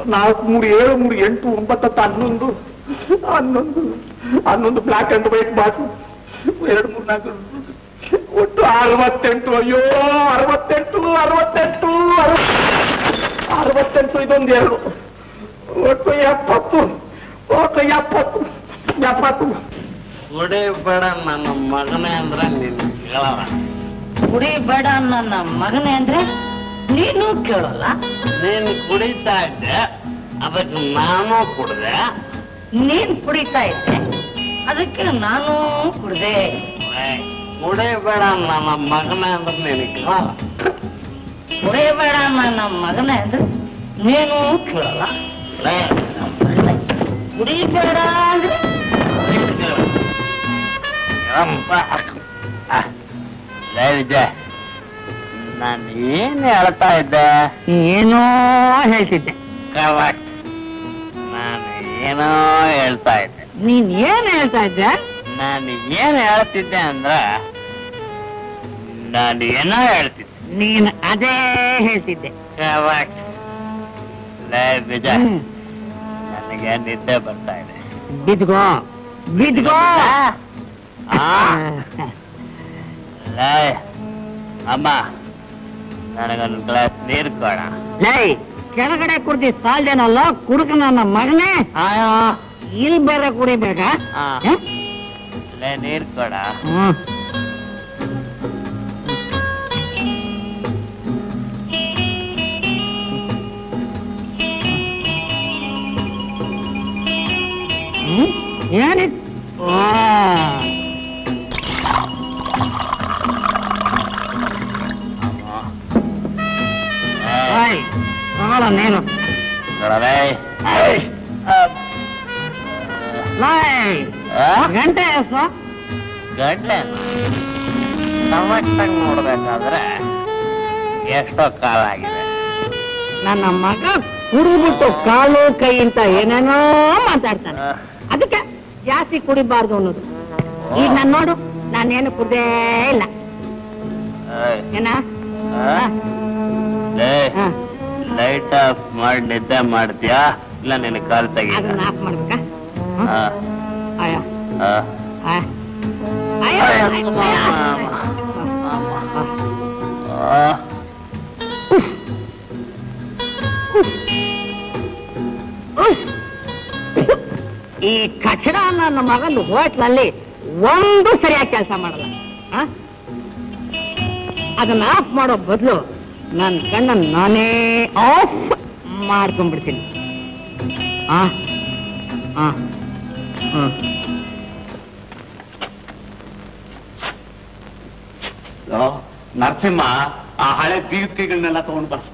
A: ನಾಲ್ಕು ಮೂರು ಏಳು ಮೂರು ಎಂಟು ಒಂಬತ್ತು ಹತ್ತು ಹನ್ನೊಂದು ಹನ್ನೊಂದು ಹನ್ನೊಂದು ಬ್ಲಾಕ್ ಅಂಡ್ ವೈಟ್ ಬಾಟು ಎರಡು ಮೂರು ನಾಲ್ಕು ಒಟ್ಟು ಅರವತ್ತೆಂಟು ಅಯ್ಯೋ ಅರವತ್ತೆಂಟು ಅರವತ್ತೆಂಟು ಅರವತ್- ಅರವತ್ತೆಂಟು ಇದೊಂದು ಎರಡು ಒಟ್ಟು ಎಪ್ಪತ್ತು ಒಟ್ಟು ಎಪ್ಪತ್ತು ಎಪ್ಪತ್ತು
M: ಕುಡಿಬೇಡ ನನ್ನ ಮಗನೇ ಅಂದ್ರೆ ನೀನು ಕೇಳಲ್ಲ
K: ಕುಡಿಬೇಡ ನನ್ನ ಮಗನೇ ಅಂದ್ರೆ ನೀನು ಕೇಳಲ್ಲ
M: ನೀನು ಕುಡಿತಾ ಇದ್ದೆ ಅದಕ್ಕೆ ನಾನು ಕುಡ್ದೆ
K: ನೀನ್ ಕುಡಿತಾ ಇದ್ದೆ ಅದಕ್ಕೆ ನಾನು ಕುಡ್ದೆ
M: ಏಯ್, ಕುಡಿಬೇಡ ನನ್ನ ಮಗನೇ ಅಂದ್ರೆ ನೀನು ಕೇಳಲ್ಲ
K: ಕುಡಿಬೇಡ ನನ್ನ ಮಗನೇ ಅಂದ್ರೆ ನೀನು ಕೇಳಲ್ಲ
M: ಲೇ,
K: ಕುಡಿಬೇಡ ಅಂದ್ರೆ
M: ಯಪ್ಪ. ಆ, ಲೇ ವಿಜಯ್ ನಾನು ಏನ್ ಹೇಳ್ತಾ ಇದ್ದೆ
K: ಏನೋ ಹೇಳ್ತಿದ್ದೆ
M: ಕರೆಕ್ಟ್ ನಾನು ಏನೋ ಹೇಳ್ತಾ ಇದ್ದೆ
K: ನೀನ್ ಏನ್ ಹೇಳ್ತಾ ಇದ್ದೆ
M: ನಾನು ಏನ್ ಹೇಳ್ತಿದ್ದೆ ಅಂದ್ರೆ ನಾನು ಏನೋ ಹೇಳ್ತಿದ್ದೆ
K: ನೀನ್ ಅದೇ ಹೇಳ್ತಿದ್ದೆ
M: ಕರೆಕ್ಟ್ ಲೇ ವಿಜಯ್
K: ಹ್ಮ್.
M: ನನಗೆ ನಿದ್ದೆ ಬರ್ತಾ ಇದೆ
K: ಬಿದ್ಗೋ ಬಿದ್ಗೋ
M: ಆ ಲೇ ಅಮ್ಮ ನನಗೊಂದು ಗ್ಲಾಸ್ ನೀರು ಕೊಡ
K: ಲೈ ಕೆಳಗಡೆ ಕುಡ್ದಿ ಸಾಲ್ದೇನಲ್ಲ ಕುಡುಕ ನನ್ನ ಮಗನೇ
M: ಆಯೋ
K: ಇಲ್ಲಿ ಬೇರೆ ಕುಡಿಬೇಕಾ
M: ಆ.
K: ಹ?
M: ಲೇ ನೀರು ಕೊಡ
K: ಹ್ಮ್ ಹ್ಮ್? ಏನಿದ್ ಆ. ಓಯ್, ತಗೊಳ್ಳೋ ನೀನು
M: ಕೊಡಲೇ
K: ಲೈ ಗಂಟೆ ಎಷ್ಟು
M: ಗಡ್ಲೆ ಟಮಟಂಗ್ ನೋಡ್ಬೇಕಾದ್ರೆ ಎಷ್ಟೋ ಕಾಲ ಆಗಿದೆ
K: ನನ್ನ ಮಗ ಕುಡಿಬಿಟ್ಟು ಕಾಲು ಕೈ ಅಂತ ಏನೇನೋ ಮಾತಾಡ್ತಾನೆ ಅದಕ್ಕೆ ಜಾಸ್ತಿ ಕುಡಿಬಾರ್ದು ಅನ್ನೋದು ಈಗ ನಾನು ನೋಡು ನಾನೇನು ಕುಡ್ದೇ ಇಲ್ಲ
M: ಏಯ್,
K: ಏನ
M: ಆ? ಲೇ
K: ಹಾ.
M: ಲೈಟ್ ಆಫ್ ಮಾಡಿ ನಿದ್ದೆ ಮಾಡ್ತೀಯಾ ಇಲ್ಲ ನಿನ್ನ ಕಾಲ್ ತೆಗಿ
K: ಅದನ್ನ ಆಫ್ ಮಾಡ್ಬೇಕಾ ಹ್ಮ್?
M: ಆ,
K: ಅಯ್ಯ
M: ಆ.
K: ಅಯ್ಯ. ಅಯ್ಯ, ಅಯ್ಯ, ಅಯ್ಯ.
M: ಆ.
K: ಈ ಕಚಡ ನನ್ನ ಮಗನ ಹೋಟ್ಲಲ್ಲಿ ಒಂದು ಸರಿಯಾಗಿ ಕೆಲಸ ಮಾಡಲ್ಲ ಆ? ಅದನ್ನ ಆಫ್ ಮಾಡೋ ಬದಲು ನನ್ನ ಕಣ್ಣ ನಾನೇ ಆಫ್ ಮಾಡ್ಕೊಂಡ್ಬಿಡ್ತೀನಿ ಆ ಆ ಹ್ಮ್
A: ಲೋ, ನರಸಿಂಹ ಆ ಹಳೆ ಬೀಗ್ತಿಗಳನ್ನೆಲ್ಲ ತಗೊಂಡ್ ಬಾ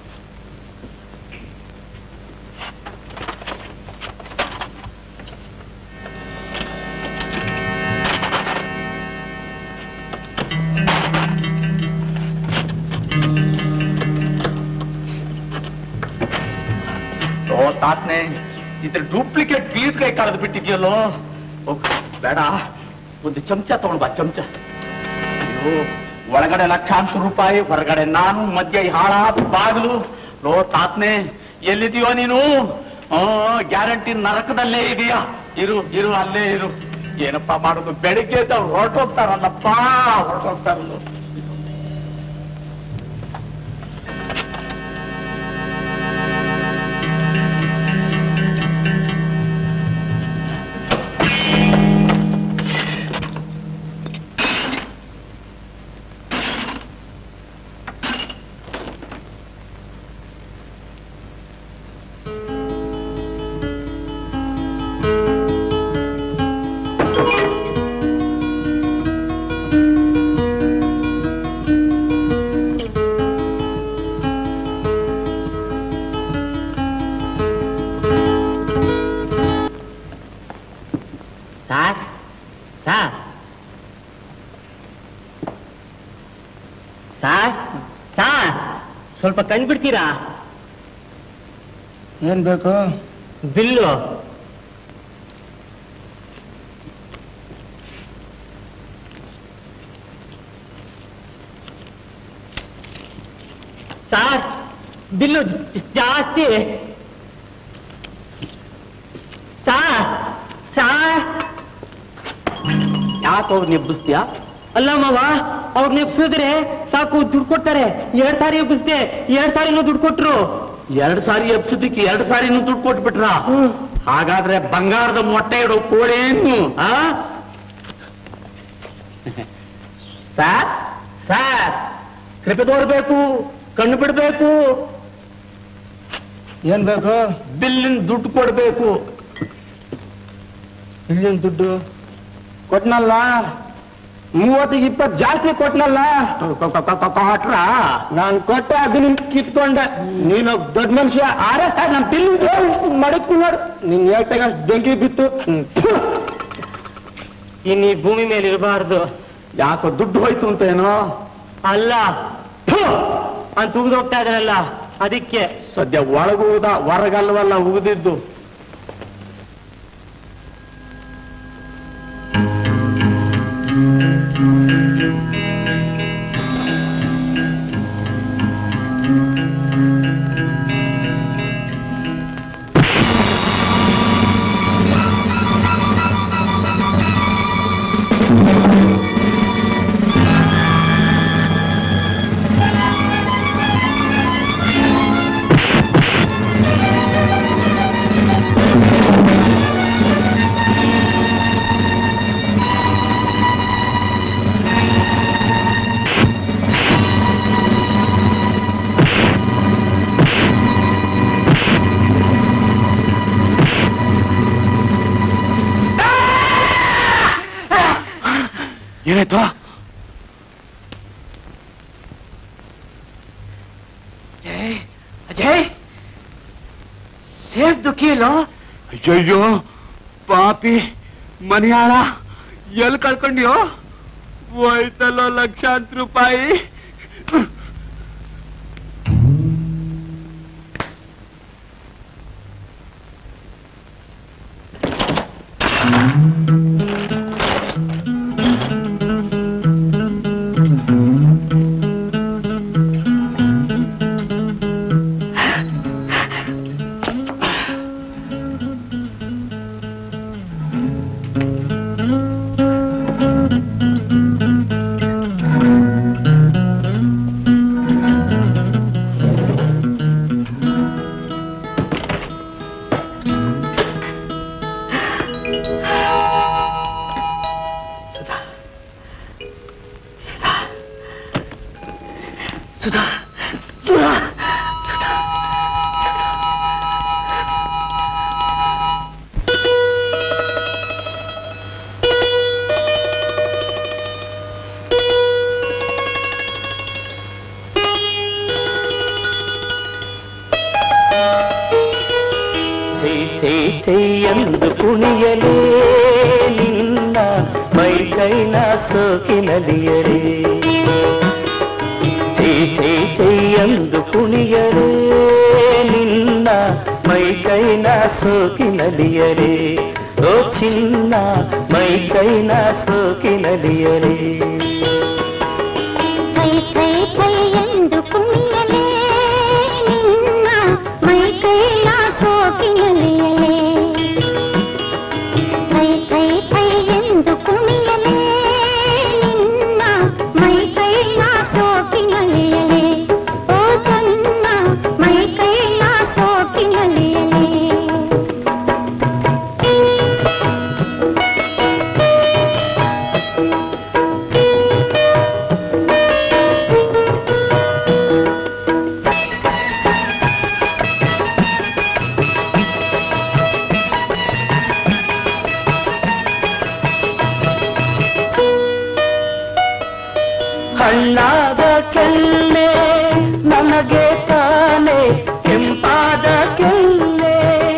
A: ಓ ತಾತ್ನೆ ಇದ್ರ ಡೂಪ್ಲಿಕೇಟ್ ಬೀರ್ಕೈ ಕಳೆದು ಬಿಟ್ಟಿದ್ಯಲ್ಲೋ ಓ, ಬೇಡ ಒಂದು ಚಮಚ ತಗೊಂಡ್ ಬಾ ಚಮಚ ಅಯ್ಯೋ ಒಳಗಡೆ ಲಕ್ಷಾಂತರ ರೂಪಾಯಿ ಹೊರಗಡೆ ನಾನು ಮಧ್ಯ ಈ ಹಾಳಾದ ಬಾಗಿಲು ಲೋ ತಾತ್ನೆ ಎಲ್ಲಿದೀಯೋ ನೀನು ಆ ಗ್ಯಾರಂಟಿ ನರಕದಲ್ಲೇ ಇದೆಯಾ ಇರು ಇರು ಅಲ್ಲೇ ಇರು ಏನಪ್ಪಾ ಮಾಡೋದು ಬೆಳಿಗ್ಗೆ ಎದ್ದು ಅವ್ರು ಹೊರಟೋಗ್ತಾರಲ್ಲಪ್ಪ ಹೊರಟೋಗ್ತಾರಲ್ಲ
K: ಸಾರ್ ಸಾರ್ ಸಾರ್ ಸಾರ್ ಸ್ವಲ್ಪ ಕಂಡ್ಬಿಡ್ತೀರಾ
J: ಏನ್ ಬೇಕು
K: ಬಿಲ್ಲು ಸಾರ್ ಬಿಲ್ಲು ಜಾಸ್ತಿ
A: ಯಾಕೆ ಅವ್ರನ್ನ ಎಬ್ಬಿಸ್ತೀಯಾ
B: ಅಲ್ಲ ಮಾವ ಅವ್ರು ನೆಪ್ಸಿದ್ರೆ ಸಾಕು ದುಡ್ಡು ಕೊಡ್ತಾರೆ ಎರಡ್ ಸಾರಿ ಎಬ್ಬಿಸ್ದೆ ಎರಡ್ ಸಾರಿನೂ ದುಡ್ಡು ಕೊಟ್ರು
A: ಎರಡು ಸಾರಿ ಎಬ್ಸಿದ್ದಕ್ಕೆ ಎರಡು ಸಾರಿನೂ ದುಡ್ಡು ಕೊಟ್ಬಿಟ್ರ ಹಾಗಾದ್ರೆ ಬಂಗಾರದ ಮೊಟ್ಟೆ ಇಡೋ ಕೋಳೇನು ಆ ಸಾರ್ ಸಾರ್ ಕೃಪೆ ತೋರ್ಬೇಕು ಕಣ್ಣು ಬಿಡ್ಬೇಕು
J: ಏನ್ ಬೇಕು
A: ಬಿಲ್ಲಿನ ದುಡ್ಡು ಕೊಡ್ಬೇಕು
J: ಇಲ್ಲಿನ ದುಡ್ಡು ಕೊಟ್ನಲ್ಲ ಮೂವತ್ತಿಗೆ ಇಪ್ಪತ್ತು ಜಾಸ್ತಿ ಕೊಟ್ನಲ್ಲ
A: ಕೊಟ್ರ
J: ನಾನ್ ಕೊಟ್ಟೆ ಅದು ನಿನ್ ಕಿತ್ಕೊಂಡೆ ನೀನು ದೊಡ್ಡ ಮನುಷ್ಯ ಆರೆ ನಮ್ ಬಿಲ್ ಮಡಕ್ಕು ನೋಡು ನಿನ್ ಹೇಳ್ತಾಗ ಅಷ್ಟ್ ಬೆಂಕಿ ಬಿತ್ತು
B: ಇನ್ನು ಈ ಭೂಮಿ ಮೇಲೆ ಇರಬಾರ್ದು
A: ಯಾಕೋ ದುಡ್ಡು ಹೋಯ್ತು ಅಂತ ಏನೋ
B: ಅಲ್ಲ ಥು, ಅಂತ ಉಗ್ದು ಹೋಗ್ತಾ ಇದ್ರಲ್ಲ ಅದಕ್ಕೆ
A: ಸದ್ಯ ಒಳಗುವುದ ಹೊರಗಲ್ವಲ್ಲ ಉಗಿದಿದ್ದು
G: ಏನಾಯ್ತು
K: ಅಜಯ್ ಸೇಫ್ ದುಃಖಿಲೋ
G: ಅಯ್ಯಯ್ಯೋ ಪಾಪಿ ಮನೆಯಾಳ ಎಲ್ಲಿ ಕಳ್ಕೊಂಡ್ಯೋ ಹೋಯ್ತಲ್ಲೋ ಲಕ್ಷಾಂತರ ರೂಪಾಯಿ
K: ಸುಧಾ ಸುಧಾ
F: ಥೈ ಥೈ ಥೈ ಎಂದು ಕುಣಿಯಲೇ ನಿನ್ನ ಮೈ ಕೈನ ಸೋಕಿನಲಿಯಲೇ ಥೈ ಥೈ ಥೈ ಎಂದು ಕುಣಿಯಲೇ ನಿನ್ನ ಮೈ ಕೈನ ಸೋಕಿನಲಿಯಲೇ ಓ ಚಿನ್ನ ಮೈ ಕೈನ ಸೋಕಿನಲಿಯಲೇ
H: ಕೈ ಕೈ ಕೈ ಎಂದು ಕುಣಿಯಲೇ ನಿನ್ನ ಮೈ ಕೈಲ ಸೋಕಿನಲೆಯಲೇ ಕೈ ಕೈ ಕೈ ಎಂದು ಕುಣಿಯಲೇ ನಿನ್ನ ಮೈ ಕೈಲ ಸೋಕಿನಲೆಯಲೇ ಓ ತನ್ನ ಮೈ ಕೈಲ ಸೋಕಿನಲೆಯಲೇ
F: ಹಣ್ಣಾದ ಕೆಲ್ಲೆ ನನಗೆ ತಾನೆ ಕೆಂಪಾದ ಕೆಲ್ಲೆ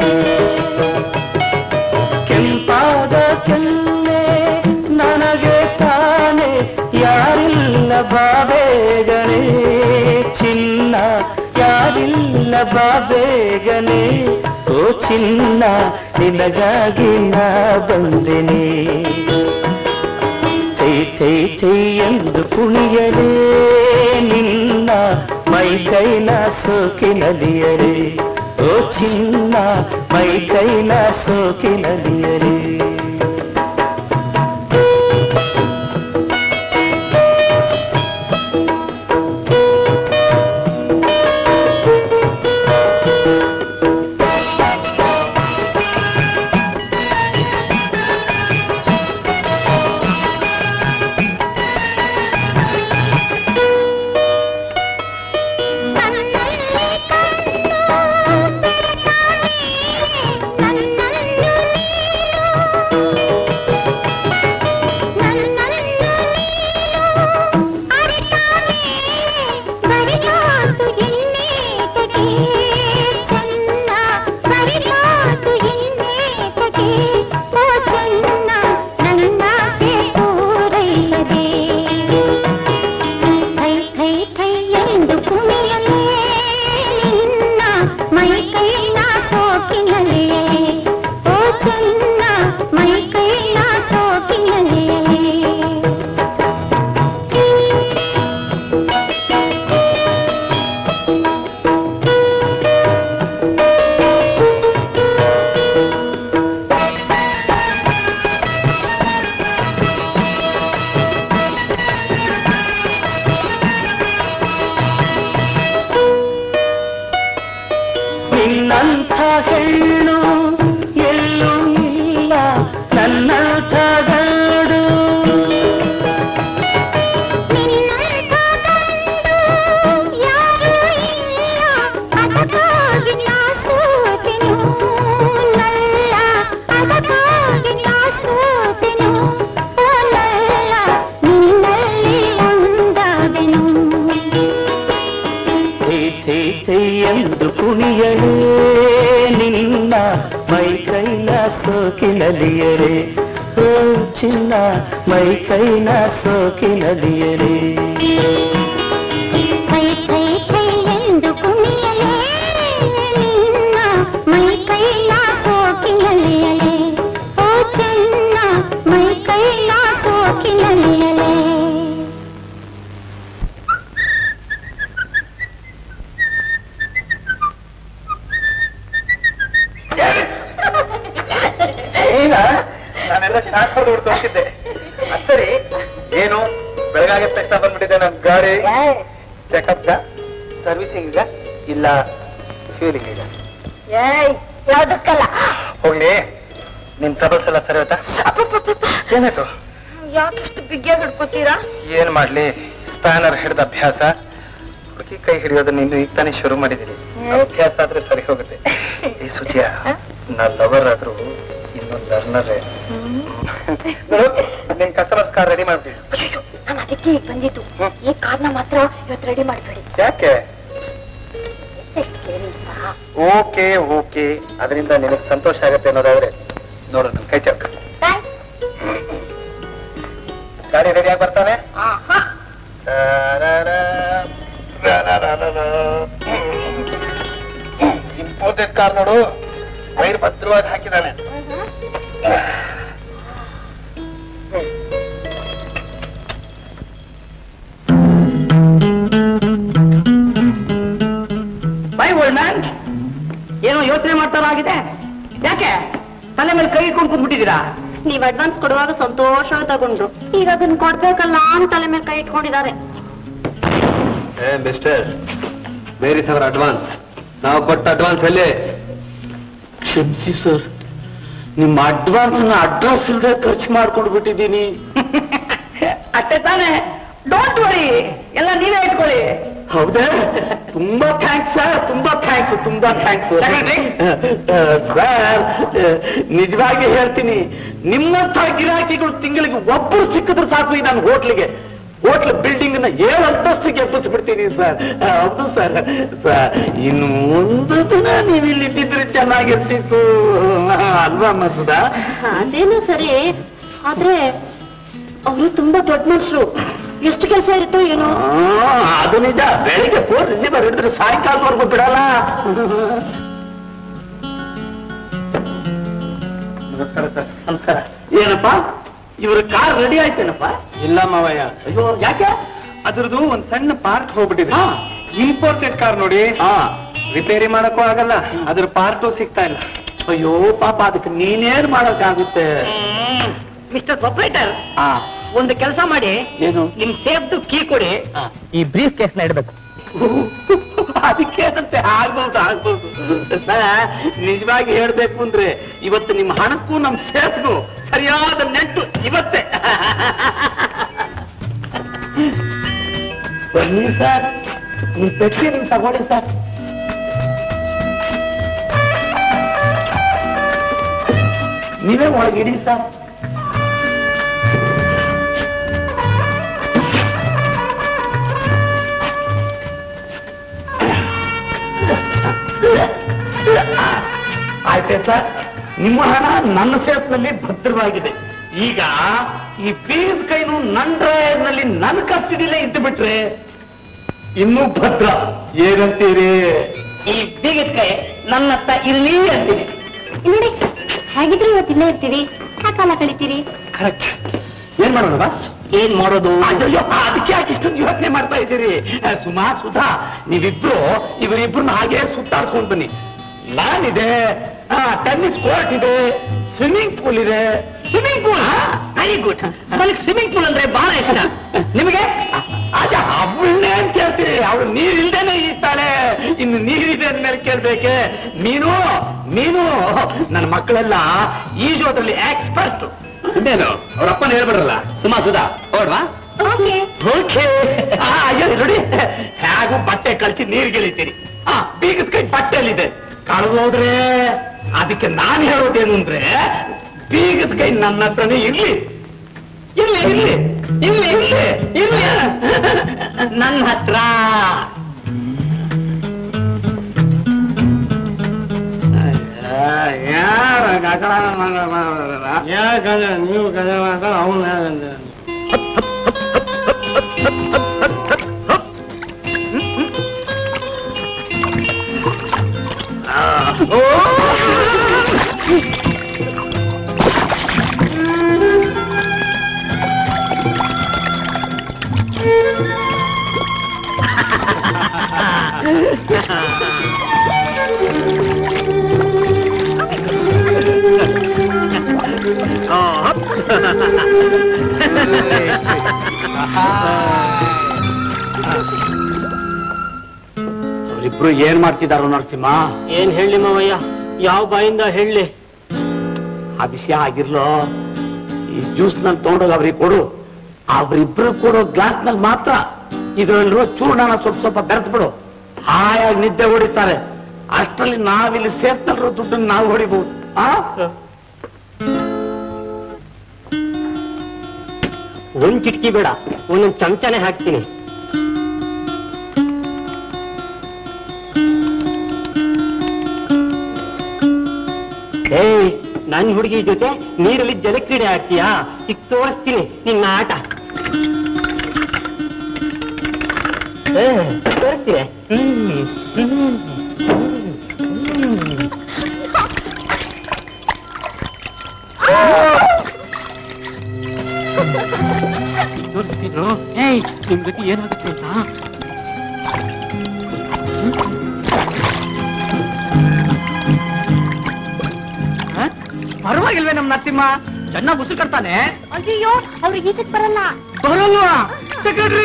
F: ಕೆಂಪಾದ ಕೆಲ್ಲೆ ನನಗೆ ತಾನೆ ಯಾರಿಲ್ಲ ಬಾಬೇಗನೆ ಚಿನ್ನ ಯಾರಿಲ್ಲ ಬಾಬೇಗನೆ ಓ ಚಿನ್ನ ನಿನಗಾಗಿ ನಾ ಬಂದೆನೆ ಥೈ ಥೈ ಥೈ ಎಂದು ಕುಣಿಯಲೇ ನಿನ್ನ ಮೈ ಕೈನ ಸೋಕಿನಲಿಯರೇ ಓ ಚಿನ್ನ ಮೈ ಕೈನ ಸೋಕಿನಲಿಯರೇ
N: ಸೋಕಿನಲ್ಲಿಯೇ ಓ ಚೆನ್ನ ಮೈ ಕೈಯ ಸೋಕಿನಲ್ಲಿಯೇ
F: ನಿನ್ನಂಥ ಹೆಣ್ಣು ಎಲ್ಲೂ ಇಲ್ಲ ನನ್ನಂಥ ಗಂಡು
N: ನಿನ್ನಂಥ ಗಂಡು ಯಾರೂ ಇಲ್ಲ ಅದಕ್ಕಾಗಿ ನಾ ಸೋತೆನು ನಲ್ಲ ಅದಕ್ಕಾಗಿ ನಾ ಸೋತೆನು ಓ ನಲ್ಲ ನಿನ್ನಲ್ಲಿ ಒಂದಾದೆನು
F: ಥೇ ಥೇ ಥೇ ಎಂದು ಕುಣಿಯಲೇ ನಿನ್ನ ಮೈ ಕೈಲ ಸೋಕಿನಲಿಯರೆ ಓ ಚಿನ್ನ ಮೈ ಕೈಲ ಸೋಕಿನಲಿಯರೆ
N: ಕೈ ಕೈ ಕೈ ಎಂದು ಕುಣಿಯಲೇ ನಿನ್ನ ಮೈ ಕೈಲ ಸೋಕಿನಲಿಯಲೇ ಓ ಚೆನ್ನ ಮೈ ಕೈಲ ಸೋಕಿನಲಿಯಲೇ
E: ಏನ ನಾನೆಲ್ಲ ಶಾಕ್ ಹೊಡೆದು ಹೊಡ್ದು ಹೋಗಿದ್ದೆ ಅದ್ ಸರಿ ಏನು ಬೆಳಗಾಗಿದ ತಕ್ಷಣ ಬಂದ್ಬಿಟ್ಟಿದೆ ನಮ್ ಗಾಡಿ ಚೆಕಪ್ ಸರ್ವಿಸಿಂಗ್ ಇಲ್ಲ ಫೀಲಿಂಗ್ ಈಗ
H: ಏಯ್ ಯಾವ್ದಕ್ಕಲ್ಲ
E: ಹೋಗ್ಲಿ ನಿನ್ ಟ್ರಬಲ್ಸ್ ಎಲ್ಲ ಸರಿ ಹೋಯ್ತಾ ಏನಾಯ್ತು
H: ಯಾಕಿಷ್ಟು ಬಿಗಿಯಾಗಿ ಹಿಡ್ಕೋತೀರಾ
E: ಏನ್ ಮಾಡ್ಲಿ ಸ್ಪ್ಯಾನರ್ ಹಿಡಿದ ಅಭ್ಯಾಸ ಹುಡುಗಿ ಕೈ ಹಿಡಿಯೋದನ್ನ ಇನ್ನು ಈಗ ತಾನೇ ಶುರು ಮಾಡಿದೀನಿ ಅಭ್ಯಾಸ ಆದ್ರೆ ಸರಿ ಹೋಗುತ್ತೆ ಈ ಸುಚಿಯ ನಾ ಲವರ್ ಆದ್ರೂ ಇನ್ನು ಲರ್ನರೇ ನಿನ್ ಕಸ್ಟಮರ್ಸ್ ಕಾರ್ ರೆಡಿ ಮಾಡ್ಬಿಡಿ
H: ನಾನು ಅದಕ್ಕೆ ಈಗ ಬಂದಿದ್ದು ಈ ಕಾರ್ನ ಮಾತ್ರ ಇವತ್ತು ರೆಡಿ ಮಾಡಬೇಡಿ
E: ಯಾಕೆ
H: ಎಷ್ಟು ಕೇಳಿ ಸಹ
E: ಓಕೆ ಓಕೆ ಅದರಿಂದ ನಿನಗೆ ಸಂತೋಷ ಆಗತ್ತೆ ಅನ್ನೋದಾದ್ರೆ ನೋಡು ನನ್ ಕೈ ಚೌಕ ಗಾಡಿ ರೆಡಿಯಾಗಿ ಬರ್ತಾನೆ ಇಂಪೋರ್ಟೆಡ್ ಕಾರ್ ನೋಡು ವೈರ್ ಭದ್ರವಾಗಿ ಹಾಕಿದ್ದಾನೆ
D: ಬೈ ಓಲ್ಡ್ ಮ್ಯಾನ್ ಏನೋ ಯೋಚನೆ ಮಾಡ್ತಾರಾಗಿದೆ ಯಾಕೆ ತಲೆ ಮೇಲೆ ಕೈ ಇಟ್ಕೊಂಡು ಕೂತ್ಬಿಟ್ಟಿದ್ದೀರಾ
H: ನೀವ್ ಅಡ್ವಾನ್ಸ್ ಕೊಡುವಾಗ ಸಂತೋಷವಾಗಿ ತಗೊಂಡ್ರು ಈಗ ಅದನ್ನ ಕೊಡ್ಬೇಕಲ್ಲ ಅಂತ ತಲೆ ಮೇಲೆ ಕೈ ಇಟ್ಕೊಂಡಿದ್ದಾರೆ
G: ಏ ಮಿಸ್ಟರ್ ಬೇರೆ ಅವರ್ ಅಡ್ವಾನ್ಸ್ ನಾವು ಕೊಟ್ಟ ಅಡ್ವಾನ್ಸ್ ಎಲ್ಲಿ
A: ಕ್ಷಮಿಸಿ ಸರ್ ನಿಮ್ಮ ಅಡ್ವಾನ್ಸ್ ಅಡ್ರೆಸ್ ಇಲ್ಲದೆ ಖರ್ಚು ಮಾಡ್ಕೊಂಡು ಬಿಟ್ಟಿದ್ದೀನಿ
D: ಅಷ್ಟೇ ತಾನೇ ಡೋಂಟ್ ವರಿ ಎಲ್ಲ ನೀವೇ ಇಟ್ಕೊಳ್ಳಿ
A: ಹೌದಾ ತುಂಬಾ ಥ್ಯಾಂಕ್ಸ್ ಸರ್ ತುಂಬಾ ಥ್ಯಾಂಕ್ಸ್ ತುಂಬಾ ಥ್ಯಾಂಕ್ಸ್ ಸರ್ ನಿಜವಾಗಿ ಹೇಳ್ತೀನಿ ನಿಮ್ಮಂಥ ಗಿರಾಕಿಗಳು ತಿಂಗಳಿಗೆ ಒಬ್ಬರು ಸಿಕ್ಕಿದ್ರೆ ಸಾಕು ಈ ನನ್ನ ಹೋಟ್ಲಿಗೆ ಹೋಟ್ಲ್ ಬಿಲ್ಡಿಂಗ್ ನ ಏಳು ಅಂತಸ್ತಿಗೆ ಎಬ್ಬಿಸ್ಬಿಡ್ತೀನಿ ಸರ್ ಹೌದು ಸರ್ ಸರ್ ಇನ್ನು ಒಂದು ದಿನ ನೀವು ಇಲ್ಲಿ ಇದ್ದಿದ್ರೆ ಚೆನ್ನಾಗಿರ್ತಿತ್ತು ಅಲ್ವಾ ಮಸೂದ
H: ಅದೇನೋ ಸರಿ ಆದ್ರೆ ಅವರು ತುಂಬಾ ದೊಡ್ಡ ಮನುಷ್ಯರು ಎಷ್ಟು ಕೆಲಸ ಇರುತ್ತೋ ಏನೋ
A: ಆ, ಅದು ನಿಜ ಬೆಳಿಗ್ಗೆ ಫೋನ್ ರಿಸೀವರ್ ಹಿಡಿದ್ರೆ ಸಾಯಂಕಾಲದವರೆಗೂ ಬಿಡಲ್ಲ
E: ನಮಸ್ಕಾರ ಸರ್
A: ನಮಸ್ಕಾರ ಏನಪ್ಪ ಇವ್ರ ಕಾರ್ ರೆಡಿ ಆಯ್ತೇನಪ್ಪ
E: ಇಲ್ಲ ಮಾವಯ್ಯ
A: ಅಯ್ಯೋ ಯಾಕೆ
E: ಅದ್ರದ್ದು ಒಂದ್ ಸಣ್ಣ ಪಾರ್ಟ್ ಹೋಗ್ಬಿಟ್ಟಿದೆ
A: ಹಾ.
E: ಇಂಪೋರ್ಟೆಡ್ ಕಾರ್ ನೋಡಿ
A: ಹಾ
E: ರಿಪೇರಿ ಮಾಡಕ್ಕೂ ಆಗಲ್ಲ ಅದ್ರ ಪಾರ್ಟು ಸಿಗ್ತಾ ಇಲ್ಲ
A: ಅಯ್ಯೋ ಪಾಪ ಅದಕ್ಕೆ ನೀನೇನ್ ಮಾಡಕ್ಕಾಗುತ್ತೆ
D: ಮಿಸ್ಟರ್ ಪ್ರೊಪರೇಟರ್
A: ಆ
D: ಒಂದು ಕೆಲಸ ಮಾಡಿ
A: ಏನು
D: ನಿಮ್ ಸೇಫ್ದು ಕೀ ಕೊಡಿ
A: ಹಾ.
D: ಈ ಬ್ರೀಫ್ ಕೇಸ್ ನ ಇಡಬೇಕು
A: ಅದಕ್ಕೇನಂತೆ ಆಗ್ಬೋದು ಆಗ್ಬೋದು ಸರ್, ನಿಜವಾಗಿ ಹೇಳ್ಬೇಕು ಅಂದ್ರೆ ಇವತ್ತು ನಿಮ್ಮ ಹಣಕ್ಕೂ ನಮ್ ಸೇಫ್ಗೂ ಸರಿಯಾದ ನೆಟ್ಟು ಇವತ್ತೇ ಬನ್ನಿ ಸರ್ ನಿಮ್ ಪೆಟ್ಟಿ ನಿಮ್ ತಗೊಳ್ಳಿ ಸರ್ ನೀವೇ ಒಳಗಿಡಿ ಸರ್ ಆಯ್ತಾ ಸರ್ ನಿಮ್ಮ ಹಣ ನನ್ನ ಸೇಫ್ನಲ್ಲಿ ಭದ್ರವಾಗಿದೆ ಈಗ ಈ ಫೀಸ್ ಕೈನು ನನ್ನ ಡ್ರೈವರ್ನಲ್ಲಿ ನನ್ನ ಕಸ್ಟಡಿಲೇ ಇದ್ದು ಬಿಟ್ರೆ ಇನ್ನೂ ಭದ್ರ ಏನಂತೀರಿ
D: ಈ ಬೀಗದ ಕೈ ನನ್ನ ಹತ್ರ ಇರ್ಲಿ ಅಂತೀನಿ
H: ನೋಡಿ ಹಾಗಿದ್ರೆ ಇವತ್ತು ಇಲ್ಲೇ ಇರ್ತೀರಿ ಆ ಕಾಲ ಕಳಿತೀರಿ
A: ಕರೆಕ್ಟ್ ಏನ್ ಮಾಡೋಣ ಬಾಸ್
D: ಏನ್ ಮಾಡೋದು
A: ಅಯ್ಯೋ ಅದಕ್ಕೆ ಯಾಕೆ ಇಷ್ಟೊಂದು ಯೋಚನೆ ಮಾಡ್ತಾ ಇದ್ದೀರಿ ಆ, ಸುಮಾ ಸುಧಾ ನೀವಿಬ್ರು ಇವರಿಬ್ರನ್ನ ಹಾಗೆ ಸುತ್ತಾಡ್ಸ್ಕೊಂಡ್ ಬನ್ನಿ ನಾನಿದೆ ಟೆನ್ನಿಸ್ ಕೋರ್ಟ್ ಇದೆ ಸ್ವಿಮ್ಮಿಂಗ್ ಪೂಲ್ ಇದೆ
D: ಸ್ವಿಮ್ಮಿಂಗ್ ಪೂಲ್ ವೆರಿ ಗುಡ್ ನನಗೆ ಸ್ವಿಮ್ಮಿಂಗ್ ಪೂಲ್ ಅಂದ್ರೆ ಬಹಳ ಇಷ್ಟ ನಿಮಗೆ
A: ಅದ ಅವಳನ್ನೇ ಅಂತ ಕೇಳ್ತೀರಿ ಅವಳು ನೀರ್ ಇಲ್ದೇನೆ ಈತಾಳೆ ಇನ್ನು ನೀರಿದೆ ಅಂದ್ಮೇಲೆ ಕೇಳ್ಬೇಕೆ ನೀನು ನೀನು ನನ್ನ ಮಕ್ಕಳೆಲ್ಲ ಈಜೋದ್ರಲ್ಲಿ ಎಕ್ಸ್ಪರ್ಟ್ ಇನ್ನೇನು ಅವ್ರ ಅಪ್ಪನ ಹೇಳ್ಬಿಡ್ರಲ್ಲ ಸುಮಾ ಸುಧಾ ಹೊಡ್ವಾ ಓಕೆ ಅಯ್ಯೋ ನೋಡಿ ಹೇಗೂ ಬಟ್ಟೆ ಕಳ್ಸಿ ನೀರ್ ಗೆಳಿತೀರಿ ಆ ಬೀಗದ ಕೈ ಬಟ್ಟೆಯಲ್ಲಿದೆ ಕಳೆದೋದ್ರೆ ಅದಕ್ಕೆ ನಾನ್ ಹೇಳೋದೇನು ಅಂದ್ರೆ ಬೀಗದ ಕೈ ನನ್ನ ಹತ್ರನೇ ಇರ್ಲಿ ಇರ್ಲಿ ಇರ್ಲಿ ಇರ್ಲಿ ಇರ್ಲಿ ಇರ್ಲಿ
D: ನನ್ನ ಹತ್ರ
A: ಯಾರ
E: ಯಾಕಂದ್ರೆ ನೀವು ಕದೆ ಮಾಡ್ತಾರೆ ಅವನು
A: ಅವರಿಬ್ರು ಏನ್ ಮಾಡ್ತಿದಾರೋ ನರಸಿಂಹ
B: ಏನ್ ಹೇಳಿ ಮಾವಯ್ಯ ಯಾವ ಬಾಯಿಂದ ಹೇಳಿ
A: ಆ ವಿಷಯ ಆಗಿರ್ಲೋ ಈ ಜ್ಯೂಸ್ ನಲ್ಲಿ ತಗೊಂಡೋಗಿ ಅವ್ರಿಗೆ ಕೊಡು ಅವ್ರಿಬ್ರು ಕೊಡೋ ಗ್ಲಾಸ್ ನಲ್ಲಿ ಮಾತ್ರ ಇದರಲ್ಲಿರೋ ಚೂರ್ಣನ ಸ್ವಲ್ಪ ಸ್ವಲ್ಪ ಬೆರೆಸ್ಬಿಡು ಹಾಯಾಗಿ ನಿದ್ದೆ ಹೊಡಿತಾರೆ ಅಷ್ಟರಲ್ಲಿ ನಾವಿಲ್ಲಿ ಸೇರ್ನಲ್ಲಿರೋ ದುಡ್ಡನ್ನು ನಾವು ಹೊಡಿಬಹುದು ಆ
B: ಒಂದ್ ಚಿಟ್ಕಿ ಬೇಡ ಒಂದೊಂದ್ ಚಮಚನೆ ಹಾಕ್ತೀನಿ ಏಯ್ ನನ್ ಹುಡುಗಿ ಜೊತೆ ನೀರಲ್ಲಿ ಜಲಕ್ರೀಡೆ ಆಡ್ತೀಯಾ ಈಗ ತೋರಿಸ್ತೀನಿ ನಿನ್ನ ಆಟ ಏ, ತೋರಿಸ್ತೀನಿ ಹ್ಮ್, ಹ್ಮ್, ಹ್ಮ್. ತೋರಿಸ್ತೀನು ಏಯ್ ನಿಮ್ ಗತಿ ಏನಾಗುತ್ತೆ ಅಂತ
D: ಪರವಾಗಿಲ್ವೇ ನಮ್ ನರಸಿಂಹ ಚೆನ್ನಾಗಿ ಉಸಿರು ಕಟ್ತಾನೆ
H: ಅಯ್ಯೋ ಅವ್ರಿಗೆ ಈಜಕ್ ಬರಲ್ಲ
D: ಬರಲ್ವಾ ಸೆಕ್ರೆಟ್ರಿ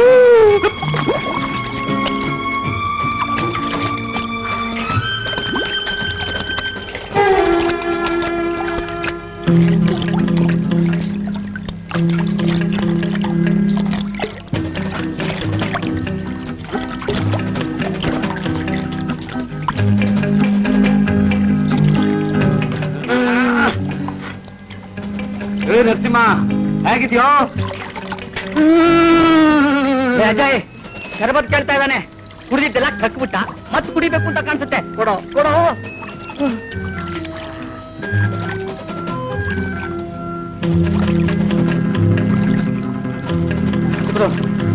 A: ಏ ನರಸಿಂಹ
D: ಹೇಗಿದ್ಯೋ ಏ ಅಜಯ್ ಶರಬತ್ ಕೇಳ್ತಾ ಇದ್ದಾನೆ ಕುಡಿದಿದ್ದೆಲ್ಲ ಕಕ್ಬಿಟ್ಟ ಮತ್ ಕುಡಿಬೇಕು ಅಂತ ಕಾಣಿಸುತ್ತೆ ಕೊಡೋ ಕೊಡೋ ಬಿಡು.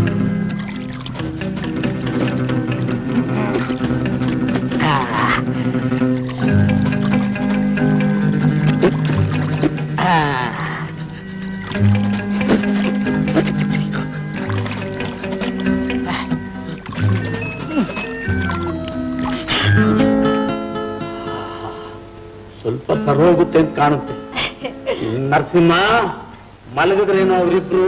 A: ಸ್ವಲ್ಪ ಸರೋಗುತ್ತೆ ಅಂತ ಕಾಣುತ್ತೆ ನರಸಿಂಹ ಮಲಗಿದ್ರೇನೋ ಅವರಿಬ್ರು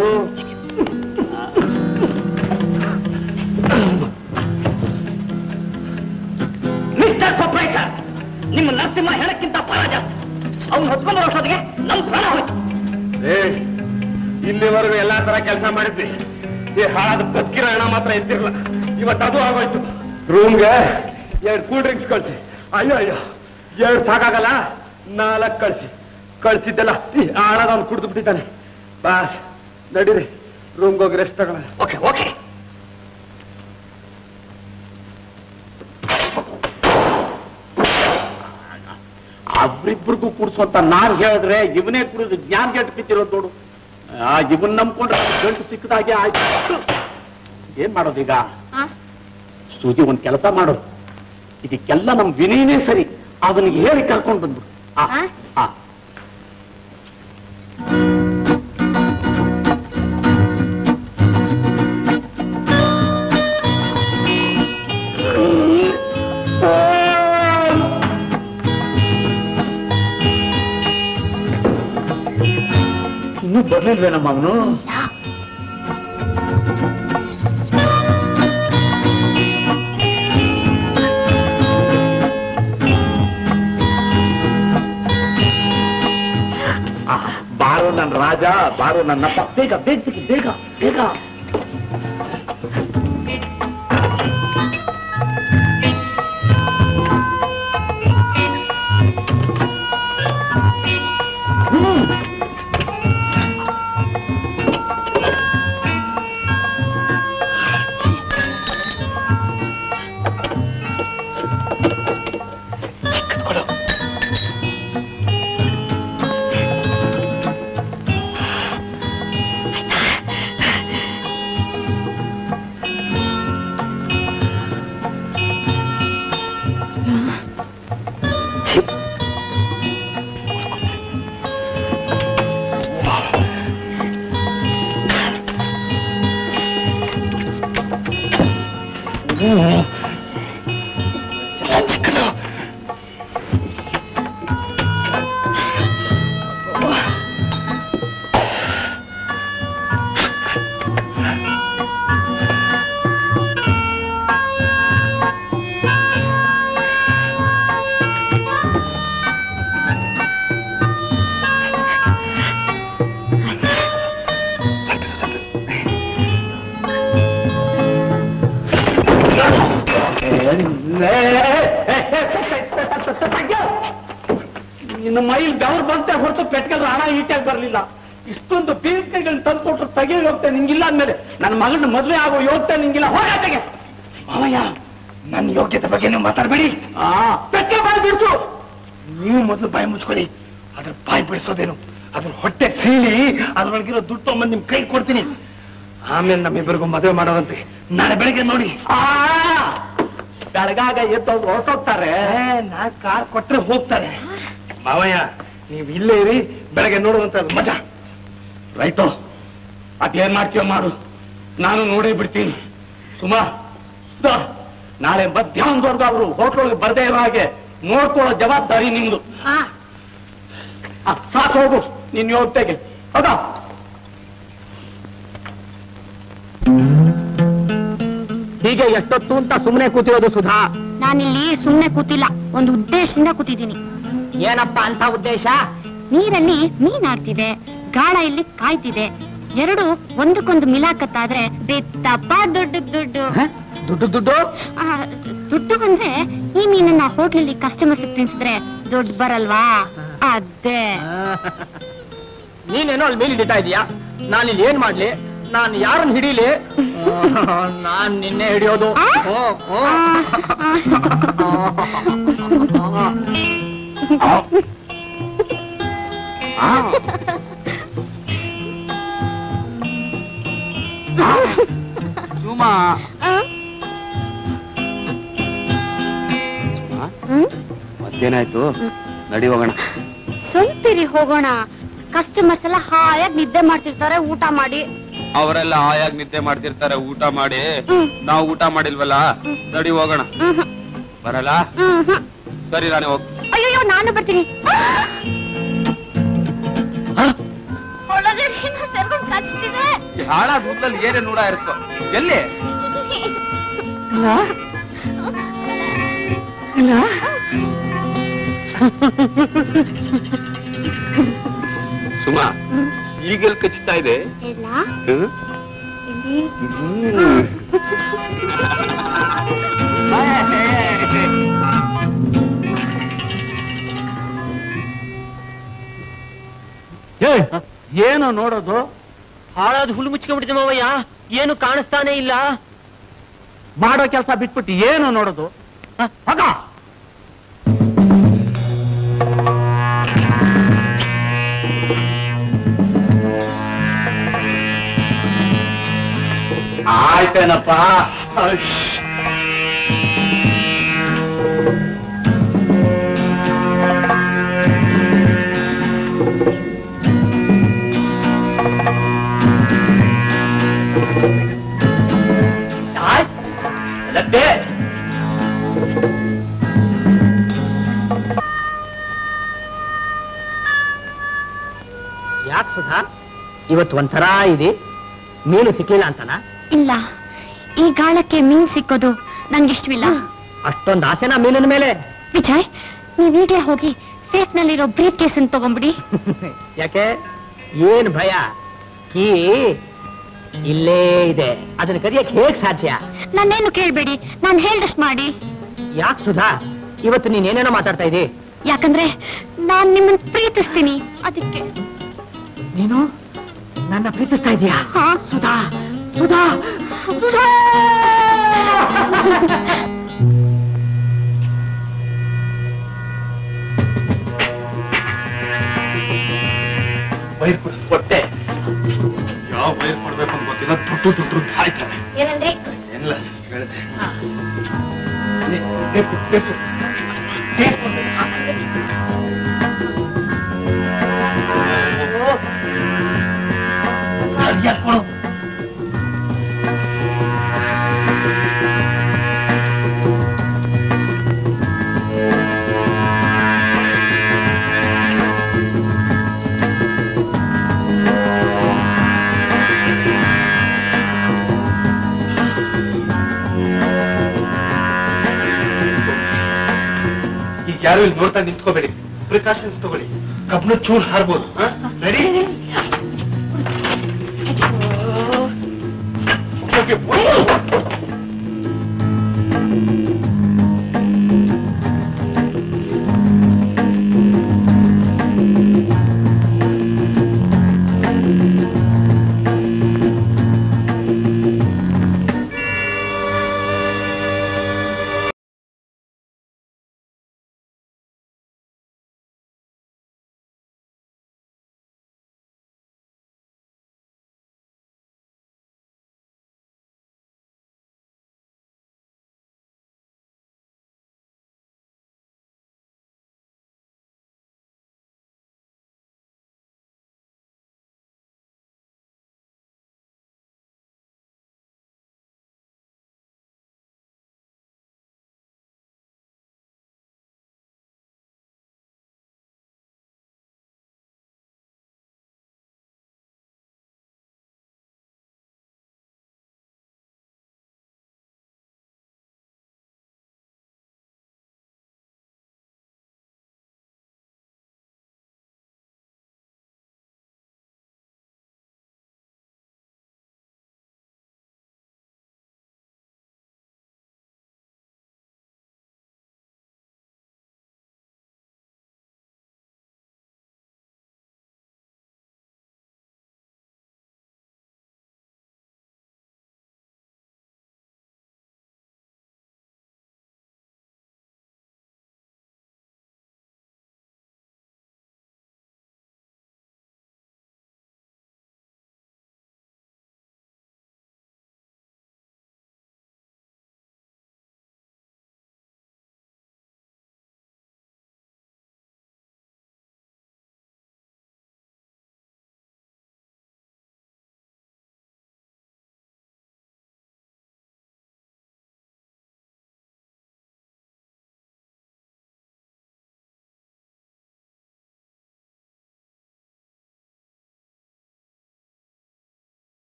D: ಮಿಸ್ಟರ್ ಪ್ರೊಪ್ರೈಟರ್ ನಿಮ್ಮ ನರಸಿಂಹ ಹೇಳಕ್ಕಿಂತ ಪರ ಜಾಸ್ತಿ ಅವ್ನು ಹೊತ್ಕೊಂಡು ಬರೋಷ್ಟೊತ್ತಿಗೆ ನಮ್ ಪ್ರಾಣ ಹೋಯ್ತು
G: ಏ ಇಲ್ಲಿವರೆಗೂ ಎಲ್ಲಾ ತರ ಕೆಲಸ ಮಾಡಿದ್ವಿ ಈ ಹಾಳಾದ ಬದುಕಿರೋ ಹಣ ಮಾತ್ರ ಎತ್ತಿರಲ್ಲ ಇವತ್ತು ಅದು ಆಗೋಯ್ತು ರೂಮ್ಗೆ ಎರಡು ಕೂಲ್ ಡ್ರಿಂಕ್ಸ್ ಕಳ್ಸಿ ಅಯ್ಯೋ ಅಯ್ಯೋ ಎರಡು ಸಾಕಾಗಲ್ಲ ನಾಲ್ಕು ಕಳ್ಸಿ ಕಳ್ಸಿದ್ದೆಲ್ಲ ಈ ಹಾಳಾದ ಅವ್ನು ಕುಡ್ದು ಬಿಟ್ಟಿದ್ದಾನೆ ಬಾಸ್ ನಡೀರಿ ರೂಮ್ಗೆ ಹೋಗಿ ರೆಸ್ಟ್ ತಗೊಳ್ಳೋಣ
D: ಓಕೆ ಓಕೆ
A: ಅವ್ರಿಬ್ರಿಗೂ ಕುಡ್ಸು ಅಂತ ನಾನ್ ಹೇಳಿದ್ರೆ ಇವನೇ ಕುಡಿದು ಜ್ಞಾನ ಗೆಟ್ಟು ಬಿದ್ದಿರೋದು ನೋಡು ಆ ಇವನ್ ನಂಬ್ಕೊಂಡ್ರೆ ಗಂಟು ಸಿಕ್ಕದಾಗೆ ಆಯ್ತು ಏನ್ ಮಾಡೋದೀಗ ಸೂಜಿ ಒಂದ್ ಕೆಲಸ ಮಾಡು ಇದಕ್ಕೆಲ್ಲ ನಮ್ ವಿನಯನೇ ಸರಿ ಅವನಿಗೆ ಹೇಳಿ ಕರ್ಕೊಂಡು ಬಂದು ಆ, ಆ. ಇನ್ನೂ ಬರ್ಲಿಲ್ವೇನಮ್ಮ ಅವನು ಆ, ಬಾರೋ ನನ್ನ ರಾಜ ಬಾರೋ ನನ್ನಪ್ಪ ಬೇಗ ಬೇಗ ಸಿಕ್ಕಿ ಬೇಗ ಬೇಗ ಹ್ಮ್. ನಿನ್ನ ಮೈಲ್ ಬೆವರು ಬಂತೆ ಹೊರತು ಪೆಟ್ಕಲ್ ಹಣ ಈಟಾಗಿ ಬರ್ಲಿಲ್ಲ ಇಷ್ಟೊಂದು ಪೀರಿಕೆಗಳನ್ನ ತಂದ್ಕೊಟ್ರು ತೆಗೆಯೋಗಿ ಹೋಗ್ತೇನೆ ನಿಂಗಿಲ್ಲ ಅಂದ್ಮೇಲೆ ನನ್ನ ಮಗನ ಮದುವೆ ಆಗೋ ಯೋಗ್ಯತೆ ನಿಂಗಿಲ್ಲ ಹೋಗಾತೆಗೆ ಮಾವಯ್ಯ ನನ್ನ ಯೋಗ್ಯತೆ ಬಗ್ಗೆ ನೀವು ಮಾತಾಡಬೇಡಿ ಆ ಪೆಟ್ಕೆ ಬಾಯಿ ಬಿಡ್ಸು ನೀವು ಮೊದಲು ಬಾಯಿ ಮುಚ್ಕೊಳ್ಳಿ ಅದ್ರ ಬಾಯಿ ಬಿಡಿಸೋದೇನು ಅದ್ರ ಹೊಟ್ಟೆ ಸೀಳಿ ಅದ್ರೊಳಗಿರೋ ದುಡ್ಡು ತಗೊಂಬಂದು ನಿಮ್ ಕೈ ಕೊಡ್ತೀನಿ ಆಮೇಲೆ ನಮ್ಮಿಬ್ಬರಿಗೂ ಮದುವೆ ಮಾಡೋದಂತೆ ನಾಳೆ ಬೆಳಿಗ್ಗೆ ನೋಡಿ ಬೆಳಗಾಗ ಎದ್ದು ಹೊರಟೋಗ್ತಾರೆ ನಾ ಕಾರ್ ಕೊಟ್ರೆ ಹೋಗ್ತಾರೆ ಮಾವಯ್ಯ ನೀವು ಇಲ್ಲೇ ಇರಿ ಬೆಳಗ್ಗೆ ನೋಡುವಂತ ಮಜಾ ರೈತೋ ಅದೇನ್ ಮಾಡ್ತೀವ ಮಾಡು ನಾನು ನೋಡೇ ಬಿಡ್ತೀನಿ ಸುಮಾ ಸುಧಾ, ನಾಳೆ ಮಧ್ಯಾಹ್ನದವರೆಗೂ ಅವರು ಹೋಟ್ಲೊಳಗೆ ಬರ್ದೇ ಇರೋ ಹಾಗೆ ನೋಡ್ಕೊಳ್ಳೋ ಜವಾಬ್ದಾರಿ ನಿಮ್ದು ಆ, ಸಾಕು ಹೋಗು ನಿನ್ ಯೋಗ್ಯತೆಗೆ ಹೌದಾ
K: ಹೀಗೆ ಎಷ್ಟೊತ್ತು ಅಂತ ಸುಮ್ಮನೆ ಕೂತಿರೋದು ಸುಧಾ
H: ನಾನಿಲ್ಲಿ ಸುಮ್ನೆ ಕೂತಿಲ್ಲ ಒಂದು ಉದ್ದೇಶದಿಂದ ಕೂತಿದ್ದೀನಿ
K: ಏನಪ್ಪ ಅಂತ ಉದ್ದೇಶ
H: ನೀರಲ್ಲಿ ಮೀನಾಡ್ತಿದೆ ಗಾಳ ಇಲ್ಲಿ ಕಾಯ್ತಿದೆ ಎರಡು ಒಂದಕ್ಕೊಂದು ಮಿಲಾಕತ್ತಾದ್ರೆ ಬೆತ್ತಪ್ಪ ದುಡ್ಡು ದುಡ್ಡು
K: ದುಡ್ಡು ದುಡ್ಡು
H: ಆ, ದುಡ್ಡು ಬಂದ್ರೆ ಈ ಮೀನನ್ನ ಹೋಟ್ಲಲ್ಲಿ ಕಸ್ಟಮರ್ಸ್ ತಿನ್ಸಿದ್ರೆ ದುಡ್ಡು ಬರಲ್ವಾ ಅದೇ
K: ನೀನೇನೋ ಅಲ್ಲಿ ಮೇಲೆ ಹಿಡಿತಾ ಇದೀಯಾ ನಾನು ಇಲ್ಲಿ ಏನ್ ಮಾಡ್ಲಿ ನಾನು ಯಾರನ್ನ ಹಿಡೀಲಿ ನಾನ್ ನಿನ್ನೆ ಹಿಡಿಯೋದು ಓ, ಓ.
I: ಸುಮಾ ಮತ್ತೇನಾಯ್ತು ನಡಿ ಹೋಗೋಣ
H: ಸ್ವಲ್ಪಿರಿ ಹೋಗೋಣ ಕಸ್ಟಮರ್ಸ್ ಎಲ್ಲ ಹಾಯಾಗಿ ನಿದ್ದೆ ಮಾಡ್ತಿರ್ತಾರೆ ಊಟ ಮಾಡಿ
G: ಅವರೆಲ್ಲ ಆಯಾಗ್ ನಿದ್ದೆ ಮಾಡ್ತಿರ್ತಾರೆ ಊಟ ಮಾಡಿ ನಾವು ಊಟ ಮಾಡಿಲ್ವಲ್ಲ ನಡಿ ಹೋಗೋಣ ಬರಲ್ಲ ಸರಿ ನಾನೇ ಹೋಗ್
H: ಅಯ್ಯೋ ನಾನು ಬರ್ತೀನಿ ಒಳಗೆ ಮೀನು ಸೇರ್ಕೊಂಡು ಕಚ್ತಿದೆ
G: ಹಾಳಾದ ಊರಲ್ಲಿ ಏನೇ ನೂಡ ಇರುತ್ತೋ ಎಲ್ಲಿ ಸುಮಾ ಈಗೆಲ್ ಕಚ್ತಾ ಇದೆ
H: ಇಲ್ಲ
G: ಹ್ಮ್?
H: ಇಲ್ಲಿ
A: ಏನು ನೋಡೋದು
B: ಹಾಳಾದ ಹುಲ್ಲು ಮುಚ್ಕೊಂಡ್ಬಿಟ್ಟಿದೆ ಮಾವಯ್ಯ ಏನು ಕಾಣಿಸ್ತಾನೆ ಇಲ್ಲ
A: ಮಾಡೋ ಕೆಲಸ ಬಿಟ್ಬಿಟ್ಟು ಏನು ನೋಡೋದು ಹ? ಹೋಗ ಆಯ್ತೇನಪ್ಪ ಅಶ್.
K: ಯಾಕೆ ಸುಧಾ ಇವತ್ತು ಒಂಥರ ಇದೆ ಮೀನು ಸಿಕ್ಲಿಲ್ಲ ಅಂತನಾ
L: ಇಲ್ಲ ಈ ಗಾಳಕ್ಕೆ ಮೀನ್ ಸಿಕ್ಕೋದು ನಂಗಿಷ್ಟವಿಲ್ಲ
K: ಅಷ್ಟೊಂದು ಆಸೆನಾ ಮೀನಿನ ಮೇಲೆ
L: ವಿಜಯ್ ನೀವೀಗ್ಲೇ ಹೋಗಿ ಸೇಫ್ ನಲ್ಲಿರೋ ಬ್ರೀಫ್ ಕೇಸ್ ತಗೊಂಬಿಡಿ
K: ಯಾಕೆ ಏನ್ ಭಯ ಕೀ ಇಲ್ಲೇ ಇದೆ ಅದನ್ನ ಕದಿಯಕ್ಕೆ ಹೇಗ್ ಸಾಧ್ಯ
L: ನನ್ನೇನು ಕೇಳ್ಬೇಡಿ ನಾನ್ ಹೇಳ್ದಷ್ಟು ಮಾಡಿ
K: ಯಾಕೆ ಸುಧಾ ಇವತ್ತು ನೀನ್ ಏನೇನೋ ಮಾತಾಡ್ತಾ ಇದ್ದಿ
L: ಯಾಕಂದ್ರೆ ನಾನ್ ನಿಮ್ಮನ್ ಪ್ರೀತಿಸ್ತೀನಿ ಅದಕ್ಕೆ
K: ನೀನು ನನ್ನ ಪ್ರೀತಿಸ್ತಾ ಇದೀಯಾ
L: ಹಾ
K: ಸುಧಾ ಸುಧಾ
E: ವೈರ್ ಕೊಡು ಕೊಟ್ಟೆ ಯಾವ ವೈರ್ ಕೊಡ್ಬೇಕು ಅಂತ ಗೊತ್ತಿಲ್ಲ ದುಡ್ಡು ದುಡ್ಡು ಸಾಯ್ತಾನೆ
L: ಏನಂದ್ರೆ
E: ಏನಿಲ್ಲ ಹೇಳಿದೆ ಏ, ಬೇಕು, ಬೇಕು. ಬೇಕು. ಸರಿಯಾಗ್ ಕೊಡು. ಈಗ ಯಾರು ಇಲ್ಲಿ ನೋಡ್ತಾ ನಿಂತ್ಕೋಬೇಡಿ ಪ್ರಿಕಾಷನ್ಸ್ ತಗೊಳ್ಳಿ ಕಬ್ನ ಚೂರ್ ಹಾರ್ಬೋದು ರೆಡಿ ಓಕೆ